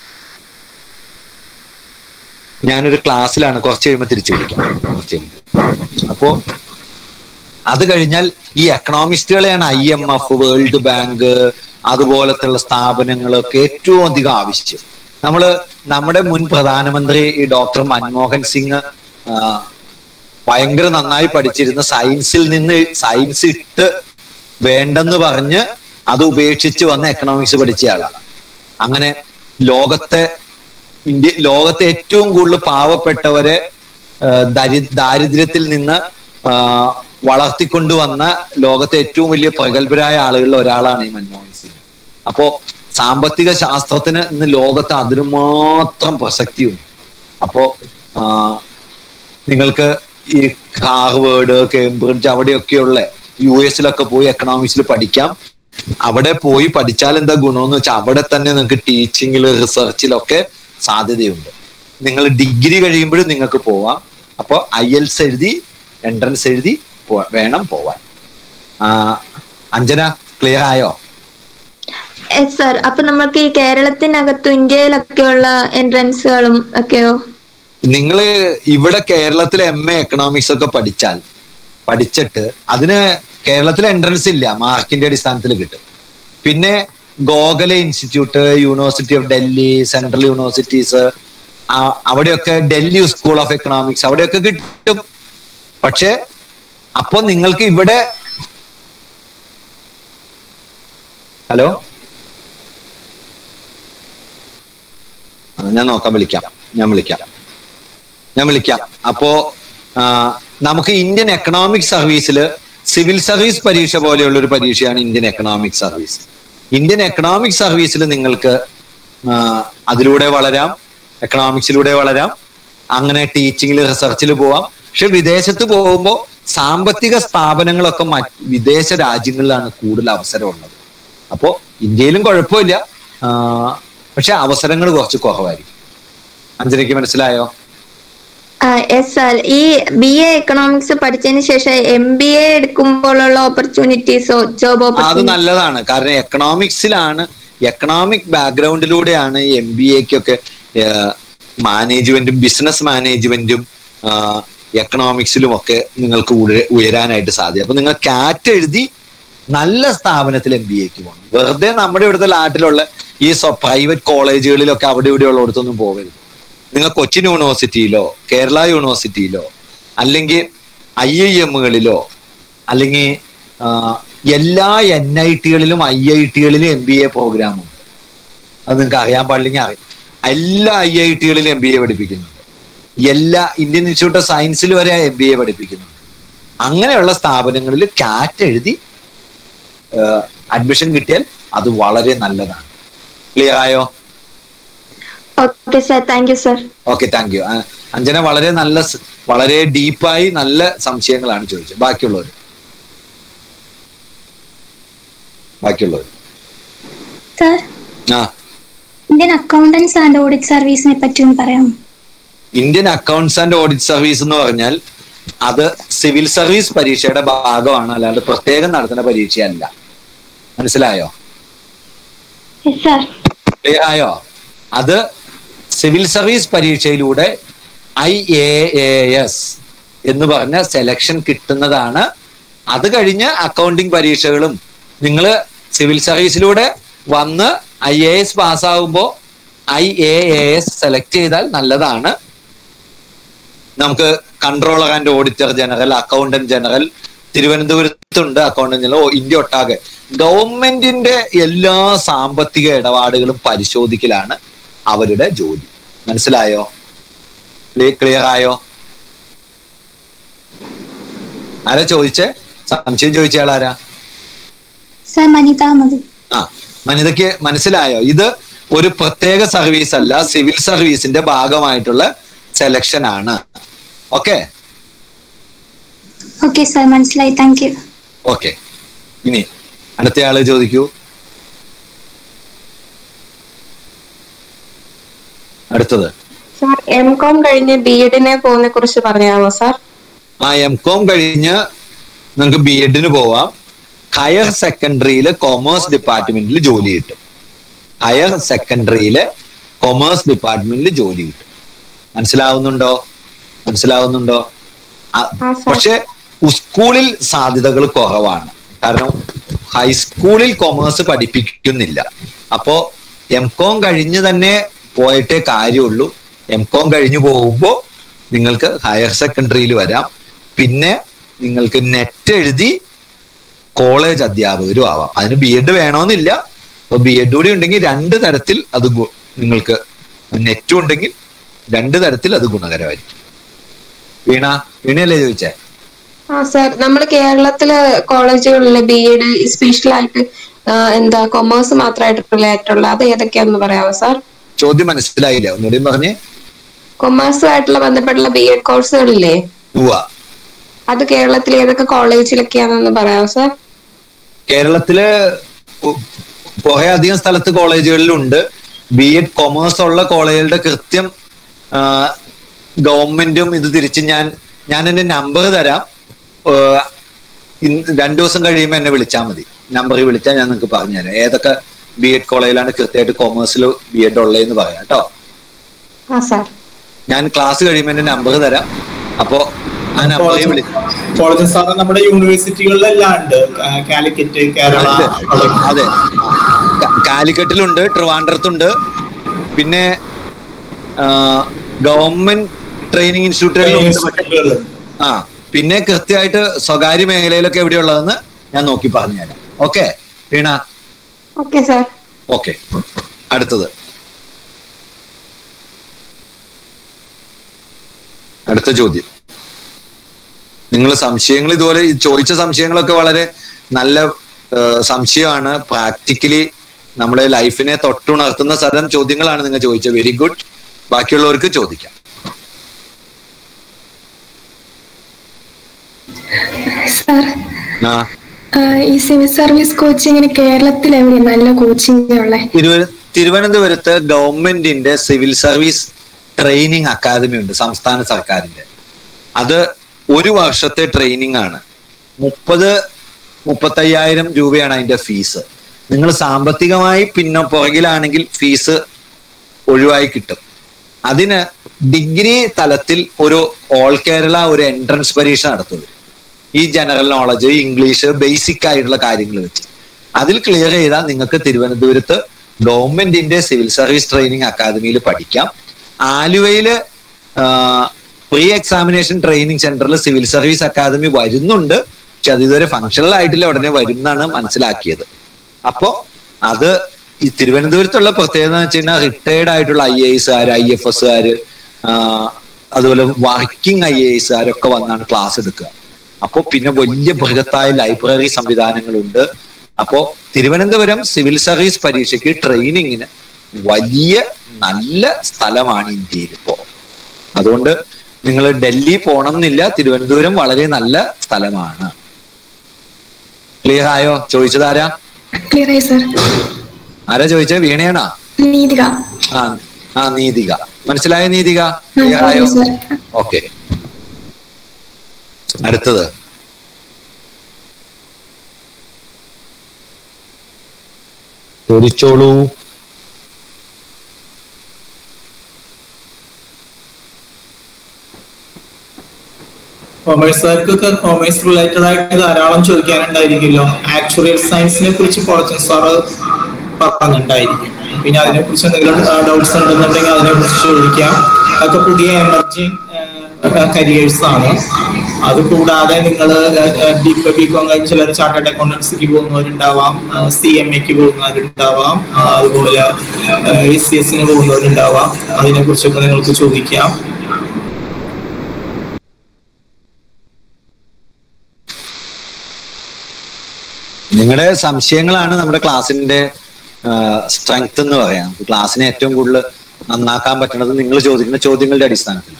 ഞാനൊരു ക്ലാസ്സിലാണ് കുറച്ച് കഴിയുമ്പോൾ തിരിച്ചു വിളിക്കാം കുറച്ച് കഴിയുമ്പോൾ അപ്പോ അത് കഴിഞ്ഞാൽ ഈ എക്കണോമിസ്റ്റുകളെയാണ് I M F world bank അതുപോലത്തുള്ള സ്ഥാപനങ്ങളൊക്കെ ഏറ്റവും അധികം ആവശ്യം നമ്മള് നമ്മുടെ മുൻ പ്രധാനമന്ത്രി ഈ ഡോക്ടർ മൻമോഹൻ സിംഗ് ആ, ഭയങ്കര നന്നായി പഠിച്ചിരുന്ന സയൻസിൽ നിന്ന് സയൻസ് ഇട്ട് വേണ്ടെന്ന് പറഞ്ഞ് അത് ഉപേക്ഷിച്ച് വന്ന് എക്കണോമിക്സ് പഠിച്ചയാളാണ് അങ്ങനെ ലോകത്തെ ഇന്ത്യ ലോകത്തെ ഏറ്റവും കൂടുതൽ പാവപ്പെട്ടവരെ ആ, ദരി ദാരിദ്ര്യത്തിൽ നിന്ന് ആ, വളർത്തിക്കൊണ്ടുവന്ന ലോകത്തെ ഏറ്റവും വലിയ പ്രഗത്ഭരായ ആളുകളിൽ ഒരാളാണ് ഈ മൻമോഹൻ സിംഗ് അപ്പോ സാമ്പത്തിക ശാസ്ത്രത്തിന് ഇന്ന് ലോകത്ത് അതിന് മാത്രം പ്രസക്തിയുണ്ട് അപ്പോ ആ, നിങ്ങൾക്ക് ഈ ഹാർവേഡ് കേംബ്രിഡ്ജ് അവിടെയൊക്കെയുള്ള യു എസിലൊക്കെ പോയി എക്കണോമിക്സിൽ പഠിക്കാം അവിടെ പോയി പഠിച്ചാൽ എന്താ ഗുണമെന്ന് വെച്ചാൽ അവിടെ തന്നെ നിങ്ങൾക്ക് ടീച്ചിങ്ങിൽ റിസർച്ചിലൊക്കെ സാധ്യതയുണ്ട് നിങ്ങൾ ഡിഗ്രി കഴിയുമ്പോഴും നിങ്ങൾക്ക് പോവാം അപ്പോൾ ഐ എൽസ് എഴുതി എൻട്രൻസ് എഴുതി പോ- വേണം പോവാൻ ആ, അഞ്ജന ക്ലിയർ ആയോ എസ് സർ അപ്പൊ നമുക്ക് ഈ കേരളത്തിനകത്തും ഇന്ത്യയിലൊക്കെയുള്ള എൻട്രൻസുകളും ഒക്കെയോ നിങ്ങൾ ഇവിടെ കേരളത്തിലെ എം എ എക്കണോമിക്സ് ഒക്കെ പഠിച്ചാൽ പഠിച്ചിട്ട് അതിന് കേരളത്തിലെ എൻട്രൻസ് ഇല്ല മാർക്കിന്റെ അടിസ്ഥാനത്തിൽ കിട്ടും പിന്നെ Gokhale institute university of Delhi central universities അവിടെയൊക്കെ ഡൽഹി സ്കൂൾ ഓഫ് എക്കണോമിക്സ് അവിടെയൊക്കെ കിട്ടും പക്ഷെ അപ്പൊ നിങ്ങൾക്ക് ഇവിടെ ഹലോ ആ, ഞാൻ നോക്കാം വിളിക്കാം ഞാൻ വിളിക്കാം ഞാൻ വിളിക്കാം അപ്പോ ആ, നമുക്ക് ഇന്ത്യൻ എക്കണോമിക് സർവീസിൽ സിവിൽ സർവീസ് പരീക്ഷ പോലെയുള്ള ഒരു പരീക്ഷയാണ് Indian economic service Indian economic സർവീസിൽ നിങ്ങൾക്ക് ആ, അതിലൂടെ വളരാം എക്കണോമിക്സിലൂടെ വളരാം അങ്ങനെ ടീച്ചിങ്ങിൽ റിസർച്ചിൽ പോവാം പക്ഷെ വിദേശത്ത് പോകുമ്പോൾ സാമ്പത്തിക സ്ഥാപനങ്ങളൊക്കെ മറ്റ് വിദേശ രാജ്യങ്ങളിലാണ് കൂടുതൽ അവസരമുള്ളത് അപ്പോ ഇന്ത്യയിലും കുഴപ്പമില്ല ആ, പക്ഷെ അവസരങ്ങൾ കുറച്ച് കുറവായിരിക്കും അഞ്ജലിക്ക് മനസ്സിലായോ എസ് സാർ ഈ ബി എ എക്കണോമിക്സ് പഠിച്ചതിന് ശേഷം എം ബി എ എടുക്കുമ്പോഴുള്ള ഓപ്പർച്യൂണിറ്റീസോ ജോബ് അത് ഓപ്പർച്യൂണിറ്റി നല്ലതാണ് കാരണം എക്കണോമിക്സിലാണ് എക്കണോമിക് ബാക്ക്ഗ്രൗണ്ടിലൂടെയാണ് എം ബി എക്കൊക്കെ മാനേജ്മെന്റും ബിസിനസ് മാനേജ്മെന്റും എക്കണോമിക്സിലും ഒക്കെ നിങ്ങൾക്ക് ഉയര- ഉയരാനായിട്ട് സാധ്യത അപ്പൊ നിങ്ങൾ കാറ്റ് എഴുതി നല്ല സ്ഥാപനത്തിൽ എം ബി എക്ക് പോകണം വെറുതെ നമ്മുടെ ഇവിടുത്തെ നാട്ടിലുള്ള ഈ പ്രൈവറ്റ് കോളേജുകളിലൊക്കെ അവിടെ ഇവിടെ ഉള്ളിടത്തൊന്നും പോകരുത് നിങ്ങൾ കൊച്ചിൻ യൂണിവേഴ്സിറ്റിയിലോ കേരള യൂണിവേഴ്സിറ്റിയിലോ അല്ലെങ്കിൽ ഐ ഐ എമ്മുകളിലോ അല്ലെങ്കിൽ ആ, എല്ലാ എൻ ഐ ടികളിലും ഐ ഐ ടികളിലും എം ബി എ പ്രോഗ്രാമുണ്ട് അത് നിങ്ങൾക്ക് അറിയാൻ പാടില്ലെങ്കിൽ അറിയാം എല്ലാ ഐ ഐ ടികളിലും എം ബി എ പഠിപ്പിക്കുന്നുണ്ട് എല്ലാ ഇന്ത്യൻ ഇൻസ്റ്റിറ്റ്യൂട്ട് ഓഫ് സയൻസിൽ വരെ എം ബി എ പഠിപ്പിക്കുന്നുണ്ട് അങ്ങനെയുള്ള സ്ഥാപനങ്ങളിൽ കാറ്റ് എഴുതി അഡ്മിഷൻ കിട്ടിയാൽ അത് വളരെ നല്ലതാണ് ക്ലിയർ ആയോ okay sir thank you sir okay thank you Anjana വളരെ നല്ല സ്- വളരെ ഡീപ്പായി നല്ല സംശയങ്ങളാണ് ചോദിച്ചത് ബാക്കിയുള്ളവർ ബാക്കിയുള്ളവർ സർ ആ ഇന്ത്യൻ അക്കൗണ്ടൻസ് ആൻഡ് ഓഡിറ്റ് സർവീസിനെ പറ്റി ഒന്ന് പറയാമോ Indian accounts and audit service എന്ന് പറഞ്ഞാൽ അത് സിവിൽ സർവീസ് പരീക്ഷയുടെ ഭാഗമാണ് അല്ലാണ്ട് പ്രത്യേകം നടത്തുന്ന പരീക്ഷയല്ല മനസ്സിലായോ സാർ ക്ലിയർ ആയോ അത് സിവിൽ സർവീസ് പരീക്ഷയിലൂടെ ഐ എ എസ് എന്ന് പറഞ്ഞ സെലക്ഷൻ കിട്ടുന്നതാണ് അത് കഴിഞ്ഞ് അക്കൗണ്ടിങ് പരീക്ഷകളും നിങ്ങൾ സിവിൽ സർവീസിലൂടെ വന്ന് ഐ എ എസ് പാസ്സാകുമ്പോൾ ഐ എ എസ് സെലക്ട് ചെയ്താൽ നല്ലതാണ് നമുക്ക് controller and auditor general accountant general തിരുവനന്തപുരത്തുണ്ട് അക്കൗണ്ടന്റ് ജനറൽ ഓ, ഇന്ത്യ ഒട്ടാകെ ഗവൺമെന്റിന്റെ എല്ലാ സാമ്പത്തിക ഇടപാടുകളും പരിശോധിക്കലാണ് അവരുടെ ജോലി മനസ്സിലായോ ക്ലിയർ ആയോ ആരാ ചോദിച്ചേ സംശയം ചോദിച്ച ആളാരാ സർ വനിത മതി ആ വനിതയ്ക്ക് മനസ്സിലായോ ഇത് ഒരു പ്രത്യേക സർവീസ് അല്ല സിവിൽ സർവീസിന്റെ ഭാഗമായിട്ടുള്ള സെലക്ഷൻ ആണ് ഓക്കെ ഓക്കെ സർ മനസ്സിലായി താങ്ക് യു ഓക്കെ ഇനി അടുത്തയാള് ചോദിക്കൂ അടുത്തത് സാർ എം കോം കഴിഞ്ഞ് ബി എഡിനെ പോകുന്നതിനെ കുറിച്ച് പറഞ്ഞാമോ സാർ ആ എം കോം കഴിഞ്ഞ് നിങ്ങൾക്ക് ബി എഡിന് പോവാം ഹയർ സെക്കൻഡറിയില് കൊമേഴ്സ് ഡിപ്പാർട്ട്മെന്റിൽ ജോലി കിട്ടും ഹയർ സെക്കൻഡറിയില് കൊമേഴ്സ് ഡിപ്പാർട്ട്മെന്റിൽ ജോലി കിട്ടും മനസ്സിലാവുന്നുണ്ടോ മനസ്സിലാവുന്നുണ്ടോ ആ, ആ, സർ. പക്ഷെ സ്കൂളിൽ സാധ്യതകൾ കുറവാണ് കാരണം ഹൈസ്കൂളിൽ കൊമേഴ്സ് പഠിപ്പിക്കുന്നില്ല അപ്പോ എം കോം കഴിഞ്ഞ് തന്നെ പോയിട്ടേ കാര്യമുള്ളൂ എം കോം കഴിഞ്ഞു പോകുമ്പോൾ നിങ്ങൾക്ക് ഹയർ സെക്കൻഡറിയിൽ വരാം പിന്നെ നിങ്ങൾക്ക് നെറ്റ് എഴുതി കോളേജ് അധ്യാപകരും ആവാം അതിന് ബി എഡ് വേണമെന്നില്ല അപ്പൊ ബി എഡ് കൂടി ഉണ്ടെങ്കിൽ രണ്ട് തരത്തിൽ അത് ഗു- നിങ്ങൾക്ക് നെറ്റും ഉണ്ടെങ്കിൽ രണ്ട് തരത്തിൽ അത് ഗുണകരമായിരിക്കും വീണ വീണയല്ലേ ചോദിച്ചേ ആ സാർ നമ്മുടെ കേരളത്തിലെ കോളേജുകളിൽ ബി എഡ് സ്പെഷ്യൽ ആയിട്ട് ആ, എന്താ കൊമേഴ്സ് മാത്രമായിട്ട് റിലേറ്റഡ് ഉള്ള അത് ഏതൊക്കെയാന്ന് പറയാമോ സാർ ചോദ്യം മനസ്സിലായില്ല ഒന്നുകൂടി പറഞ്ഞേ കൊമേഴ്സുമായിട്ടുള്ള ബന്ധപ്പെട്ടുള്ള ബി എഡ് കോഴ്സുകളില്ലേ ഉവ്വ അത് കേരളത്തിൽ ഏതൊക്കെ കോളേജിലൊക്കെയാണെന്ന് പറയാമോ സാർ കേരളത്തില് ഉ- കുറെ അധികം സ്ഥലത്ത് കോളേജുകളിലുണ്ട് ബി എഡ് കൊമേഴ്സ് ഉള്ള കോളേജുകളുടെ കൃത്യം ആ, ഗവൺമെന്റും ഇത് തിരിച്ച് ഞാൻ ഞാൻ എന്റെ നമ്പർ തരാം ആ, ഇന്ന് രണ്ടു ദിവസം കഴിയുമ്പോൾ എന്നെ വിളിച്ചാൽ മതി നമ്പറിൽ വിളിച്ചാൽ ഞാൻ നിങ്ങൾക്ക് പറഞ്ഞുതരാം ഏതൊക്കെ ബി എഡ് കോളേജിലാണ് കൃത്യമായിട്ട് കൊമേഴ്സിൽ ബി എഡ് ഉള്ളതെന്ന് പറയാം കേട്ടോ ആ സാർ ഞാൻ ക്ലാസ് കഴിയുമ്പോൾ എന്റെ നമ്പർ തരാം അപ്പോ ആ നമ്പറിൽ വിളിക്കാം കോളേജസ് സാറ് നമ്മുടെ യൂണിവേഴ്സിറ്റികളിലെല്ലാം ഉണ്ട് കാ- കാലിക്കറ്റ് കേരള അതെ അതെ കാ- കാലിക്കറ്റിലുണ്ട് ട്രിവാൻഡ്രത്തുണ്ട് പിന്നെ ഗവൺമെന്റ് ട്രെയിനിങ് ഇൻസ്റ്റിറ്റ്യൂട്ടുകളിലുണ്ട് പക്ഷേ യൂണിവേഴ്സിറ്റികളിലുണ്ട്. ആ പിന്നെ കൃത്യമായിട്ട് സ്വകാര്യ മേഖലയിലൊക്കെ എവിടെയുള്ളതെന്ന് ഞാൻ നോക്കി പറഞ്ഞുതരാം okay Veena okay sir okay അടുത്തത് അടുത്ത ചോദ്യം നിങ്ങൾ സംശയങ്ങൾ ഇതുപോലെ ഈ ചോദിച്ച സംശയങ്ങളൊക്കെ വളരെ നല്ല ആ, സംശയമാണ് പ്രാക്ടിക്കലി നമ്മുടെ ലൈഫിനെ തൊട്ടുണർത്തുന്ന തരം ചോദ്യങ്ങളാണ് നിങ്ങൾ ചോദിച്ചത് വെരി ഗുഡ് ബാക്കിയുള്ളവർക്ക് ചോദിക്കാം സാർ ആ ആ, ഈ സിവിൽ സർവീസ് കോച്ചിങ്ങിന് കേരളത്തിൽ എവിടെയാണ് നല്ല കോച്ചിങ് ഉള്ളത് തിരുവന തിരുവനന്തപുരത്ത് ഗവൺമെന്റിന്റെ സിവിൽ സർവീസ് ട്രെയിനിങ് അക്കാദമി ഉണ്ട് സംസ്ഥാന സർക്കാരിന്റെ അത് ഒരു വർഷത്തെ ട്രെയിനിങ് ആണ് മുപ്പത് മുപ്പത്തയ്യായിരം രൂപയാണ് അതിന്റെ ഫീസ് നിങ്ങൾ സാമ്പത്തികമായി പിന്നെ പുറകിലാണെങ്കിൽ ഫീസ് ഒഴിവായി കിട്ടും അതിന് ഡിഗ്രി തലത്തിൽ ഒരു ഓൾ കേരള ഒരു എൻട്രൻസ് പരീക്ഷ നടത്തുന്നു ഈ ജനറൽ നോളജ് ഇംഗ്ലീഷ് ബേസിക് ആയിട്ടുള്ള കാര്യങ്ങൾ വെച്ച് അതിൽ ക്ലിയർ ചെയ്താൽ നിങ്ങൾക്ക് തിരുവനന്തപുരത്ത് ഗവൺമെന്റിന്റെ സിവിൽ സർവീസ് ട്രെയിനിങ് അക്കാദമിയിൽ പഠിക്കാം ആലുവയില് പ്രീ എക്സാമിനേഷൻ ട്രെയിനിങ് സെന്ററിൽ സിവിൽ സർവീസ് അക്കാദമി വരുന്നുണ്ട് പക്ഷെ അത് ഇതുവരെ ഫങ്ഷണൽ ആയിട്ടില്ല ഉടനെ വരും എന്നാണ് മനസ്സിലാക്കിയത് അപ്പോ അത് ഈ തിരുവനന്തപുരത്തുള്ള പ്രത്യേകത എന്ന് വെച്ച് കഴിഞ്ഞാൽ റിട്ടയർഡ് ആയിട്ടുള്ള ഐ എ എസുകാർ ഐ എഫ് എസുകാര് അതുപോലെ വർക്കിംഗ് ഐ എ എസുകാരൊക്കെ വന്നാണ് ക്ലാസ് എടുക്കുക അപ്പോ പിന്നെ വലിയ ബൃഹത്തായ ലൈബ്രറി സംവിധാനങ്ങളുണ്ട് അപ്പോ തിരുവനന്തപുരം സിവിൽ സർവീസ് പരീക്ഷയ്ക്ക് ട്രെയിനിങ്ങിന് വലിയ നല്ല സ്ഥലമാണ് ഇന്ത്യയിൽ ഇപ്പോ അതുകൊണ്ട് നിങ്ങൾ ഡൽഹി പോണം എന്നില്ല തിരുവനന്തപുരം വളരെ നല്ല സ്ഥലമാണ് ക്ലിയർ ആയോ ചോദിച്ചതാരാ ക്ലിയർ ആയി സർ ആരാ ചോദിച്ചത് വീണയാണോ നീതിക ആ ആ നീതിക മനസ്സിലായ നീതിക ആ, ക്ലിയർ ആയോ സർ ഓക്കെ അടുത്തത് ചോദിച്ചോളൂ കൊമേഴ്സുകാർക്കൊക്കെ കൊമേഴ്സ് റിലേറ്റഡ് ആയിട്ട് ധാരാളം ചോദിക്കാനുണ്ടായിരിക്കുമല്ലോ ആക്ച്വറിയൽ സയൻസിനെ കുറിച്ച് കോളേജ് സാറ് പറഞ്ഞിട്ടുണ്ടായിരിക്കും പിന്നെ അതിനെ കുറിച്ച് എന്തെങ്കിലും ഡൗട്ട്സ് ഉണ്ടെന്നുണ്ടെങ്കിൽ അതിനെ കുറിച്ച് ചോദിക്കാം അതൊക്കെ പുതിയ എമർജിങ് കരിയേഴ്സ് ആണ് അത് കൂടാതെ നിങ്ങൾ ബി കോം കഴിഞ്ഞ് ചിലർ ചാർട്ടേഡ് അക്കൗണ്ടൻസിക്ക് പോകുന്നവരുണ്ടാവാം സി എം എക്ക് പോകുന്നവരുണ്ടാവാം ആ, അതുപോലെ എസ് സി എസിന് പോകുന്നവരുണ്ടാവാം അതിനെ കുറിച്ചൊക്കെ നിങ്ങൾക്ക് ചോദിക്കാം നിങ്ങളുടെ സംശയങ്ങളാണ് നമ്മുടെ ക്ലാസ്സിന്റെ സ്ട്രെങ്ത് എന്ന് പറയാം ക്ലാസ്സിനെ ഏറ്റവും കൂടുതൽ നന്നാക്കാൻ പറ്റുന്നത് നിങ്ങൾ ചോദിക്കുന്ന ചോദ്യങ്ങളുടെ അടിസ്ഥാനത്തിൽ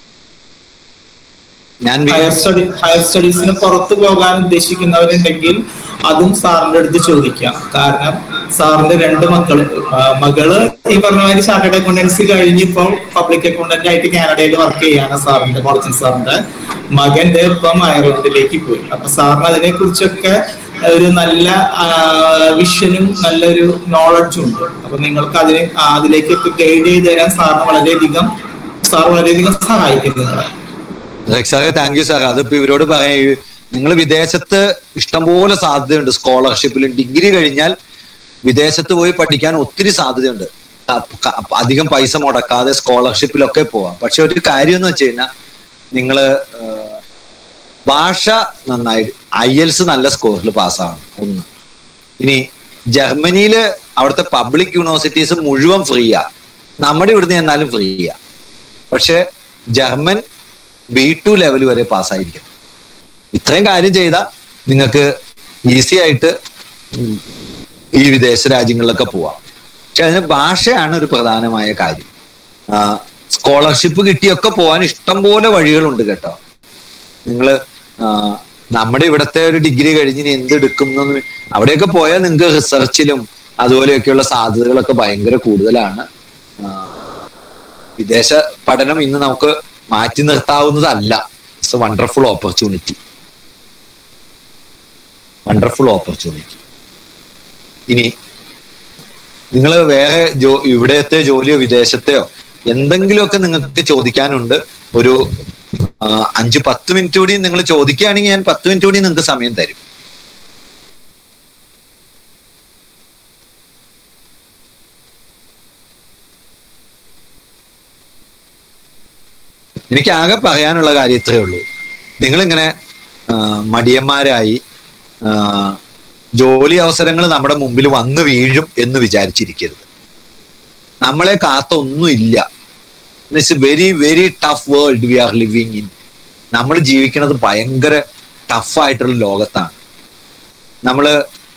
ഞാൻ ഹയർ വികാസ് സ്റ്റഡി ഹയർ സ്റ്റഡീസിന് പുറത്തു പോകാൻ ഉദ്ദേശിക്കുന്നവരുണ്ടെങ്കിൽ അതും സാറിന്റെ അടുത്ത് ചോദിക്കാം കാരണം സാറിന്റെ രണ്ട് മക്കള് ആ, മകള് ഈ പറഞ്ഞ മാതിരി ചാർട്ടേഡ് അക്കൗണ്ടൻസി കഴിഞ്ഞ് ഇപ്പോൾ പബ്ലിക് അക്കൗണ്ടന്റ് ആയിട്ട് കാനഡയിൽ വർക്ക് ചെയ്യാണ് സാറിന്റെ കോളേജൻ സാറിന്റെ മകന്റെ ഇപ്പം അയർലൻഡിലേക്ക് പോയി അപ്പൊ സാറിന് അതിനെ കുറിച്ചൊക്കെ ഒരു നല്ല വിഷനും നല്ലൊരു നോളജും ഉണ്ട് അപ്പൊ നിങ്ങൾക്ക് അതിനെ ആ, അതിലേക്കൊക്കെ ഗൈഡ് ചെയ്ത് തരാൻ സാറിന് വളരെയധികം സാർ വളരെയധികം സഹായിക്കും നിങ്ങളെ സാറേ താങ്ക് യു സാർ അതിപ്പോ ഇവരോട് പറയാം നിങ്ങൾ വിദേശത്ത് ഇഷ്ടംപോലെ സാധ്യതയുണ്ട് സ്കോളർഷിപ്പിലും ഡിഗ്രി കഴിഞ്ഞാൽ വിദേശത്ത് പോയി പഠിക്കാൻ ഒത്തിരി സാധ്യതയുണ്ട് അ- ക- അധികം പൈസ മുടക്കാതെ സ്കോളർഷിപ്പിലൊക്കെ പോവാം പക്ഷെ ഒരു കാര്യം എന്ന് വെച്ച് കഴിഞ്ഞാൽ നിങ്ങള് ഏഹ്, ഭാഷ നന്നായി ഐ എൽസ് നല്ല സ്കോറിൽ പാസ്സാവണം ഒന്ന് ഇനി ജർമ്മനിയില് അവിടുത്തെ പബ്ലിക് യൂണിവേഴ്സിറ്റീസ് മുഴുവൻ ഫ്രീയാ നമ്മുടെ ഇവിടുന്ന് ചെന്നാലും ഫ്രീയാ പക്ഷെ ജർമ്മൻ ബി ടു ലെവൽ വരെ പാസ്സായിരിക്കണം ഇത്രയും കാര്യം ചെയ്താൽ നിങ്ങൾക്ക് ഈസി ആയിട്ട് ഉം ഈ വിദേശ രാജ്യങ്ങളിലൊക്കെ പോവാം പക്ഷെ അതിന് ഭാഷയാണ് ഒരു പ്രധാനമായ കാര്യം സ്കോളർഷിപ്പ് കിട്ടിയൊക്കെ പോകാൻ ഇഷ്ടം പോലെ വഴികളുണ്ട് കേട്ടോ നിങ്ങള് ആ, നമ്മുടെ ഇവിടത്തെ ഒരു ഡിഗ്രി കഴിഞ്ഞ് ഇനി എന്ത് എടുക്കും എന്നൊന്നും അവിടെയൊക്കെ പോയാൽ നിങ്ങൾക്ക് റിസർച്ചിലും അതുപോലെയൊക്കെയുള്ള സാധ്യതകളൊക്കെ ഭയങ്കര കൂടുതലാണ് ആ, വിദേശ പഠനം ഇന്ന് നമുക്ക് മാറ്റി നിർത്താവുന്നതല്ല it's a wonderful opportunity wonderful opportunity ഇനി നിങ്ങൾ വേറെ ജോ ഇവിടത്തെ ജോലിയോ വിദേശത്തെയോ എന്തെങ്കിലുമൊക്കെ നിങ്ങൾക്ക് ചോദിക്കാനുണ്ട് ഒരു ആ, അഞ്ച് പത്ത് മിനിറ്റ് കൂടി നിങ്ങൾ ചോദിക്കുകയാണെങ്കിൽ ഞാൻ പത്ത് മിനിറ്റ് കൂടി നിങ്ങൾക്ക് സമയം തരും എനിക്ക് ആകെ പറയാനുള്ള കാര്യം ഇത്രയേ ഉള്ളൂ നിങ്ങളിങ്ങനെ ആ, മടിയന്മാരായി ആ, ജോലി അവസരങ്ങൾ നമ്മുടെ മുമ്പിൽ വന്നു വീഴും എന്ന് വിചാരിച്ചിരിക്കരുത് നമ്മളെ കാത്ത ഒന്നുമില്ല it's very very tough world we are living in നമ്മൾ ജീവിക്കുന്നത് ഭയങ്കര ടഫായിട്ടുള്ള ലോകത്താണ് നമ്മള്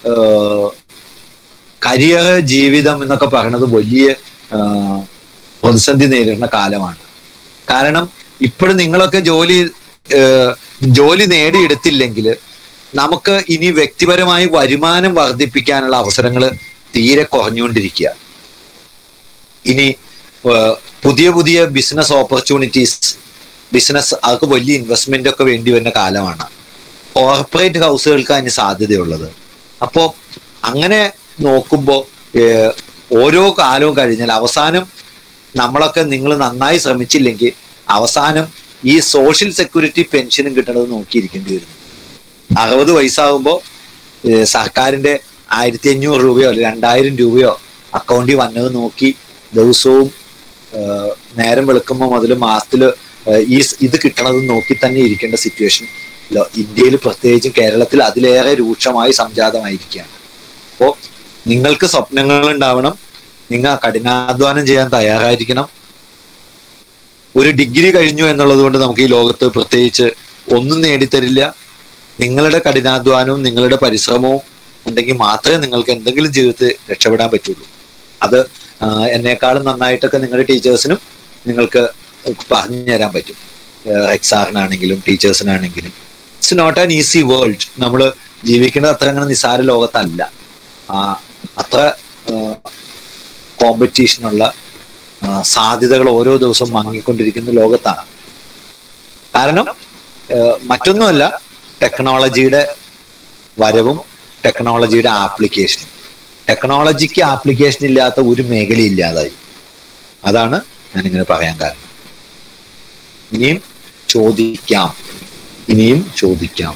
കരിയർ ജീവിതം എന്നൊക്കെ പറയുന്നത് വലിയ ആ, പ്രതിസന്ധി നേരിടുന്ന കാലമാണ് കാരണം ഇപ്പോഴും നിങ്ങളൊക്കെ ജോലി ഏഹ്, ജോലി നേടിയെടുത്തില്ലെങ്കിൽ നമുക്ക് ഇനി വ്യക്തിപരമായി വരുമാനം വർദ്ധിപ്പിക്കാനുള്ള അവസരങ്ങൾ തീരെ കുറഞ്ഞുകൊണ്ടിരിക്കുക ഇനി ഏഹ്, പുതിയ പുതിയ ബിസിനസ് ഓപ്പർച്യൂണിറ്റീസ് ബിസിനസ് അതൊക്കെ വലിയ ഇൻവെസ്റ്റ്മെന്റ് ഒക്കെ വേണ്ടി വരുന്ന കാലമാണ് കോർപ്പറേറ്റ് ഹൗസുകൾക്കാണ് ഇനി സാധ്യതയുള്ളത് അപ്പോൾ അങ്ങനെ നോക്കുമ്പോൾ ഓരോ കാലവും കഴിഞ്ഞാൽ അവസാനം നമ്മളൊക്കെ നിങ്ങൾ നന്നായി ശ്രമിച്ചില്ലെങ്കിൽ അവസാനം ഈ സോഷ്യൽ സെക്യൂരിറ്റി പെൻഷനും കിട്ടണത് നോക്കിയിരിക്കേണ്ടി വരുന്നു അറുപത് വയസ്സാകുമ്പോൾ സർക്കാരിന്റെ ആയിരത്തി അഞ്ഞൂറ് രൂപയോ അല്ലെ രണ്ടായിരം രൂപയോ അക്കൗണ്ടിൽ വന്നത് നോക്കി ദിവസവും ഏഹ്, നേരം വെളുക്കുമ്പോൾ മുതൽ മാസത്തിൽ ഈ സ് ഇത് കിട്ടണത് നോക്കി തന്നെ ഇരിക്കേണ്ട സിറ്റുവേഷൻ ഇന്ത്യയിൽ പ്രത്യേകിച്ചും കേരളത്തിൽ അതിലേറെ രൂക്ഷമായി സംജാതമായിരിക്കുകയാണ് അപ്പോൾ നിങ്ങൾക്ക് സ്വപ്നങ്ങൾ ഉണ്ടാവണം നിങ്ങൾ കഠിനാധ്വാനം ചെയ്യാൻ തയ്യാറായിരിക്കണം ഒരു ഡിഗ്രി കഴിഞ്ഞു എന്നുള്ളത് കൊണ്ട് നമുക്ക് ഈ ലോകത്ത് പ്രത്യേകിച്ച് ഒന്നും നേടിത്തരില്ല നിങ്ങളുടെ കഠിനാധ്വാനവും നിങ്ങളുടെ പരിശ്രമവും ഉണ്ടെങ്കിൽ മാത്രമേ നിങ്ങൾക്ക് എന്തെങ്കിലും ജീവിതത്തിൽ രക്ഷപ്പെടാൻ പറ്റുള്ളൂ അത് ആ, എന്നെക്കാളും നന്നായിട്ടൊക്കെ നിങ്ങളുടെ ടീച്ചേഴ്സിനും നിങ്ങൾക്ക് പറഞ്ഞു തരാൻ പറ്റും എക്സാറിനാണെങ്കിലും ടീച്ചേഴ്സിനാണെങ്കിലും it's not an easy world നമ്മൾ ജീവിക്കുന്നത് അത്ര അങ്ങനെ നിസ്സാര ലോകത്തല്ല ആ, അത്ര കോമ്പറ്റീഷനുള്ള സാധ്യതകൾ ഓരോ ദിവസവും മങ്ങിക്കൊണ്ടിരിക്കുന്ന ലോകത്താണ് കാരണം ഏഹ്, മറ്റൊന്നുമല്ല ടെക്നോളജിയുടെ വരവും ടെക്നോളജിയുടെ ആപ്ലിക്കേഷനും ടെക്നോളജിക്ക് ആപ്ലിക്കേഷൻ ഇല്ലാത്ത ഒരു മേഖല ഇല്ലാതായി അതാണ് ഞാനിങ്ങനെ പറയാൻ കാരണം ഇനിയും ചോദിക്കാം ഇനിയും ചോദിക്കാം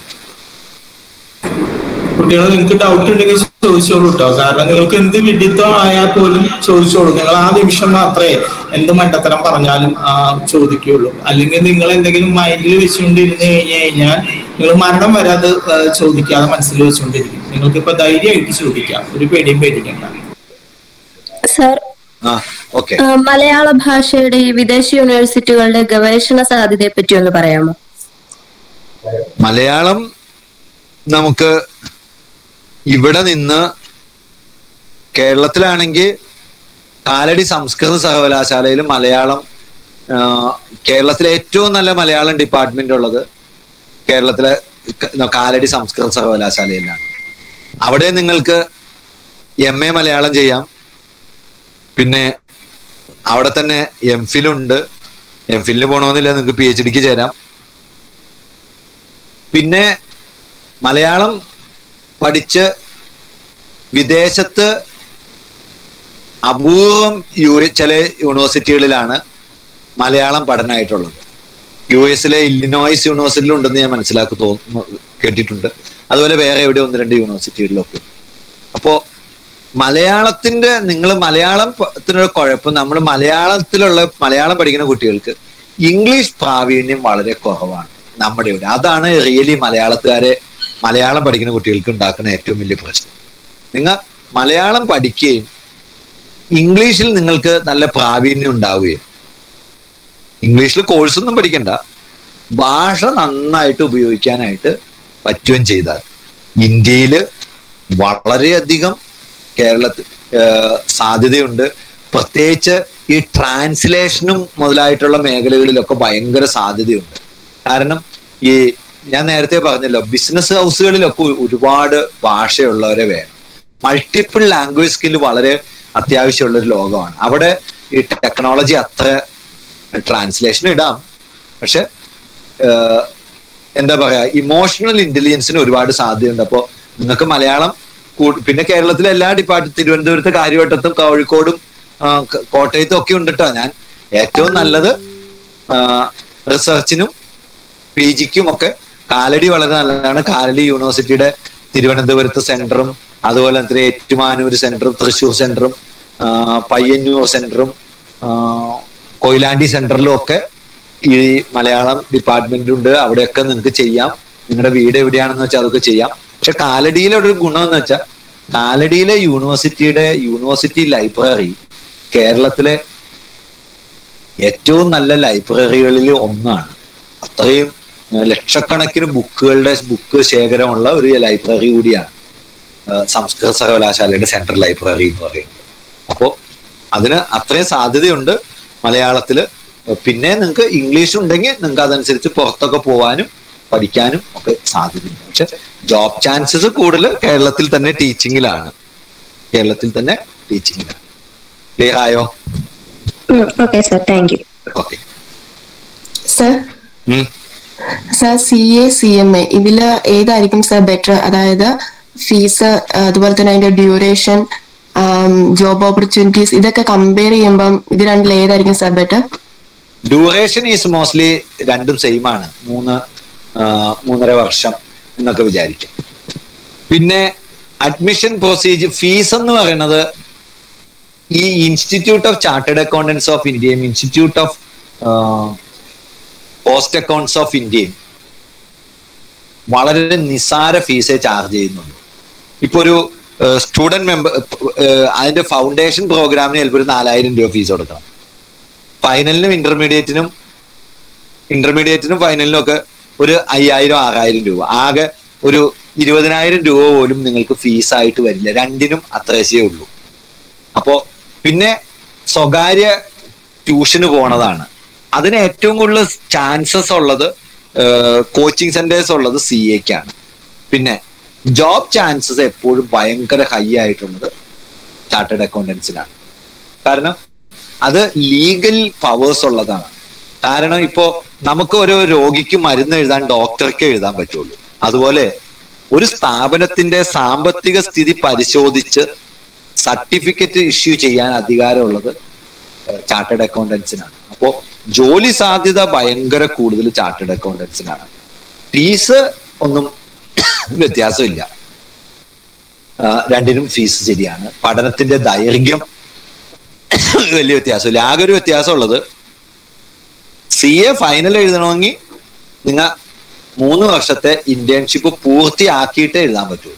കുട്ടികൾ നിങ്ങൾക്ക് ഡൗട്ട് ഉണ്ടെങ്കിൽ ചോദിച്ചോളൂ കേട്ടോ കാരണം നിങ്ങൾക്ക് എന്ത് വിഡിത്തം ആയാൽ പോലും ചോദിച്ചോളൂ നിങ്ങൾ ആ നിമിഷം മാത്രമേ എന്ത് മണ്ടത്തരം പറഞ്ഞാലും ആ ചോദിക്കുള്ളൂ അല്ലെങ്കിൽ നിങ്ങൾ എന്തെങ്കിലും മൈൻഡിൽ വെച്ചുകൊണ്ടിരുന്ന് കഴിഞ്ഞു കഴിഞ്ഞാൽ നിങ്ങൾ മരണം വരെ അത് ആ, ചോദിക്കാതെ മനസ്സിൽ വെച്ചുകൊണ്ടിരിക്കും നിങ്ങൾക്ക് ഇപ്പൊ ധൈര്യമായിട്ട് ചോദിക്കാം ഒരു പേടിയും പേടിക്കണ്ട സർ ആ ഓക്കെ ആ, മലയാള ഭാഷയുടെ ഈ വിദേശ യൂണിവേഴ്സിറ്റികളുടെ ഗവേഷണ സാധ്യതയെ പറ്റി ഒന്ന് പറയാമോ മലയാളം നമുക്ക് ഇവിടെ നിന്ന് കേരളത്തിലാണെങ്കിൽ കാലടി സംസ്കൃത സർവകലാശാലയിൽ മലയാളം ആ, കേരളത്തിലെ ഏറ്റവും നല്ല മലയാളം ഡിപ്പാർട്ട്മെന്റ് ഉള്ളത് കേരളത്തിലെ ക- കാലടി സംസ്കൃത സർവകലാശാലയിലാണ് അവിടെ നിങ്ങൾക്ക് എം എ മലയാളം ചെയ്യാം പിന്നെ അവിടെ തന്നെ എം ഫിലുണ്ട് എം ഫിലിന് പോകണമെന്നില്ല നിങ്ങൾക്ക് പി എച്ച് ഡിക്ക് ചേരാം പിന്നെ മലയാളം പഠിച്ച് വിദേശത്ത് അപൂർവം യു ചില യൂണിവേഴ്സിറ്റികളിലാണ് മലയാളം പഠനമായിട്ടുള്ളത് യു എസിലെ ഇല്ലിനോയ്സ് യൂണിവേഴ്സിറ്റിയിൽ ഉണ്ടെന്ന് ഞാൻ മനസ്സിലാക്കി തോന്നുന്നു കേട്ടിട്ടുണ്ട് അതുപോലെ വേറെ എവിടെ ഒന്ന് രണ്ട് യൂണിവേഴ്സിറ്റികളിലൊക്കെ അപ്പോ മലയാളത്തിന്റെ നിങ്ങൾ മലയാളത്തിനുള്ള കുഴപ്പം നമ്മൾ മലയാളത്തിലുള്ള മലയാളം പഠിക്കുന്ന കുട്ടികൾക്ക് ഇംഗ്ലീഷ് പ്രാവീണ്യം വളരെ കുറവാണ് നമ്മുടെ ഇവിടെ അതാണ് റിയലി മലയാളത്തുകാരെ മലയാളം പഠിക്കുന്ന കുട്ടികൾക്ക് ഉണ്ടാക്കുന്ന ഏറ്റവും വലിയ പ്രശ്നം നിങ്ങൾ മലയാളം പഠിക്കുകയും ഇംഗ്ലീഷിൽ നിങ്ങൾക്ക് നല്ല പ്രാവീണ്യം ഉണ്ടാവുകയും ഇംഗ്ലീഷിൽ കോഴ്സൊന്നും പഠിക്കണ്ട ഭാഷ നന്നായിട്ട് ഉപയോഗിക്കാനായിട്ട് പറ്റുകയും ചെയ്താൽ ഇന്ത്യയിൽ വളരെയധികം കേരളത്തിൽ ഏഹ്, സാധ്യതയുണ്ട് പ്രത്യേകിച്ച് ഈ ട്രാൻസ്ലേഷനും മുതലായിട്ടുള്ള മേഖലകളിലൊക്കെ ഭയങ്കര സാധ്യതയുണ്ട് കാരണം ഈ ഞാൻ നേരത്തെ പറഞ്ഞല്ലോ ബിസിനസ് ഹൗസുകളിലൊക്കെ ഒരുപാട് ഭാഷയുള്ളവരെ വേണം മൾട്ടിപ്പിൾ ലാംഗ്വേജ് സ്കിൽ വളരെ അത്യാവശ്യമുള്ള ഒരു ലോകമാണ് അവിടെ ഈ ടെക്നോളജി അത്ര ട്രാൻസ്ലേഷൻ ഇടാം പക്ഷെ ഏഹ്, എന്താ പറയാ ഇമോഷണൽ ഇന്റലിജൻസിന് ഒരുപാട് സാധ്യതയുണ്ട് അപ്പോൾ നിങ്ങൾക്ക് മലയാളം കൂ- പിന്നെ കേരളത്തിലെ എല്ലാ ഡിപ്പാർട്ട്മെന്റ് തിരുവനന്തപുരത്ത് കാര്യവട്ടത്തും കോഴിക്കോടും ആ, ക- കോട്ടയത്തും ഒക്കെ ഉണ്ട് കേട്ടോ ഞാൻ ഏറ്റവും നല്ലത് റിസർച്ചിനും പി ജിക്കും ഒക്കെ കാലടി വളരെ നല്ലതാണ് കാലടി യൂണിവേഴ്സിറ്റിയുടെ തിരുവനന്തപുരത്ത് സെന്ററും അതുപോലെ തന്നെ ഏറ്റുമാനൂർ സെന്ററും തൃശ്ശൂർ സെന്ററും ആ, പയ്യന്നൂർ സെന്ററും ആ, കൊയിലാണ്ടി സെന്ററിലും ഒക്കെ ഈ മലയാളം ഡിപ്പാർട്ട്മെന്റ് ഉണ്ട് അവിടെയൊക്കെ നിങ്ങൾക്ക് ചെയ്യാം നിങ്ങളുടെ വീട് എവിടെയാണെന്ന് വെച്ചാൽ അതൊക്കെ ചെയ്യാം പക്ഷെ കാലടിയിലെ ഒരു ഗുണം എന്ന് വെച്ചാൽ കാലടിയിലെ യൂണിവേഴ്സിറ്റിയുടെ യൂണിവേഴ്സിറ്റി ലൈബ്രറി കേരളത്തിലെ ഏറ്റവും നല്ല ലൈബ്രറികളിൽ ഒന്നാണ് അത്രയും ഏഹ്, ലക്ഷക്കണക്കിന് ബുക്കുകളുടെ ബുക്ക് ശേഖരമുള്ള ഒരു ലൈബ്രറി കൂടിയാണ് ഏഹ്, സംസ്കൃത സർവകലാശാലയുടെ സെൻട്രൽ ലൈബ്രറി എന്ന് പറയുന്നത് അപ്പോൾ അതിന് അത്രയും സാധ്യതയുണ്ട് മലയാളത്തില് പിന്നെ നിങ്ങൾക്ക് ഇംഗ്ലീഷ് ഉണ്ടെങ്കിൽ നിങ്ങൾക്ക് അതനുസരിച്ച് പുറത്തൊക്കെ പോകാനും പഠിക്കാനും ഒക്കെ സാധ്യതയുണ്ട് പക്ഷെ ജോബ് ചാൻസസ് കൂടുതൽ കേരളത്തിൽ തന്നെ ടീച്ചിങ്ങിലാണ് കേരളത്തിൽ തന്നെ ടീച്ചിങ്ങിലാണ് ക്ലിയർ ആയോ okay sir thank you okay sir sir C A C M A ഇതില് ഏതായിരിക്കും സർ ബെറ്റർ അതായത് ഫീസ് അതുപോലെ തന്നെ അതിന്റെ ഡ്യൂറേഷൻ ജോബ് ഓപ്പർച്യൂണിറ്റീസ് ഇതൊക്കെ കമ്പയർ ചെയ്യുമ്പം ഇത് രണ്ടിൽ ഏതായിരിക്കും sir better duration is mostly രണ്ടും സെയിം ആണ് മൂന്ന് ആ, മൂന്നര വർഷം എന്നൊക്കെ വിചാരിക്കും പിന്നെ അഡ്മിഷൻ പ്രൊസീജിയർ ഫീസ് എന്ന് പറയുന്നത് ഈ institute of chartered accountants of ഇന്ത്യയും institute of post accounts of ഇന്ത്യയും വളരെ നിസാര ഫീസേ ചാർജ് ചെയ്യുന്നുള്ളൂ ഇപ്പൊ ഒരു സ്റ്റുഡന്റ് മെമ്പർ അതിന്റെ ഫൗണ്ടേഷൻ പ്രോഗ്രാമിന് ചിലപ്പോൾ ഒരു നാലായിരം രൂപ ഫീസ് കൊടുക്കണം ഫൈനലിനും ഇന്റർമീഡിയറ്റിനും ഇന്റർമീഡിയറ്റിനും ഫൈനലിനും ഒക്കെ ഒരു അയ്യായിരം ആറായിരം രൂപ ആകെ ഒരു ഇരുപതിനായിരം രൂപ പോലും നിങ്ങൾക്ക് ഫീസായിട്ട് വരില്ല രണ്ടിനും അത്രശേ ഉള്ളൂ അപ്പോ പിന്നെ സ്വകാര്യ ട്യൂഷന് പോണതാണ് അതിന് ഏറ്റവും കൂടുതൽ ചാൻസസ് ഉള്ളത് കോച്ചിങ് സെന്റേഴ്സ് ഉള്ളത് സി എക്കാണ് പിന്നെ ജോബ് ചാൻസസ് എപ്പോഴും ഭയങ്കര ഹൈ ആയിട്ടുള്ളത് ചാർട്ടേഡ് അക്കൗണ്ടൻസിനാണ് കാരണം അത് ലീഗൽ പവേഴ്സ് ഉള്ളതാണ് കാരണം ഇപ്പോ നമുക്ക് ഒരു രോഗിക്ക് മരുന്ന് എഴുതാൻ ഡോക്ടർക്ക് എഴുതാൻ പറ്റുള്ളൂ അതുപോലെ ഒരു സ്ഥാപനത്തിന്റെ സാമ്പത്തിക സ്ഥിതി പരിശോധിച്ച് സർട്ടിഫിക്കറ്റ് ഇഷ്യൂ ചെയ്യാൻ അധികാരമുള്ളത് ചാർട്ടേഡ് അക്കൗണ്ടൻസിനാണ് അപ്പോ ജോലി സാധ്യത ഭയങ്കര കൂടുതൽ ചാർട്ടേഡ് അക്കൗണ്ടൻസിനാണ് ഫീസ് ഒന്നും വ്യത്യാസമില്ല ആ, രണ്ടിനും ഫീസ് ശരിയാണ് പഠനത്തിന്റെ ദൈർഘ്യം വലിയ വ്യത്യാസമില്ല ആകെ ഒരു വ്യത്യാസമുള്ളത് സി എ ഫൈനൽ എഴുതണമെങ്കിൽ നിങ്ങൾ മൂന്ന് വർഷത്തെ ഇന്റേൺഷിപ്പ് പൂർത്തിയാക്കിയിട്ടേ എഴുതാൻ പറ്റുള്ളൂ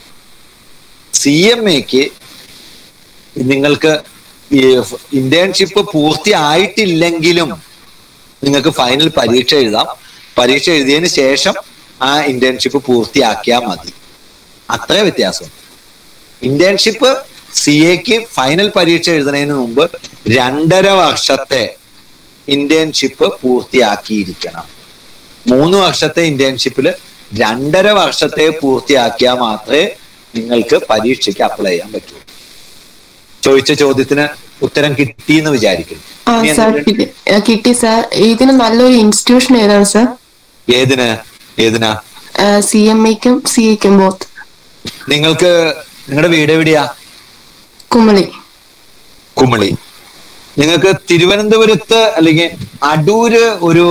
സി എം എക്ക് നിങ്ങൾക്ക് ഈ ഇന്റേൺഷിപ്പ് പൂർത്തിയായിട്ടില്ലെങ്കിലും നിങ്ങൾക്ക് ഫൈനൽ പരീക്ഷ എഴുതാം പരീക്ഷ എഴുതിയതിന് ശേഷം ആ ഇന്റേൺഷിപ്പ് പൂർത്തിയാക്കിയാൽ മതി അത്രേ വ്യത്യാസം ഇന്റേൺഷിപ്പ് സി എക്ക് ഫൈനൽ പരീക്ഷ എഴുതുന്നതിന് മുമ്പ് രണ്ടര വർഷത്തെ ഇന്റേൺഷിപ്പ് പൂർത്തിയാക്കിയിരിക്കണം മൂന്ന് വർഷത്തെ ഇന്റേൺഷിപ്പിൽ രണ്ടര വർഷത്തെ പൂർത്തിയാക്കിയാൽ മാത്രമേ നിങ്ങൾക്ക് പരീക്ഷയ്ക്ക് അപ്ലൈ ചെയ്യാൻ പറ്റൂ ചോദിച്ച ചോദ്യത്തിന് ഉത്തരം കിട്ടി എന്ന് വിചാരിക്കുന്നു ആ ഇനി സാർ എന്തെങ്കിലും- കിട്ടി ആ, കിട്ടി സാർ ഇതിന് നല്ലൊരു ഇൻസ്റ്റിറ്റ്യൂഷൻ ഏതാണ് സാർ ഏതിന് ഏതിനാ സി എം ഐക്കും സി ഐക്കും ബോത്ത് നിങ്ങൾക്ക് നിങ്ങളുടെ വീട് എവിടെയാ കുമളി കുമളി നിങ്ങൾക്ക് തിരുവനന്തപുരത്ത് അല്ലെങ്കിൽ അടൂര് ഒരു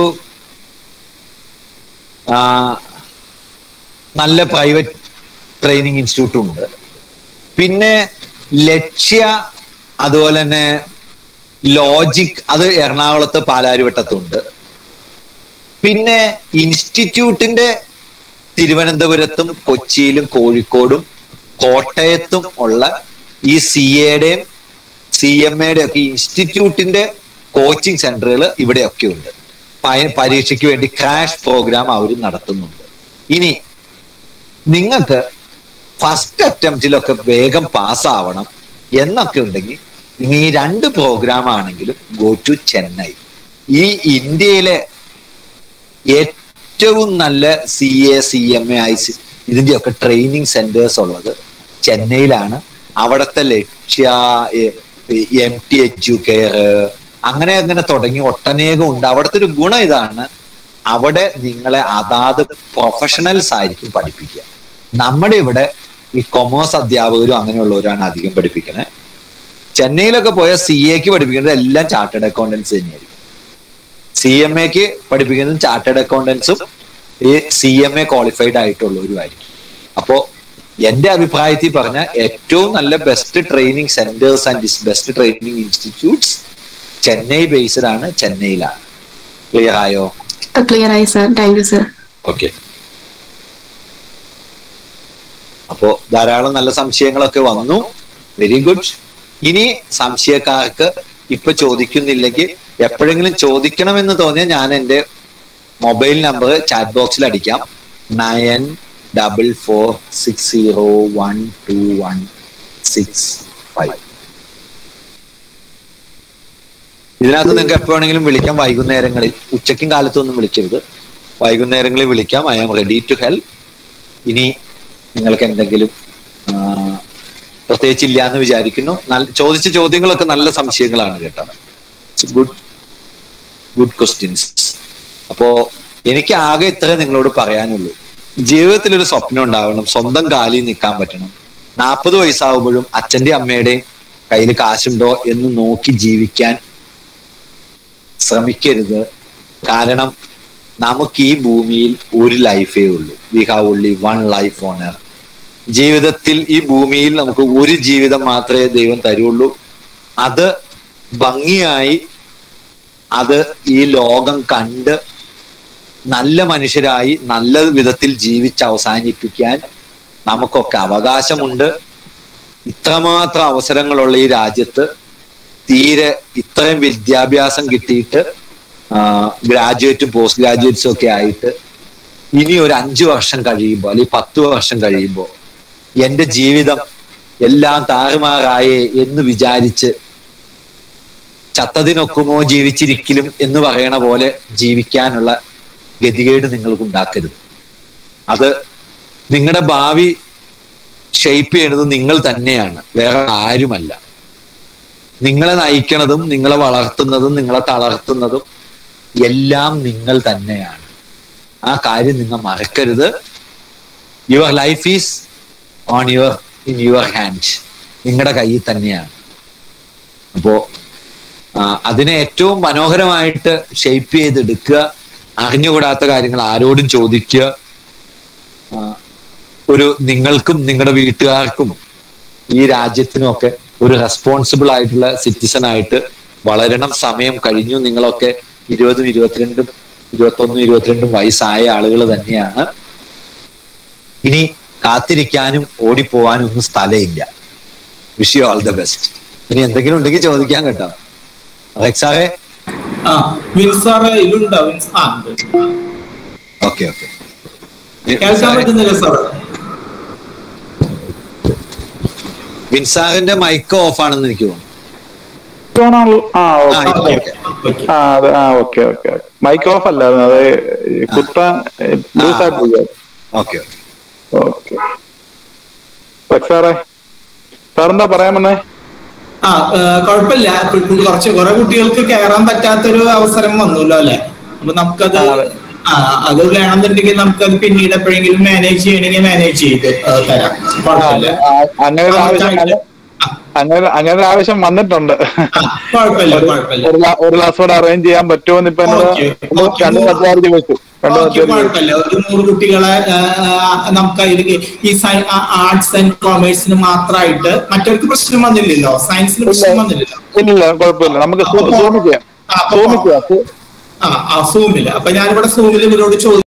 ആ, നല്ല പ്രൈവറ്റ് ട്രെയിനിങ് ഇൻസ്റ്റിറ്റ്യൂട്ട് ഉണ്ട് പിന്നെ ലക്ഷ്യ അതുപോലെ തന്നെ ലോജിക് അത് എറണാകുളത്ത് പാലാരിവട്ടത്തുണ്ട് പിന്നെ ഇൻസ്റ്റിറ്റ്യൂട്ടിന്റെ തിരുവനന്തപുരത്തും കൊച്ചിയിലും കോഴിക്കോടും കോട്ടയത്തും ഉള്ള ഈ സി എയുടെയും സി എം എയുടെ ഒക്കെ ഇൻസ്റ്റിറ്റ്യൂട്ടിന്റെ കോച്ചിങ് സെന്ററുകൾ ഇവിടെയൊക്കെ ഉണ്ട് പയ- പരീക്ഷയ്ക്ക് വേണ്ടി ക്രാഷ് പ്രോഗ്രാം അവർ നടത്തുന്നുണ്ട് ഇനി നിങ്ങൾക്ക് ഫസ്റ്റ് അറ്റംപ്റ്റിലൊക്കെ വേഗം പാസ്സാവണം എന്നൊക്കെ ഉണ്ടെങ്കിൽ ഇനി ഈ രണ്ട് പ്രോഗ്രാം ആണെങ്കിലും ഗോ ടു ചെന്നൈ ഈ ഇന്ത്യയിലെ ഏറ്റവും നല്ല C A C M A I C ഇതിന്റെയൊക്കെ ട്രെയിനിങ് സെന്റേഴ്സ് ഉള്ളത് ചെന്നൈയിലാണ് അവിടുത്തെ ലക്ഷ്യ എം ടി എഡ്യൂക്കെയർ അങ്ങനെ അങ്ങനെ തുടങ്ങി ഒട്ടനേകം ഉണ്ട് അവിടുത്തെ ഒരു ഗുണം ഇതാണ് അവിടെ നിങ്ങളെ അതാത് പ്രൊഫഷണൽസ് ആയിരിക്കും പഠിപ്പിക്കുക നമ്മുടെ ഇവിടെ ഈ കൊമേഴ്സ് അധ്യാപകരും അങ്ങനെയുള്ളവരാണ് അധികം പഠിപ്പിക്കുന്നത് ചെന്നൈയിലൊക്കെ പോയ സി എക്ക് പഠിപ്പിക്കുന്നത് എല്ലാം ചാർട്ടേഡ് അക്കൗണ്ടൻസ് തന്നെയായിരിക്കും സി എം എക്ക് പഠിപ്പിക്കുന്നത് ചാർട്ടേഡ് അക്കൗണ്ടൻസും ഈ സി എം എ ക്വാളിഫൈഡ് ആയിട്ടുള്ളവരുമായിരിക്കും അപ്പോ എന്റെ അഭിപ്രായത്തിൽ പറഞ്ഞ ഏറ്റവും നല്ല best training centres and best training institutes Chennai based ആണ് ചെന്നൈയിലാണ് ക്ലിയർ ആയോ ക്ലിയർ ആയി sir thank you sir okay അപ്പോ ധാരാളം നല്ല സംശയങ്ങളൊക്കെ വന്നു വെരി ഗുഡ് ഇനി സംശയക്കാർക്ക് ഇപ്പൊ ചോദിക്കുന്നില്ലെങ്കിൽ എപ്പോഴെങ്കിലും ചോദിക്കണമെന്ന് തോന്നിയാൽ ഞാൻ എന്റെ മൊബൈൽ നമ്പർ ചാറ്റ് ബോക്സിൽ അടിക്കാം nine double four six zero one two one six five ഇതിനകത്ത് നിങ്ങൾക്ക് എപ്പോ വേണമെങ്കിലും വിളിക്കാം വൈകുന്നേരങ്ങളിൽ ഉച്ചയ്ക്കും കാലത്തൊന്നും വിളിക്കരുത് വൈകുന്നേരങ്ങളിൽ വിളിക്കാം I am ready to help ഇനി നിങ്ങൾക്ക് എന്തെങ്കിലും ആ, പ്രത്യേകിച്ച് ഇല്ല എന്ന് വിചാരിക്കുന്നു നല്ല- ചോദിച്ച ചോദ്യങ്ങളൊക്കെ നല്ല സംശയങ്ങളാണ് കേട്ടോ ഗുഡ് ഗുഡ് ക്വസ്റ്റ്യൻസ് അപ്പോ എനിക്ക് ആകെ ഇത്രേ നിങ്ങളോട് പറയാനുള്ളൂ ജീവിതത്തിൽ ഒരു സ്വപ്നം ഉണ്ടാവണം സ്വന്തം കാലിൽ നിൽക്കാൻ പറ്റണം നാൽപ്പത് വയസ്സാവുമ്പോഴും അച്ഛന്റെ അമ്മയുടെയും കയ്യിൽ കാശുണ്ടോ എന്ന് നോക്കി ജീവിക്കാൻ ശ്രമിക്കരുത് കാരണം നമുക്ക് ഈ ഭൂമിയിൽ ഒരു ലൈഫേ ഉള്ളൂ we have only one life on earth ജീവിതത്തിൽ ഈ ഭൂമിയിൽ നമുക്ക് ഒരു ജീവിതം മാത്രമേ ദൈവം തരുള്ളൂ അത് ഭംഗിയായി അത് ഈ ലോകം കണ്ട് നല്ല മനുഷ്യരായി നല്ല വിധത്തിൽ ജീവിച്ച് അവസാനിപ്പിക്കാൻ നമുക്കൊക്കെ അവകാശമുണ്ട് ഇത്രമാത്രം അവസരങ്ങളുള്ള ഈ രാജ്യത്ത് തീരെ ഇത്രയും വിദ്യാഭ്യാസം കിട്ടിയിട്ട് ഗ്രാജുവേറ്റും പോസ്റ്റ് ഗ്രാജുവേറ്റ്സും ഒക്കെ ആയിട്ട് ഇനി ഒരു അഞ്ചു വർഷം കഴിയുമ്പോൾ അല്ലെങ്കിൽ പത്ത് വർഷം കഴിയുമ്പോൾ എന്റെ ജീവിതം എല്ലാം താറുമാറായേ എന്ന് വിചാരിച്ച് ചത്തതിനൊക്കുമോ ജീവിച്ചിരിക്കലും എന്ന് പറയണ പോലെ ജീവിക്കാനുള്ള ഗതികേട് നിങ്ങൾക്ക് ഉണ്ടാക്കരുത് അത് നിങ്ങളുടെ ഭാവി ഷെയ്പ്പ് ചെയ്യുന്നത് നിങ്ങൾ തന്നെയാണ് വേറെ ആരുമല്ല നിങ്ങളെ നയിക്കണതും നിങ്ങളെ വളർത്തുന്നതും നിങ്ങളെ തളർത്തുന്നതും എല്ലാം നിങ്ങൾ തന്നെയാണ് ആ കാര്യം നിങ്ങൾ മറക്കരുത് your life is on your in your hand നിങ്ങളുടെ കയ്യിൽ തന്നെയാണ് അപ്പോ ആ, അതിനെ ഏറ്റവും മനോഹരമായിട്ട് ഷെയ്പ്പ് ചെയ്തെടുക്കുക അറിഞ്ഞുകൂടാത്ത കാര്യങ്ങൾ ആരോടും ചോദിക്കുക ആ, ഒരു നിങ്ങൾക്കും നിങ്ങളുടെ വീട്ടുകാർക്കും ഈ രാജ്യത്തിനും ഒക്കെ ഒരു റെസ്പോൺസിബിൾ ആയിട്ടുള്ള സിറ്റിസൺ ആയിട്ട് വളരണം സമയം കഴിഞ്ഞു നിങ്ങളൊക്കെ ഇരുപതും ഇരുപത്തിരണ്ടും ഇരുപത്തൊന്നും ഇരുപത്തിരണ്ടും വയസ്സായ ആളുകൾ തന്നെയാണ് ഇനി കാത്തിരിക്കാനും ഓടിപ്പോവാനും ഒന്നും സ്ഥലമില്ല wish you all the best ഇനി എന്തെങ്കിലും ഉണ്ടെങ്കിൽ ചോദിക്കാൻ കേട്ടോ അലക്സാറെ ആ വിൻസാറ് ഇതിലുണ്ടോ വിൻസ് ആ ഉണ്ട്. ഓക്കെ ഓക്കെ കേൾക്കാൻ പറ്റുന്നില്ല സാറ് വിൻസാറിന്റെ മൈക്ക് ഓഫ് ആണെന്ന് എനിക്ക് തോന്നുന്നു ആ ആ, ഓക്കെ ഇപ്പൊ okay. ആ അത് ആ ഓക്കെ ഓക്കെ മൈക്ക് ഓഫ് അല്ലായിരുന്നു അത് കുത്താൻ ലൂസ് ആയിട്ട് ഓക്കെ ഓക്കെ സാറേ സാറെന്താ പറയാൻ വന്നേ ആ ഏ, കുഴപ്പമില്ല ഇപ്പൊ കുറച്ച് കുറെ കുട്ടികൾക്ക് കയറാൻ പറ്റാത്തൊരു അവസരം വന്നല്ലോ അല്ലെ അപ്പൊ നമുക്കത് ആ അത് വേണമെന്നുണ്ടെങ്കിൽ നമുക്കത് പിന്നീട് എപ്പോഴെങ്കിലും മാനേജ് ചെയ്യണമെങ്കിൽ മാനേജ് ചെയ്ത് ഏ, തരാം കുഴപ്പമില്ല ആ, അങ്ങനെ ഒരു ആവശ്യം അങ്ങനെ- അങ്ങനെ അങ്ങനെ ഒരു ആവശ്യം വന്നിട്ടുണ്ട് കുഴപ്പമില്ല കുഴപ്പമില്ല ഒരു ഗ്ലാ- ഒരു ക്ലാസ് കൂടെ അറേഞ്ച് ചെയ്യാൻ പറ്റുമോ എന്ന് ഇപ്പൊ എന്നോട് ഓക്കേ, ഒന്ന് ഓക്കേ. രണ്ട് പത്താറ് ചോദിച്ചു രണ്ട് ഓക്കെ പത്താറ് ചോദിച്ചു കുഴപ്പമില്ല ഒരു നൂറ് കുട്ടികളെ ആ, ആ, നമുക്ക് അതിൽ ഈ ആർട്സ് ആൻഡ് കോമേഴ്സിന് മാത്രമായിട്ട് മറ്റവർക്ക് പ്രശ്നം വന്നില്ലല്ലോ സയൻസിന് പ്രശ്നം വന്നില്ലല്ലോ ഇല്ല കുഴപ്പമില്ല നമുക്ക് സൂം ചെയ്യാം ആ, അപ്പൊ സൂം ചെയ്യാം ആ ആ സൂമില് അപ്പൊ ഞാനിവിടെ സൂമിൽ ഇവരോട് ചോദിച്ചു